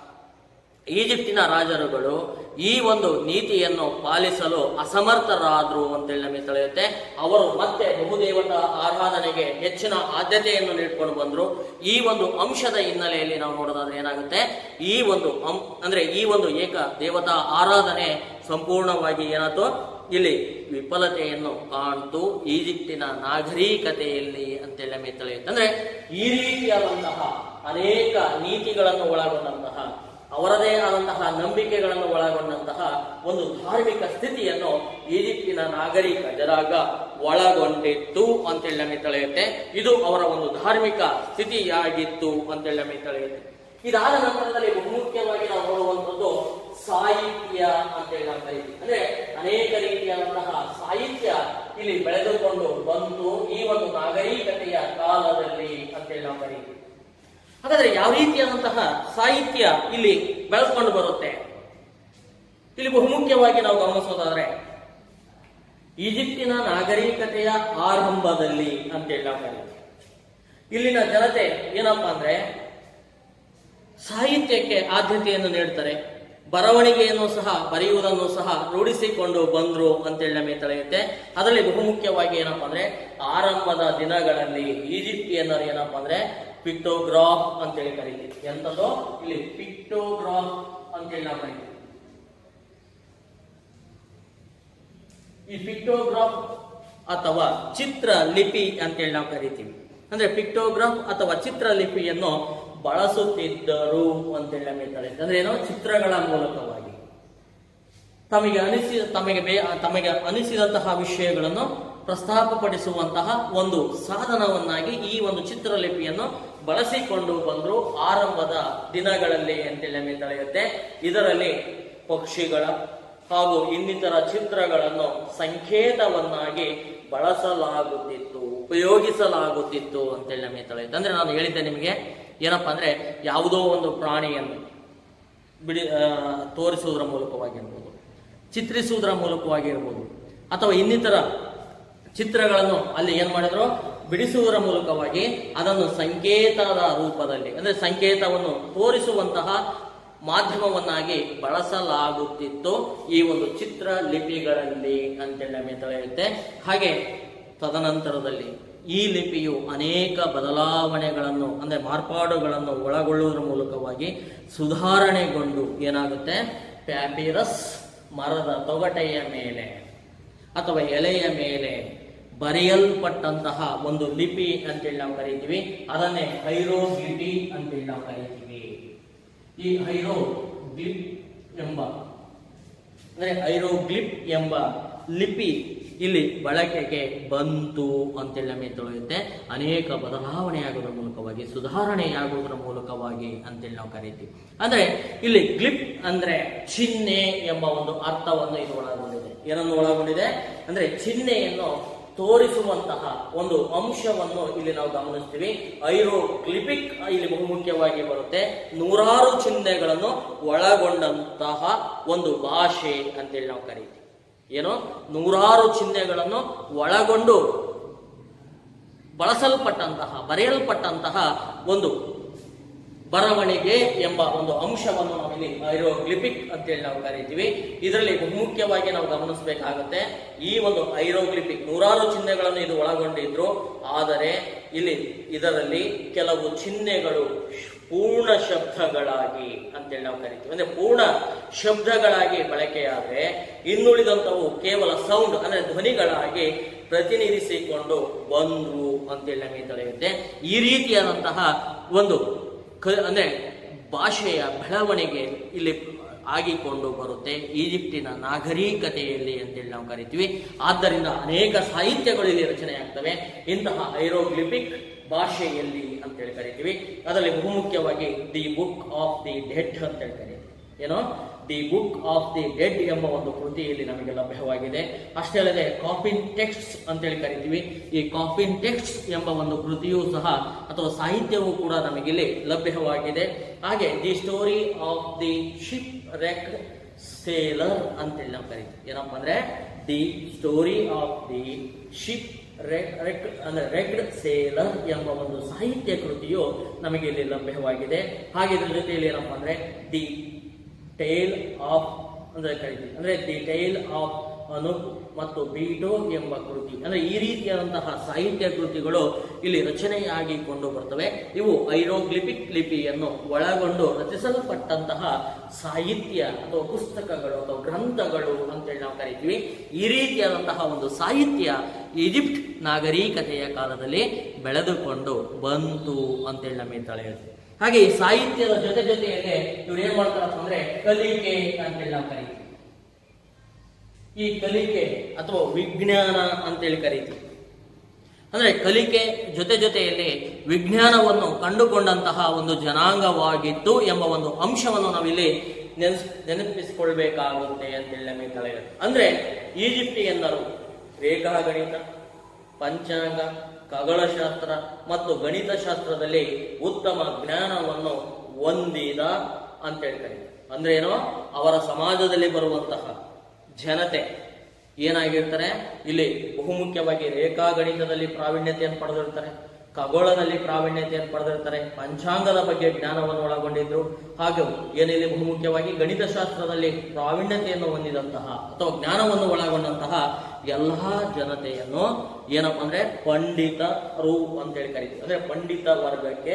ಈಜಿಪ್ಟಿನ ರಾಜರುಗಳು ಈ ಒಂದು ನೀತಿಯನ್ನು ಪಾಲಿಸಲು ಅಸಮರ್ಥರಾದ್ರು ಅಂತೇಳಿ ನಮಗೆ ತಿಳಿಯುತ್ತೆ ಅವರು ಮತ್ತೆ ಬಹುದೇವತಾ ಆರಾಧನೆಗೆ ಹೆಚ್ಚಿನ ಆದ್ಯತೆಯನ್ನು ನೀಡ್ಕೊಂಡು ಬಂದ್ರು ಈ ಒಂದು ಅಂಶದ ಹಿನ್ನೆಲೆಯಲ್ಲಿ ನಾವು ನೋಡೋದಾದ್ರೆ ಏನಾಗುತ್ತೆ ಈ ಒಂದು ಅಂ- ಅಂದ್ರೆ ಈ ಒಂದು ಏಕ ದೇವತಾ ಆರಾಧನೆ ಸಂಪೂರ್ಣವಾಗಿ ಏನಾಯ್ತು ಇಲ್ಲಿ ವಿಫಲತೆಯನ್ನು ಕಾಣ್ತು ಈಜಿಪ್ಟಿನ ನಾಗರಿಕತೆಯಲ್ಲಿ ಅಂತೇಳಿ ನಮಗೆ ತಿಳಿಯುತ್ತೆ ಅಂದ್ರೆ ಈ ರೀತಿಯಾದಂತಹ ಅನೇಕ ನೀತಿಗಳನ್ನು ಒಳಗೊಂಡಂತಹ ಅವರದೇ ಆದಂತಹ ನಂಬಿಕೆಗಳನ್ನು ಒಳಗೊಂಡಂತಹ ಒಂದು ಧಾರ್ಮಿಕ ಸ್ಥಿತಿಯನ್ನು ಈಜಿಪ್ಟಿನ ನಾಗರಿಕ ಜನಾಂಗ ಒಳಗೊಂಡಿತ್ತು ಅಂತೇಳಿ ನಮಗೆ ತಿಳಿಯುತ್ತೆ ಇದು ಅವರ ಒಂದು ಧಾರ್ಮಿಕ ಸ್ಥಿತಿಯಾಗಿತ್ತು ಅಂತೇಳಿ ನಮಗೆ ತಿಳಿಯುತ್ತೆ ಇದಾದ ನಂತರದಲ್ಲಿ ಬಹುಮುಖ್ಯವಾಗಿ ನಾವು ನೋಡುವಂಥದ್ದು ಸಾಹಿತ್ಯ ಅಂತೇಳಿ ನಾವು ಕರಿತೀವಿ ಅಂದ್ರೆ ಅನೇಕ ರೀತಿಯಾದಂತಹ ಸಾಹಿತ್ಯ ಇಲ್ಲಿ ಬೆಳೆದುಕೊಂಡು ಬಂತು ಈ ಒಂದು ನಾಗರಿಕತೆಯ ಕಾಲದಲ್ಲಿ ಅಂತೇಳಿ ನಾವು ಕರಿತೀವಿ ಹಾಗಾದ್ರೆ ಯಾವ ರೀತಿಯಾದಂತಹ ಸಾಹಿತ್ಯ ಇಲ್ಲಿ ಬೆಳೆದುಕೊಂಡು ಬರುತ್ತೆ ಇಲ್ಲಿ ಬಹುಮುಖ್ಯವಾಗಿ ನಾವು ಗಮನಿಸೋದಾದ್ರೆ ಈಜಿಪ್ಟಿನ ನಾಗರಿಕತೆಯ ಆರಂಭದಲ್ಲಿ ಅಂತೇಳಿ ನಾವು ಕರೀತೀವಿ ಇಲ್ಲಿನ ಜನತೆ ಏನಪ್ಪಾ ಅಂದ್ರೆ ಸಾಹಿತ್ಯಕ್ಕೆ ಆದ್ಯತೆಯನ್ನು ನೀಡ್ತಾರೆ ಬರವಣಿಗೆಯನ್ನು ಸಹ ಬರೆಯುವುದನ್ನು ಸಹ ರೂಢಿಸಿಕೊಂಡು ಬಂದ್ರು ಅಂತೇಳಿ ನಮಗೆ ತಿಳಿಯುತ್ತೆ ಅದರಲ್ಲಿ ಬಹುಮುಖ್ಯವಾಗಿ ಏನಪ್ಪಾ ಅಂದ್ರೆ ಆರಂಭದ ದಿನಗಳಲ್ಲಿ ಈಜಿಪ್ಟಿಯನ್ನರು ಏನಪ್ಪಾ ಅಂದ್ರೆ ಪಿಕ್ಟೋಗ್ರಾಫ್ ಅಂತೇಳಿ ಕರೀತೀವಿ ಎಂತದ್ದು ಇಲ್ಲಿ ಪಿಕ್ಟೋಗ್ರಾಫ್ ಅಂತೇಳಿ ನಾವು ಕರೀತೀವಿ ಈ ಪಿಕ್ಟೋಗ್ರಾಫ್ ಅಥವಾ ಚಿತ್ರ ಲಿಪಿ ಅಂತೇಳಿ ನಾವು ಕರಿತೀವಿ ಅಂದ್ರೆ ಪಿಕ್ಟೋಗ್ರಾಫ್ ಅಥವಾ ಚಿತ್ರ ಲಿಪಿಯನ್ನು ಬಳಸುತ್ತಿದ್ದರು ಅಂತೇಳಿ ನಮಗೆ ತಿಳಿಯುತ್ತೆ ಅಂದ್ರೆ ಏನೋ ಚಿತ್ರಗಳ ಮೂಲಕವಾಗಿ ತಮಗೆ ಅನಿಸಿ ತಮಗೆ ಬೇ ತಮಗೆ ಅನಿಸಿದಂತಹ ವಿಷಯಗಳನ್ನು ಪ್ರಸ್ತಾಪಪಡಿಸುವಂತಹ ಒಂದು ಸಾಧನವನ್ನಾಗಿ ಈ ಒಂದು ಚಿತ್ರಲಿಪಿಯನ್ನು ಬಳಸಿಕೊಂಡು ಬಂದ್ರು ಆರಂಭದ ದಿನಗಳಲ್ಲಿ ಅಂತೇಳಿ ನಮಗೆ ತಿಳಿಯುತ್ತೆ ಇದರಲ್ಲಿ ಪಕ್ಷಿಗಳ ಹಾಗೂ ಇನ್ನಿತರ ಚಿತ್ರಗಳನ್ನು ಸಂಕೇತವನ್ನಾಗಿ ಬಳಸಲಾಗುತ್ತಿತ್ತು ಉಪಯೋಗಿಸಲಾಗುತ್ತಿತ್ತು ಅಂತೇಳಿ ನಮಗೆ ತಿಳಿಯುತ್ತೆ ಅಂದ್ರೆ ನಾನು ಹೇಳಿದ್ದೆ ನಿಮಗೆ ಏನಪ್ಪಾ ಅಂದ್ರೆ ಯಾವುದೋ ಒಂದು ಪ್ರಾಣಿಯನ್ನು ಬಿಡಿ ಆ, ತೋರಿಸುವುದರ ಮೂಲಕವಾಗಿರ್ಬೋದು ಚಿತ್ರಿಸುವುದರ ಮೂಲಕವಾಗಿರ್ಬೋದು ಅಥವಾ ಇನ್ನಿತರ ಚಿತ್ರಗಳನ್ನು ಅಲ್ಲಿ ಏನ್ ಮಾಡಿದ್ರು ಬಿಡಿಸುವುದರ ಮೂಲಕವಾಗಿ ಅದನ್ನು ಸಂಕೇತದ ರೂಪದಲ್ಲಿ ಅಂದ್ರೆ ಸಂಕೇತವನ್ನು ತೋರಿಸುವಂತಹ ಮಾಧ್ಯಮವನ್ನಾಗಿ ಬಳಸಲಾಗುತ್ತಿತ್ತು ಈ ಒಂದು ಚಿತ್ರ ಲಿಪಿಗಳಲ್ಲಿ ಅಂತೇಳಿ ನಮಗೆ ತಿಳಿಯುತ್ತೆ ಹಾಗೆ ತದನಂತರದಲ್ಲಿ ಈ ಲಿಪಿಯು ಅನೇಕ ಬದಲಾವಣೆಗಳನ್ನು ಅಂದ್ರೆ ಮಾರ್ಪಾಡುಗಳನ್ನು ಒಳಗೊಳ್ಳುವುದರ ಮೂಲಕವಾಗಿ ಸುಧಾರಣೆಗೊಂಡು ಏನಾಗುತ್ತೆ ಪ್ಯಾಪಿರಸ್ ಮರದ ತೊಗಟೆಯ ಮೇಲೆ ಅಥವಾ ಎಲೆಯ ಮೇಲೆ ಬರೆಯಲ್ಪಟ್ಟಂತಹ ಒಂದು ಲಿಪಿ ಅಂತೇಳಿ ನಾವು ಕರಿತೀವಿ ಅದನ್ನೇ ಹೈರೋಗ್ಲಿಪಿ ಅಂತೇಳಿ ನಾವು ಕರಿತೀವಿ ಈ ಹೈರೋಗ್ಲಿಪ್ ಎಂಬ ಅಂದ್ರೆ ಹೈರೋಗ್ಲಿಪ್ ಎಂಬ ಲಿಪಿ ಇಲ್ಲಿ ಬಳಕೆಗೆ ಬಂತು ಅಂತೇಳಿ ನಮಗೆ ತಿಳಿಯುತ್ತೆ ಅನೇಕ ಬದಲಾವಣೆಯಾಗುವುದರ ಮೂಲಕವಾಗಿ ಸುಧಾರಣೆಯಾಗುವುದರ ಮೂಲಕವಾಗಿ ಅಂತೇಳಿ ನಾವು ಕರಿತೀವಿ ಅಂದ್ರೆ ಇಲ್ಲಿ ಗ್ಲಿಪ್ ಅಂದ್ರೆ ಚಿಹ್ನೆ ಎಂಬ ಒಂದು ಅರ್ಥವನ್ನು ಇದು ಒಳಗೊಂಡಿದೆ ಏನನ್ನು ಒಳಗೊಂಡಿದೆ ಅಂದ್ರೆ ಚಿಹ್ನೆಯನ್ನು ತೋರಿಸುವಂತಹ ಒಂದು ಅಂಶವನ್ನು ಇಲ್ಲಿ ನಾವು ಗಮನಿಸ್ತೀವಿ ಐರೋಗ್ಲಿಪಿಕ್ ಇಲ್ಲಿ ಬಹುಮುಖ್ಯವಾಗಿ ಬರುತ್ತೆ ನೂರಾರು ಚಿಹ್ನೆಗಳನ್ನು ಒಳಗೊಂಡಂತಹ ಒಂದು ಭಾಷೆ ಅಂತೇಳಿ ನಾವು ಕರೀತೀವಿ ಏನು ನೂರಾರು ಚಿಹ್ನೆಗಳನ್ನು ಒಳಗೊಂಡು ಬಳಸಲ್ಪಟ್ಟಂತಹ ಬರೆಯಲ್ಪಟ್ಟಂತಹ ಒಂದು ಬರವಣಿಗೆ ಎಂಬ ಒಂದು ಅಂಶವನ್ನು ನಾವಿಲ್ಲಿ ಐರೋಗ್ಲಿಪಿಕ್ ಅಂತೇಳಿ ನಾವು ಕರಿತೀವಿ ಇದರಲ್ಲಿ ಬಹುಮುಖ್ಯವಾಗಿ ನಾವು ಗಮನಿಸಬೇಕಾಗುತ್ತೆ ಈ ಒಂದು ಐರೋಗ್ಲಿಪಿಕ್ ನೂರಾರು ಚಿಹ್ನೆಗಳನ್ನು ಇದು ಒಳಗೊಂಡಿದ್ರು ಆದರೆ ಇಲ್ಲಿ ಇದರಲ್ಲಿ ಕೆಲವು ಚಿಹ್ನೆಗಳು ಪೂರ್ಣ ಶಬ್ದಗಳಾಗಿ ಅಂತೇಳಿ ನಾವು ಕರಿತೀವಿ ಅಂದ್ರೆ ಪೂರ್ಣ ಶಬ್ದಗಳಾಗಿ ಬಳಕೆಯಾದ್ರೆ ಇನ್ನುಳಿದಂತವು ಕೇವಲ ಸೌಂಡ್ ಅಂದ್ರೆ ಧ್ವನಿಗಳಾಗಿ ಪ್ರತಿನಿಧಿಸಿಕೊಂಡು ಬಂದ್ವು ಅಂತೇಳಿ ನಮಗೆ ತಿಳಿಯುತ್ತೆ ಈ ರೀತಿಯಾದಂತಹ ಒಂದು ಕ ಅಂದ್ರೆ ಭಾಷೆಯ ಬೆಳವಣಿಗೆ ಇಲ್ಲಿ ಆಗಿಕೊಂಡು ಬರುತ್ತೆ ಈಜಿಪ್ಟಿನ ನಾಗರಿಕತೆಯಲ್ಲಿ ಅಂತೇಳಿ ನಾವು ಕರಿತೀವಿ ಆದ್ದರಿಂದ ಅನೇಕ ಸಾಹಿತ್ಯಗಳು ಇಲ್ಲಿ ರಚನೆಯಾಗ್ತವೆ ಇಂತಹ ಐರೋಗ್ಲಿಪಿಕ್ ಭಾಷೆಯಲ್ಲಿ ಅಂತೇಳಿ ಕರಿತೀವಿ ಅದರಲ್ಲಿ ಬಹುಮುಖ್ಯವಾಗಿ the book of the dead ಅಂತೇಳಿ ಕರೀತೀವಿ ಏನೋ the book of the dead ಎಂಬ ಒಂದು ಕೃತಿ ಇಲ್ಲಿ ನಮಗೆ ಲಭ್ಯವಾಗಿದೆ ಅಷ್ಟೇ ಅಲ್ಲದೆ ಕಾಫಿನ್ ಟೆಕ್ಸ್ಟ್ ಅಂತೇಳಿ ಕರಿತೀವಿ ಈ ಕಾಫಿನ್ ಟೆಕ್ಸ್ಟ್ ಎಂಬ ಒಂದು ಕೃತಿಯೂ ಸಹ ಅಥವಾ ಸಾಹಿತ್ಯವೂ ಕೂಡ ನಮಗಿಲ್ಲಿ ಲಭ್ಯವಾಗಿದೆ ಹಾಗೆ the story of the shipwreck sailor ಅಂತೇಳಿ ನಾವು ಕರಿತೀವಿ ಏನಪ್ಪ ಅಂದ್ರೆ the story of the shipwreck wreck ಅಂದ್ರೆ ರೆಕ್ಡ್ ಸೇಲರ್ ಎಂಬ ಒಂದು ಸಾಹಿತ್ಯ ಕೃತಿಯು ನಮಗೆ ಇಲ್ಲಿ ಲಭ್ಯವಾಗಿದೆ ಹಾಗೆ ಇದ್ರ ಜೊತೆಯಲ್ಲಿ ಏನಪ್ಪ ಅಂದ್ರೆ ದಿ ಟೇಲ್ ಆಫ್ ಅಂದ್ರೆ ಕರಿತೀವಿ ಅಂದ್ರೆ ದಿ ಟೇಲ್ ಆಫ್ ಅನುಪ್ ಮತ್ತು ಬೀಟೋ ಎಂಬ ಕೃತಿ ಅಂದ್ರೆ ಈ ರೀತಿಯಾದಂತಹ ಸಾಹಿತ್ಯ ಕೃತಿಗಳು ಇಲ್ಲಿ ರಚನೆಯಾಗಿ ಕೊಂಡು ಬರ್ತವೆ ಇವು ಐರೋಗ್ಲಿಪಿಕ್ ಲಿಪಿಯನ್ನು ಒಳಗೊಂಡು ರಚಿಸಲ್ಪಟ್ಟಂತಹ ಸಾಹಿತ್ಯ ಅಥವಾ ಪುಸ್ತಕಗಳು ಅಥವಾ ಗ್ರಂಥಗಳು ಅಂತೇಳಿ ನಾವು ಕರಿತೀವಿ ಈ ರೀತಿಯಾದಂತಹ ಒಂದು ಸಾಹಿತ್ಯ ಈಜಿಪ್ಟ್ ನಾಗರಿಕತೆಯ ಕಾಲದಲ್ಲಿ ಬೆಳೆದುಕೊಂಡು ಬಂತು ಅಂತೇಳಿ ನಮಗೆ ತಿಳಿಯುತ್ತೆ ಹಾಗೆ ಈ ಸಾಹಿತ್ಯದ ಜೊತೆ ಜೊತೆಯಲ್ಲಿ ಇವ್ರು ಏನ್ ಮಾಡ್ತಾರಪ್ಪ ಅಂದ್ರೆ ಕಲಿಕೆ ಅಂತೇಳಿ ನಾವು ಕರಿತೀವಿ ಈ ಕಲಿಕೆ ಅಥವಾ ವಿಜ್ಞಾನ ಅಂತೇಳಿ ಕರಿತೀವಿ ಅಂದ್ರೆ ಕಲಿಕೆ ಜೊತೆ ಜೊತೆಯಲ್ಲಿ ವಿಜ್ಞಾನವನ್ನು ಕಂಡುಕೊಂಡಂತಹ ಒಂದು ಜನಾಂಗವಾಗಿತ್ತು ಎಂಬ ಒಂದು ಅಂಶವನ್ನು ನಾವಿಲ್ಲಿ ನೆನೆಸ್ ನೆನಪಿಸಿಕೊಳ್ಬೇಕಾಗುತ್ತೆ ಅಂತೇಳಿ ನಮಗೆ ತಿಳಿಯುತ್ತೆ ಅಂದ್ರೆ ಈಜಿಪ್ಟಿಯನ್ನರು ರೇಖಾಗಣಿತ ಪಂಚಾಂಗ ಖಗೋಳಶಾಸ್ತ್ರ ಮತ್ತು ಗಣಿತಶಾಸ್ತ್ರದಲ್ಲಿ ಉತ್ತಮ ಜ್ಞಾನವನ್ನು ಹೊಂದಿದ ಅಂತ ಹೇಳ್ತಾರೆ ಅಂದ್ರೆ ಏನು ಅವರ ಸಮಾಜದಲ್ಲಿ ಬರುವಂತಹ ಜನತೆ ಏನಾಗಿರ್ತಾರೆ ಇಲ್ಲಿ ಬಹುಮುಖ್ಯವಾಗಿ ರೇಖಾಗಣಿತದಲ್ಲಿ ಪ್ರಾವೀಣ್ಯತೆಯನ್ನು ಪಡೆದಿರ್ತಾರೆ ಖಗೋಳದಲ್ಲಿ ಪ್ರಾವೀಣ್ಯತೆಯನ್ನು ಪಡೆದಿರ್ತಾರೆ ಪಂಚಾಂಗದ ಬಗ್ಗೆ ಜ್ಞಾನವನ್ನು ಒಳಗೊಂಡಿದ್ರು ಹಾಗೂ ಏನಿಲ್ಲಿ ಬಹುಮುಖ್ಯವಾಗಿ ಗಣಿತಶಾಸ್ತ್ರದಲ್ಲಿ ಪ್ರಾವೀಣ್ಯತೆಯನ್ನು ಹೊಂದಿದಂತಹ ಅಥವಾ ಜ್ಞಾನವನ್ನು ಒಳಗೊಂಡಂತಹ ಎಲ್ಲಾ ಜನತೆಯನ್ನು ಏನಪ್ಪ ಅಂದ್ರೆ ಪಂಡಿತರು ಅಂತೇಳಿ ಕರಿತೀವಿ ಅಂದ್ರೆ ಪಂಡಿತ ವರ್ಗಕ್ಕೆ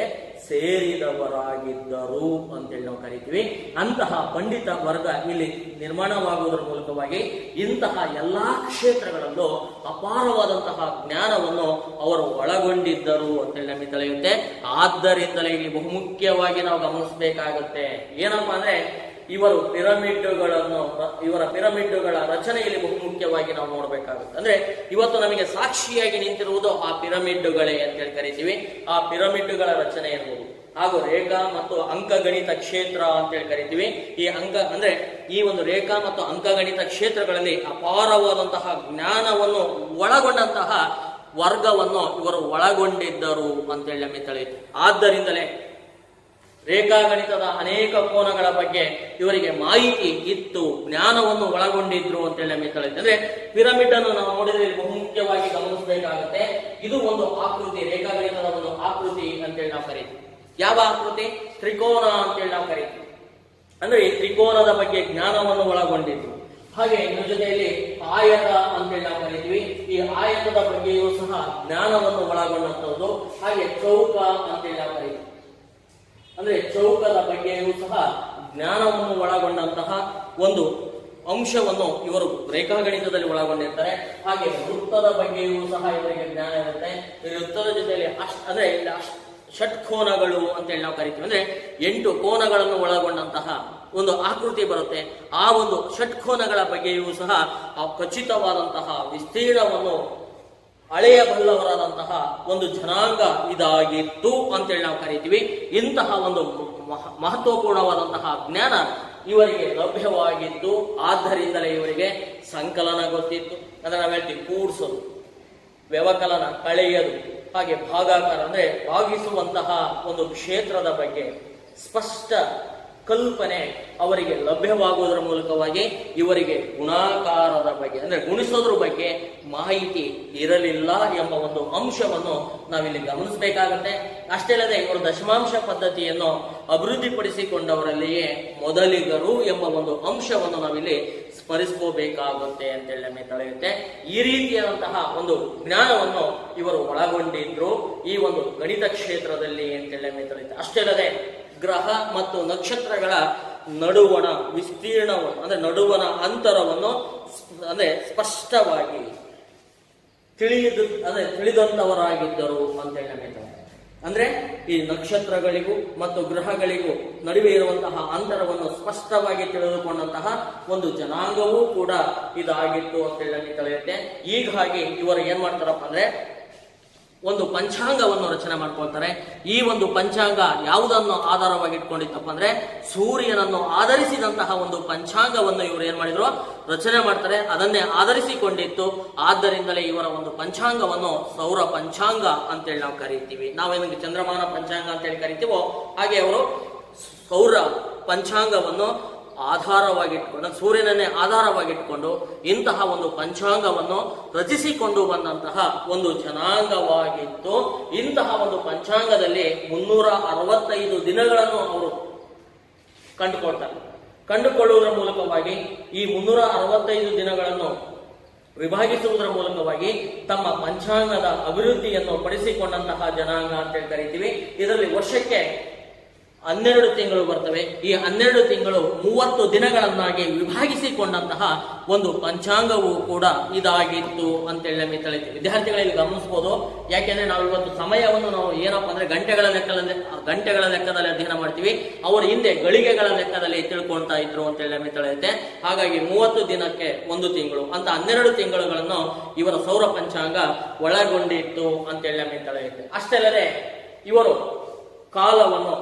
ಸೇರಿದವರಾಗಿದ್ದರು ಅಂತೇಳಿ ನಾವು ಕರಿತೀವಿ ಅಂತಹ ಪಂಡಿತ ವರ್ಗ ಇಲ್ಲಿ ನಿರ್ಮಾಣವಾಗುವುದರ ಮೂಲಕವಾಗಿ ಇಂತಹ ಎಲ್ಲಾ ಕ್ಷೇತ್ರಗಳಲ್ಲೂ ಅಪಾರವಾದಂತಹ ಜ್ಞಾನವನ್ನು ಅವರು ಒಳಗೊಂಡಿದ್ದರು ಅಂತೇಳಿ ನಮಗೆ ತಿಳಿಯುತ್ತೆ ಆದ್ದರಿಂದಲೇ ಇಲ್ಲಿ ಬಹುಮುಖ್ಯವಾಗಿ ನಾವು ಗಮನಿಸಬೇಕಾಗುತ್ತೆ ಏನಪ್ಪಾ ಅಂದ್ರೆ ಇವರು ಪಿರಮಿಡ್ಗಳನ್ನು ಇವರ ಪಿರಮಿಡ್ಗಳ ರಚನೆಯಲ್ಲಿ ಬಹುಮುಖ್ಯವಾಗಿ ನಾವು ನೋಡಬೇಕಾಗುತ್ತೆ ಅಂದ್ರೆ ಇವತ್ತು ನಮಗೆ ಸಾಕ್ಷಿಯಾಗಿ ನಿಂತಿರುವುದು ಆ ಪಿರಮಿಡ್ಗಳೇ ಅಂತೇಳಿ ಕರಿತೀವಿ ಆ ಪಿರಮಿಡ್ಗಳ ರಚನೆ ಇರ್ಬೋದು ಹಾಗೂ ರೇಖಾ ಮತ್ತು ಅಂಕಗಣಿತ ಕ್ಷೇತ್ರ ಅಂತೇಳಿ ಕರಿತೀವಿ ಈ ಅಂಕ ಅಂದ್ರೆ ಈ ಒಂದು ರೇಖಾ ಮತ್ತು ಅಂಕಗಣಿತ ಕ್ಷೇತ್ರಗಳಲ್ಲಿ ಅಪಾರವಾದಂತಹ ಜ್ಞಾನವನ್ನು ಒಳಗೊಂಡಂತಹ ವರ್ಗವನ್ನು ಇವರು ಒಳಗೊಂಡಿದ್ದರು ಅಂತೇಳಿ ನಮಗೆ ತಿಳಿಯುತ್ತೆ ಆದ್ದರಿಂದಲೇ ರೇಖಾಗಣಿತದ ಅನೇಕ ಕೋನಗಳ ಬಗ್ಗೆ ಇವರಿಗೆ ಮಾಹಿತಿ ಇತ್ತು ಜ್ಞಾನವನ್ನು ಒಳಗೊಂಡಿದ್ರು ಅಂತೇಳಿ ನಮಗೆ ತಿಳಿಯುತ್ತೆ ಅಂದ್ರೆ ಪಿರಮಿಡ್ ಅನ್ನು ನಾವು ನೋಡಿದ್ರೆ ಇಲ್ಲಿ ಬಹುಮುಖ್ಯವಾಗಿ ಗಮನಿಸಬೇಕಾಗುತ್ತೆ ಇದು ಒಂದು ಆಕೃತಿ ರೇಖಾಗಣಿತದ ಒಂದು ಆಕೃತಿ ಅಂತೇಳಿ ನಾವು ಕರಿತೀವಿ ಯಾವ ಆಕೃತಿ ತ್ರಿಕೋನ ಅಂತೇಳಿ ನಾವು ಕರಿತೀವಿ ಅಂದ್ರೆ ಈ ತ್ರಿಕೋನದ ಬಗ್ಗೆ ಜ್ಞಾನವನ್ನು ಒಳಗೊಂಡಿದ್ರು ಹಾಗೆ ಇದ್ರ ಜೊತೆಯಲ್ಲಿ ಆಯತ ಅಂತೇಳಿ ನಾವು ಕರಿತೀವಿ ಈ ಆಯತದ ಬಗ್ಗೆಯೂ ಸಹ ಜ್ಞಾನವನ್ನು ಒಳಗೊಂಡಂತದ್ದು ಹಾಗೆ ಚೌಕ ಅಂತೇಳಿ ನಾವು ಕರಿತೀವಿ ಅಂದ್ರೆ ಚೌಕದ ಬಗ್ಗೆಯೂ ಸಹ ಜ್ಞಾನವನ್ನು ಒಳಗೊಂಡಂತಹ ಒಂದು ಅಂಶವನ್ನು ಇವರು ರೇಖಾಗಣಿತದಲ್ಲಿ ಒಳಗೊಂಡಿರ್ತಾರೆ ಹಾಗೆ ವೃತ್ತದ ಬಗ್ಗೆಯೂ ಸಹ ಇವರಿಗೆ ಜ್ಞಾನ ಇರುತ್ತೆ ಈ ವೃತ್ತದ ಜೊತೆಯಲ್ಲಿ ಅಷ್ಟ ಅಂದ್ರೆ ಇಲ್ಲಿ ಅಷ್ಟ ಷಟ್ಕೋನಗಳು ಅಂತೇಳಿ ನಾವು ಕರಿತೀವಿ ಅಂದ್ರೆ ಎಂಟು ಕೋನಗಳನ್ನು ಒಳಗೊಂಡಂತಹ ಒಂದು ಆಕೃತಿ ಬರುತ್ತೆ ಆ ಒಂದು ಷಟ್ಕೋನಗಳ ಬಗ್ಗೆಯೂ ಸಹ ಆ ಖಚಿತವಾದಂತಹ ವಿಸ್ತೀರ್ಣವನ್ನು ಅಳೆಯಬಲ್ಲವರಾದಂತಹ ಒಂದು ಜನಾಂಗ ಇದಾಗಿತ್ತು ಅಂತೇಳಿ ನಾವು ಕರಿತೀವಿ ಇಂತಹ ಒಂದು ಮಹ- ಮಹತ್ವಪೂರ್ಣವಾದಂತಹ ಜ್ಞಾನ ಇವರಿಗೆ ಲಭ್ಯವಾಗಿದ್ದು ಆದ್ದರಿಂದಲೇ ಇವರಿಗೆ ಸಂಕಲನ ಗೊತ್ತಿತ್ತು ಅಂದ್ರೆ ನಾವು ಹೇಳ್ತೀವಿ ಕೂಡ್ಸೋದು ವ್ಯವಕಲನ ಕಳೆಯದು ಹಾಗೆ ಭಾಗಾಕಾರ ಅಂದ್ರೆ ಭಾಗಿಸುವಂತಹ ಒಂದು ಕ್ಷೇತ್ರದ ಬಗ್ಗೆ ಸ್ಪಷ್ಟ ಕಲ್ಪನೆ ಅವರಿಗೆ ಲಭ್ಯವಾಗುವುದರ ಮೂಲಕವಾಗಿ ಇವರಿಗೆ ಗುಣಾಕಾರದ ಬಗ್ಗೆ ಅಂದ್ರೆ ಗುಣಿಸೋದ್ರ ಬಗ್ಗೆ ಮಾಹಿತಿ ಇರಲಿಲ್ಲ ಎಂಬ ಒಂದು ಅಂಶವನ್ನು ನಾವಿಲ್ಲಿ ಗಮನಿಸಬೇಕಾಗತ್ತೆ ಅಷ್ಟೇ ಅಲ್ಲದೆ ಇವರು ದಶಮಾಂಶ ಪದ್ಧತಿಯನ್ನು ಅಭಿವೃದ್ಧಿಪಡಿಸಿಕೊಂಡವರಲ್ಲಿಯೇ ಮೊದಲಿಗರು ಎಂಬ ಒಂದು ಅಂಶವನ್ನು ನಾವಿಲ್ಲಿ ಸ್ಮರಿಸ್ಕೋಬೇಕಾಗುತ್ತೆ ಅಂತೇಳಿ ನಮಗೆ ತಿಳಿಯುತ್ತೆ ಈ ರೀತಿಯಾದಂತಹ ಒಂದು ಜ್ಞಾನವನ್ನು ಇವರು ಒಳಗೊಂಡಿದ್ರು ಈ ಒಂದು ಗಣಿತ ಕ್ಷೇತ್ರದಲ್ಲಿ ಅಂತೇಳಿ ನಮಗೆ ತಿಳಿಯುತ್ತೆ ಅಷ್ಟೇ ಅಲ್ಲದೆ ಗ್ರಹ ಮತ್ತು ನಕ್ಷತ್ರಗಳ ನಡುವಣ ವಿಸ್ತೀರ್ಣವನ್ನು ಅಂದ್ರೆ ನಡುವಣ ಅಂತರವನ್ನು ಸ್- ಅಂದ್ರೆ ಸ್ಪಷ್ಟವಾಗಿ ತಿಳಿದು ಅಂದ್ರೆ ತಿಳಿದಂತವರಾಗಿದ್ದರು ಅಂತೇಳಿ ನಮಗೆ ತಿಳಿಯುತ್ತೆ. ಅಂದ್ರೆ ಈ ನಕ್ಷತ್ರಗಳಿಗೂ ಮತ್ತು ಗ್ರಹಗಳಿಗೂ ನಡುವೆ ಇರುವಂತಹ ಅಂತರವನ್ನು ಸ್ಪಷ್ಟವಾಗಿ ತಿಳಿದುಕೊಂಡಂತಹ ಒಂದು ಜನಾಂಗವೂ ಕೂಡ ಇದಾಗಿತ್ತು ಅಂತೇಳಿ ನಮಗೆ ತಿಳಿಯುತ್ತೆ ಹೀಗಾಗಿ ಇವರು ಏನ್ ಮಾಡ್ತಾರಪ್ಪ ಅಂದ್ರೆ ಒಂದು ಪಂಚಾಂಗವನ್ನು ರಚನೆ ಮಾಡ್ಕೊಳ್ತಾರೆ ಈ ಒಂದು ಪಂಚಾಂಗ ಯಾವುದನ್ನು ಆಧಾರವಾಗಿ ಇಟ್ಕೊಂಡಿತ್ತಪ್ಪ ಅಂದ್ರೆ ಸೂರ್ಯನನ್ನು ಆಧರಿಸಿದಂತಹ ಒಂದು ಪಂಚಾಂಗವನ್ನು ಇವರು ಏನ್ ಮಾಡಿದ್ರು ರಚನೆ ಮಾಡ್ತಾರೆ ಅದನ್ನೇ ಆಧರಿಸಿಕೊಂಡಿತ್ತು ಆದ್ದರಿಂದಲೇ ಇವರ ಒಂದು ಪಂಚಾಂಗವನ್ನು ಸೌರ ಪಂಚಾಂಗ ಅಂತೇಳಿ ನಾವು ಕರಿತೀವಿ ನಾವೇನಂಗೆ ಚಂದ್ರಮಾನ ಪಂಚಾಂಗ ಅಂತೇಳಿ ಕರಿತೀವೋ ಹಾಗೆ ಅವರು ಸೌರ ಪಂಚಾಂಗವನ್ನು ಆಧಾರವಾಗಿಟ್ಕೊಂಡು ಸೂರ್ಯನನ್ನೇ ಆಧಾರವಾಗಿಟ್ಕೊಂಡು ಇಂತಹ ಒಂದು ಪಂಚಾಂಗವನ್ನು ರಚಿಸಿಕೊಂಡು ಬಂದಂತಹ ಒಂದು ಜನಾಂಗವಾಗಿತ್ತು ಇಂತಹ ಒಂದು ಪಂಚಾಂಗದಲ್ಲಿ ಮುನ್ನೂರ ಅರವತ್ತೈದು ದಿನಗಳನ್ನು ಅವರು ಕಂಡುಕೊಳ್ತಾರೆ ಕಂಡುಕೊಳ್ಳುವುದರ ಮೂಲಕವಾಗಿ ಈ ಮುನ್ನೂರ ಅರವತ್ತೈದು ದಿನಗಳನ್ನು ವಿಭಾಗಿಸುವುದರ ಮೂಲಕವಾಗಿ ತಮ್ಮ ಪಂಚಾಂಗದ ಅಭಿವೃದ್ಧಿಯನ್ನು ಪಡಿಸಿಕೊಂಡಂತಹ ಜನಾಂಗ ಅಂತೇಳಿ ಕರಿತೀವಿ ಇದರಲ್ಲಿ ವರ್ಷಕ್ಕೆ ಹನ್ನೆರಡು ತಿಂಗಳು ಬರ್ತವೆ ಈ ಹನ್ನೆರಡು ತಿಂಗಳು ಮೂವತ್ತು ದಿನಗಳನ್ನಾಗಿ ವಿಭಾಗಿಸಿಕೊಂಡಂತಹ ಒಂದು ಪಂಚಾಂಗವು ಕೂಡ ಇದಾಗಿತ್ತು ಅಂತೇಳಿ ನಮಗೆ ತಿಳಿತೀವಿ ವಿದ್ಯಾರ್ಥಿಗಳಲ್ಲಿ ಗಮನಿಸಬಹುದು ಯಾಕೆಂದ್ರೆ ನಾವು ಇವತ್ತು ಸಮಯವನ್ನು ನಾವು ಏನಪ್ಪಾ ಅಂದ್ರೆ ಗಂಟೆಗಳ ಲೆಕ್ಕದಲ್ಲಿ ಗಂಟೆಗಳ ಲೆಕ್ಕದಲ್ಲಿ ಅಧ್ಯಯನ ಮಾಡ್ತೀವಿ ಅವರು ಹಿಂದೆ ಗಳಿಗೆಗಳ ಲೆಕ್ಕದಲ್ಲಿ ತಿಳ್ಕೊಳ್ತಾ ಇದ್ರು ಅಂತೇಳಿ ನಮಗೆ ತಿಳಿಯುತ್ತೆ ಹಾಗಾಗಿ ಮೂವತ್ತು ದಿನಕ್ಕೆ ಒಂದು ತಿಂಗಳು ಅಂತ ಹನ್ನೆರಡು ತಿಂಗಳುಗಳನ್ನು ಇವರ ಸೌರ ಪಂಚಾಂಗ ಒಳಗೊಂಡಿತ್ತು ಅಂತೇಳಿ ನಮಗೆ ತಿಳಿಯುತ್ತೆ ಅಷ್ಟೇ ಅಲ್ಲದೆ ಇವರು ಕಾಲವನ್ನು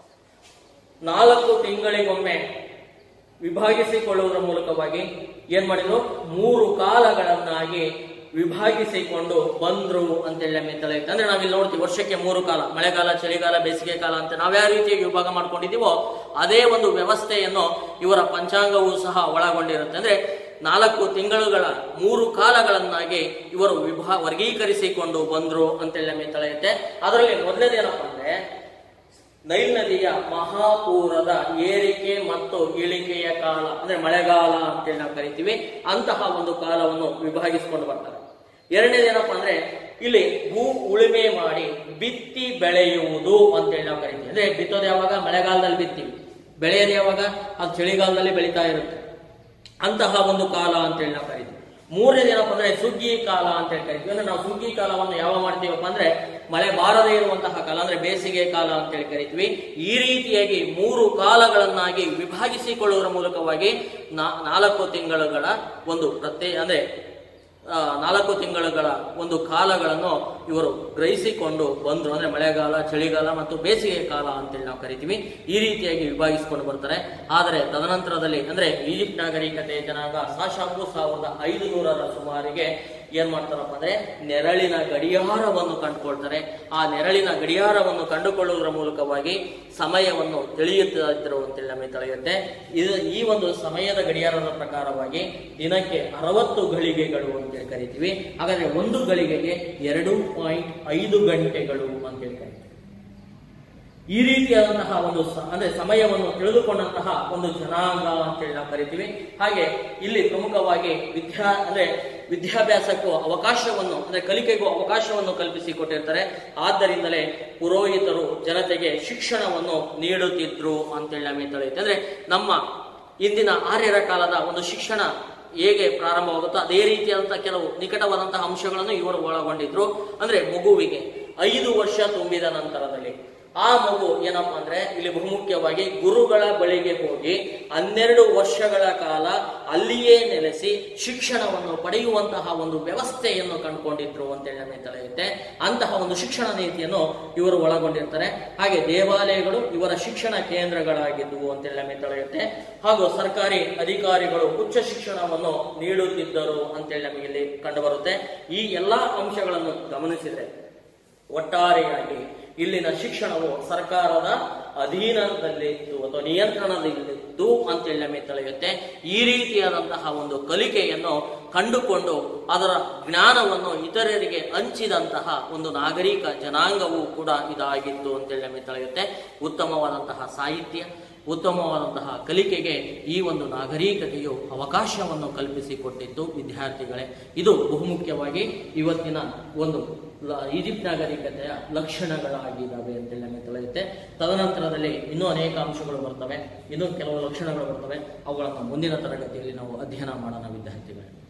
ನಾಲ್ಕು ತಿಂಗಳಿಗೊಮ್ಮೆ ವಿಭಾಗಿಸಿಕೊಳ್ಳುವುದರ ಮೂಲಕವಾಗಿ ಏನ್ ಮಾಡಿದ್ರು ಮೂರು ಕಾಲಗಳನ್ನಾಗಿ ವಿಭಾಗಿಸಿಕೊಂಡು ಬಂದ್ರು ಅಂತೇಳಿ ನಮಗೆ ತಿಳಿಯುತ್ತೆ ಅಂದ್ರೆ ನಾವಿಲ್ಲಿ ನೋಡ್ತೀವಿ ವರ್ಷಕ್ಕೆ ಮೂರು ಕಾಲ ಮಳೆಗಾಲ ಚಳಿಗಾಲ ಬೇಸಿಗೆ ಕಾಲ ಅಂತ ನಾವ್ಯಾವ ರೀತಿಯಾಗಿ ವಿಭಾಗ ಮಾಡ್ಕೊಂಡಿದ್ದೀವೋ ಅದೇ ಒಂದು ವ್ಯವಸ್ಥೆಯನ್ನು ಇವರ ಪಂಚಾಂಗವೂ ಸಹ ಒಳಗೊಂಡಿರುತ್ತೆ ಅಂದ್ರೆ ನಾಲ್ಕು ತಿಂಗಳುಗಳ ಮೂರು ಕಾಲಗಳನ್ನಾಗಿ ಇವರು ವಿಭಾ ವರ್ಗೀಕರಿಸಿಕೊಂಡು ಬಂದ್ರು ಅಂತೇಳಿ ನಮಗೆ ತಿಳಿಯುತ್ತೆ ಅದರಲ್ಲಿ ಮೊದಲನೇದೇನಪ್ಪ ಅಂದ್ರೆ ನೈಲ್ ನದಿಯ ಮಹಾಪೂರದ ಏರಿಕೆ ಮತ್ತು ಇಳಿಕೆಯ ಕಾಲ ಅಂದ್ರೆ ಮಳೆಗಾಲ ಅಂತೇಳಿ ನಾವು ಕರಿತೀವಿ ಅಂತಹ ಒಂದು ಕಾಲವನ್ನು ವಿಭಾಗಿಸಿಕೊಂಡು ಬರ್ತಾರೆ ಎರಡನೇದೇನಪ್ಪ ಅಂದ್ರೆ ಇಲ್ಲಿ ಭೂ ಉಳುಮೆ ಮಾಡಿ ಬಿತ್ತಿ ಬೆಳೆಯುವುದು ಅಂತೇಳಿ ನಾವು ಕರಿತೀವಿ ಅಂದ್ರೆ ಬಿತ್ತೋದು ಯಾವಾಗ ಮಳೆಗಾಲದಲ್ಲಿ ಬಿತ್ತೀವಿ ಬೆಳೆಯೋದು ಯಾವಾಗ ಅದು ಚಳಿಗಾಲದಲ್ಲಿ ಬೆಳೀತಾ ಇರುತ್ತೆ ಅಂತಹ ಒಂದು ಕಾಲ ಅಂತೇಳಿ ನಾವು ಕರಿತೀವಿ ಮೂರನೇದು ಏನಪ್ಪ ಅಂದ್ರೆ ಸುಗ್ಗಿ ಕಾಲ ಅಂತೇಳಿ ಕರಿತೀವಿ ಅಂದ್ರೆ ನಾವು ಸುಗ್ಗಿ ಕಾಲವನ್ನು ಯಾವ ಮಾಡ್ತೀವಪ್ಪ ಅಂದ್ರೆ ಮಳೆ ಬಾರದೇ ಇರುವಂತಹ ಕಾಲ ಅಂದ್ರೆ ಬೇಸಿಗೆ ಕಾಲ ಅಂತೇಳಿ ಕರಿತೀವಿ ಈ ರೀತಿಯಾಗಿ ಮೂರು ಕಾಲಗಳನ್ನಾಗಿ ವಿಭಾಗಿಸಿಕೊಳ್ಳುವುದರ ಮೂಲಕವಾಗಿ ನಾ- ನಾಲ್ಕು ತಿಂಗಳುಗಳ ಒಂದು ಪ್ರತ್ಯೇಕ ಅಂದ್ರೆ ಆ, ನಾಲ್ಕು ತಿಂಗಳುಗಳ ಒಂದು ಕಾಲಗಳನ್ನು ಇವರು ಗ್ರಹಿಸಿಕೊಂಡು ಬಂದ್ರು ಅಂದ್ರೆ ಮಳೆಗಾಲ ಚಳಿಗಾಲ ಮತ್ತು ಬೇಸಿಗೆ ಕಾಲ ಅಂತೇಳಿ ನಾವು ಕರಿತೀವಿ ಈ ರೀತಿಯಾಗಿ ವಿಭಾಗಿಸಿಕೊಂಡು ಬರ್ತಾರೆ ಆದರೆ ತದನಂತರದಲ್ಲಿ ಅಂದ್ರೆ ಈಜಿಪ್ಟ್ ನಾಗರಿಕತೆ ಜನಾಂಗ ಸಾಶಾಪು ಸಾವಿರದ ಐದು ನೂರರ ಸುಮಾರಿಗೆ ಏನ್ ಮಾಡ್ತಾರಪ್ಪ ಅಂದ್ರೆ ನೆರಳಿನ ಗಡಿಯಾರವನ್ನು ಕಂಡುಕೊಳ್ತಾರೆ ಆ ನೆರಳಿನ ಗಡಿಯಾರವನ್ನು ಕಂಡುಕೊಳ್ಳುವುದರ ಮೂಲಕವಾಗಿ ಸಮಯವನ್ನು ತಿಳಿಯುತ್ತಾ ಇದ್ರು ಅಂತೇಳಿ ನಮಗೆ ತಿಳಿಯುತ್ತೆ ಇದು ಈ ಒಂದು ಸಮಯದ ಗಡಿಯಾರದ ಪ್ರಕಾರವಾಗಿ ದಿನಕ್ಕೆ ಅರವತ್ತು ಗಳಿಗೆಗಳು ಅಂತೇಳಿ ಕರಿತೀವಿ ಹಾಗಾದ್ರೆ ಒಂದು ಗಳಿಗೆಗೆ ಎರಡು ಪಾಯಿಂಟ್ ಐದು ಗಂಟೆಗಳು ಅಂತೇಳಿ ಕರಿತೀವಿ ಈ ರೀತಿಯಾದಂತಹ ಒಂದು ಸ- ಅಂದ್ರೆ ಸಮಯವನ್ನು ತಿಳಿದುಕೊಂಡಂತಹ ಒಂದು ಜನಾಂಗ ಅಂತೇಳಿ ನಾವು ಕರಿತೀವಿ ಹಾಗೆ ಇಲ್ಲಿ ಪ್ರಮುಖವಾಗಿ ವಿದ್ಯಾ ಅಂದ್ರೆ ವಿದ್ಯಾಭ್ಯಾಸಕ್ಕೂ ಅವಕಾಶವನ್ನು ಅಂದ್ರೆ ಕಲಿಕೆಗೂ ಅವಕಾಶವನ್ನು ಕಲ್ಪಿಸಿಕೊಟ್ಟಿರ್ತಾರೆ ಆದ್ದರಿಂದಲೇ ಪುರೋಹಿತರು ಜನತೆಗೆ ಶಿಕ್ಷಣವನ್ನು ನೀಡುತ್ತಿದ್ರು ಅಂತೇಳಿ ನಮಗೆ ತಿಳಿಯುತ್ತೆ ಅಂದ್ರೆ ನಮ್ಮ ಇಂದಿನ ಆರ್ಯರ ಕಾಲದ ಒಂದು ಶಿಕ್ಷಣ ಹೇಗೆ ಪ್ರಾರಂಭವಾಗುತ್ತೋ ಅದೇ ರೀತಿಯಾದಂತಹ ಕೆಲವು ನಿಕಟವಾದಂತಹ ಅಂಶಗಳನ್ನು ಇವರು ಒಳಗೊಂಡಿದ್ರು ಅಂದ್ರೆ ಮಗುವಿಗೆ ಐದು ವರ್ಷ ತುಂಬಿದ ನಂತರದಲ್ಲಿ ಆ ಮಗು ಏನಪ್ಪಾ ಅಂದ್ರೆ ಇಲ್ಲಿ ಬಹುಮುಖ್ಯವಾಗಿ ಗುರುಗಳ ಬಳಿಗೆ ಹೋಗಿ ಹನ್ನೆರಡು ವರ್ಷಗಳ ಕಾಲ ಅಲ್ಲಿಯೇ ನೆಲೆಸಿ ಶಿಕ್ಷಣವನ್ನು ಪಡೆಯುವಂತಹ ಒಂದು ವ್ಯವಸ್ಥೆಯನ್ನು ಕಂಡುಕೊಂಡಿದ್ರು ಅಂತೇಳಿ ನಮಗೆ ತಿಳಿಯುತ್ತೆ ಅಂತಹ ಒಂದು ಶಿಕ್ಷಣ ನೀತಿಯನ್ನು ಇವರು ಒಳಗೊಂಡಿರ್ತಾರೆ ಹಾಗೆ ದೇವಾಲಯಗಳು ಇವರ ಶಿಕ್ಷಣ ಕೇಂದ್ರಗಳಾಗಿದ್ದುವು ಅಂತೇಳಿ ನಮಗೆ ತಿಳಿಯುತ್ತೆ ಹಾಗೂ ಸರ್ಕಾರಿ ಅಧಿಕಾರಿಗಳು ಉಚ್ಚ ಶಿಕ್ಷಣವನ್ನು ನೀಡುತ್ತಿದ್ದರು ಅಂತೇಳಿ ನಮಗೆ ಇಲ್ಲಿ ಕಂಡುಬರುತ್ತೆ ಈ ಎಲ್ಲಾ ಅಂಶಗಳನ್ನು ಗಮನಿಸಿದ್ರೆ ಒಟ್ಟಾರೆಯಾಗಿ ಇಲ್ಲಿನ ಶಿಕ್ಷಣವು ಸರ್ಕಾರದ ಅಧೀನದಲ್ಲಿತ್ತು ಅಥವಾ ನಿಯಂತ್ರಣದಲ್ಲಿತ್ತು ಅಂತೇಳಿ ನಮಗೆ ತಿಳಿಯುತ್ತೆ ಈ ರೀತಿಯಾದಂತಹ ಒಂದು ಕಲಿಕೆಯನ್ನು ಕಂಡುಕೊಂಡು ಅದರ ಜ್ಞಾನವನ್ನು ಇತರರಿಗೆ ಹಂಚಿದಂತಹ ಒಂದು ನಾಗರಿಕ ಜನಾಂಗವೂ ಕೂಡ ಇದಾಗಿತ್ತು ಅಂತೇಳಿ ನಮಗೆ ತಿಳಿಯುತ್ತೆ ಉತ್ತಮವಾದಂತಹ ಸಾಹಿತ್ಯ ಉತ್ತಮವಾದಂತಹ ಕಲಿಕೆಗೆ ಈ ಒಂದು ನಾಗರಿಕತೆಯು ಅವಕಾಶವನ್ನು ಕಲ್ಪಿಸಿಕೊಟ್ಟಿತ್ತು ವಿದ್ಯಾರ್ಥಿಗಳೇ ಇದು ಬಹುಮುಖ್ಯವಾಗಿ ಇವತ್ತಿನ ಒಂದು ಲ- ಈಜಿಪ್ಟ್ ನಾಗರಿಕತೆಯ ಲಕ್ಷಣಗಳಾಗಿದ್ದಾವೆ ಅಂತೇಳಿ ನಮಗೆ ತಿಳಿಯುತ್ತೆ ತದನಂತರದಲ್ಲಿ ಇನ್ನೂ ಅನೇಕ ಅಂಶಗಳು ಬರ್ತವೆ ಇನ್ನೂ ಕೆಲವು ಲಕ್ಷಣಗಳು ಬರ್ತವೆ ಅವುಗಳನ್ನು ಮುಂದಿನ ತರಗತಿಯಲ್ಲಿ ನಾವು ಅಧ್ಯಯನ ಮಾಡೋಣ ವಿದ್ಯಾರ್ಥಿಗಳೇ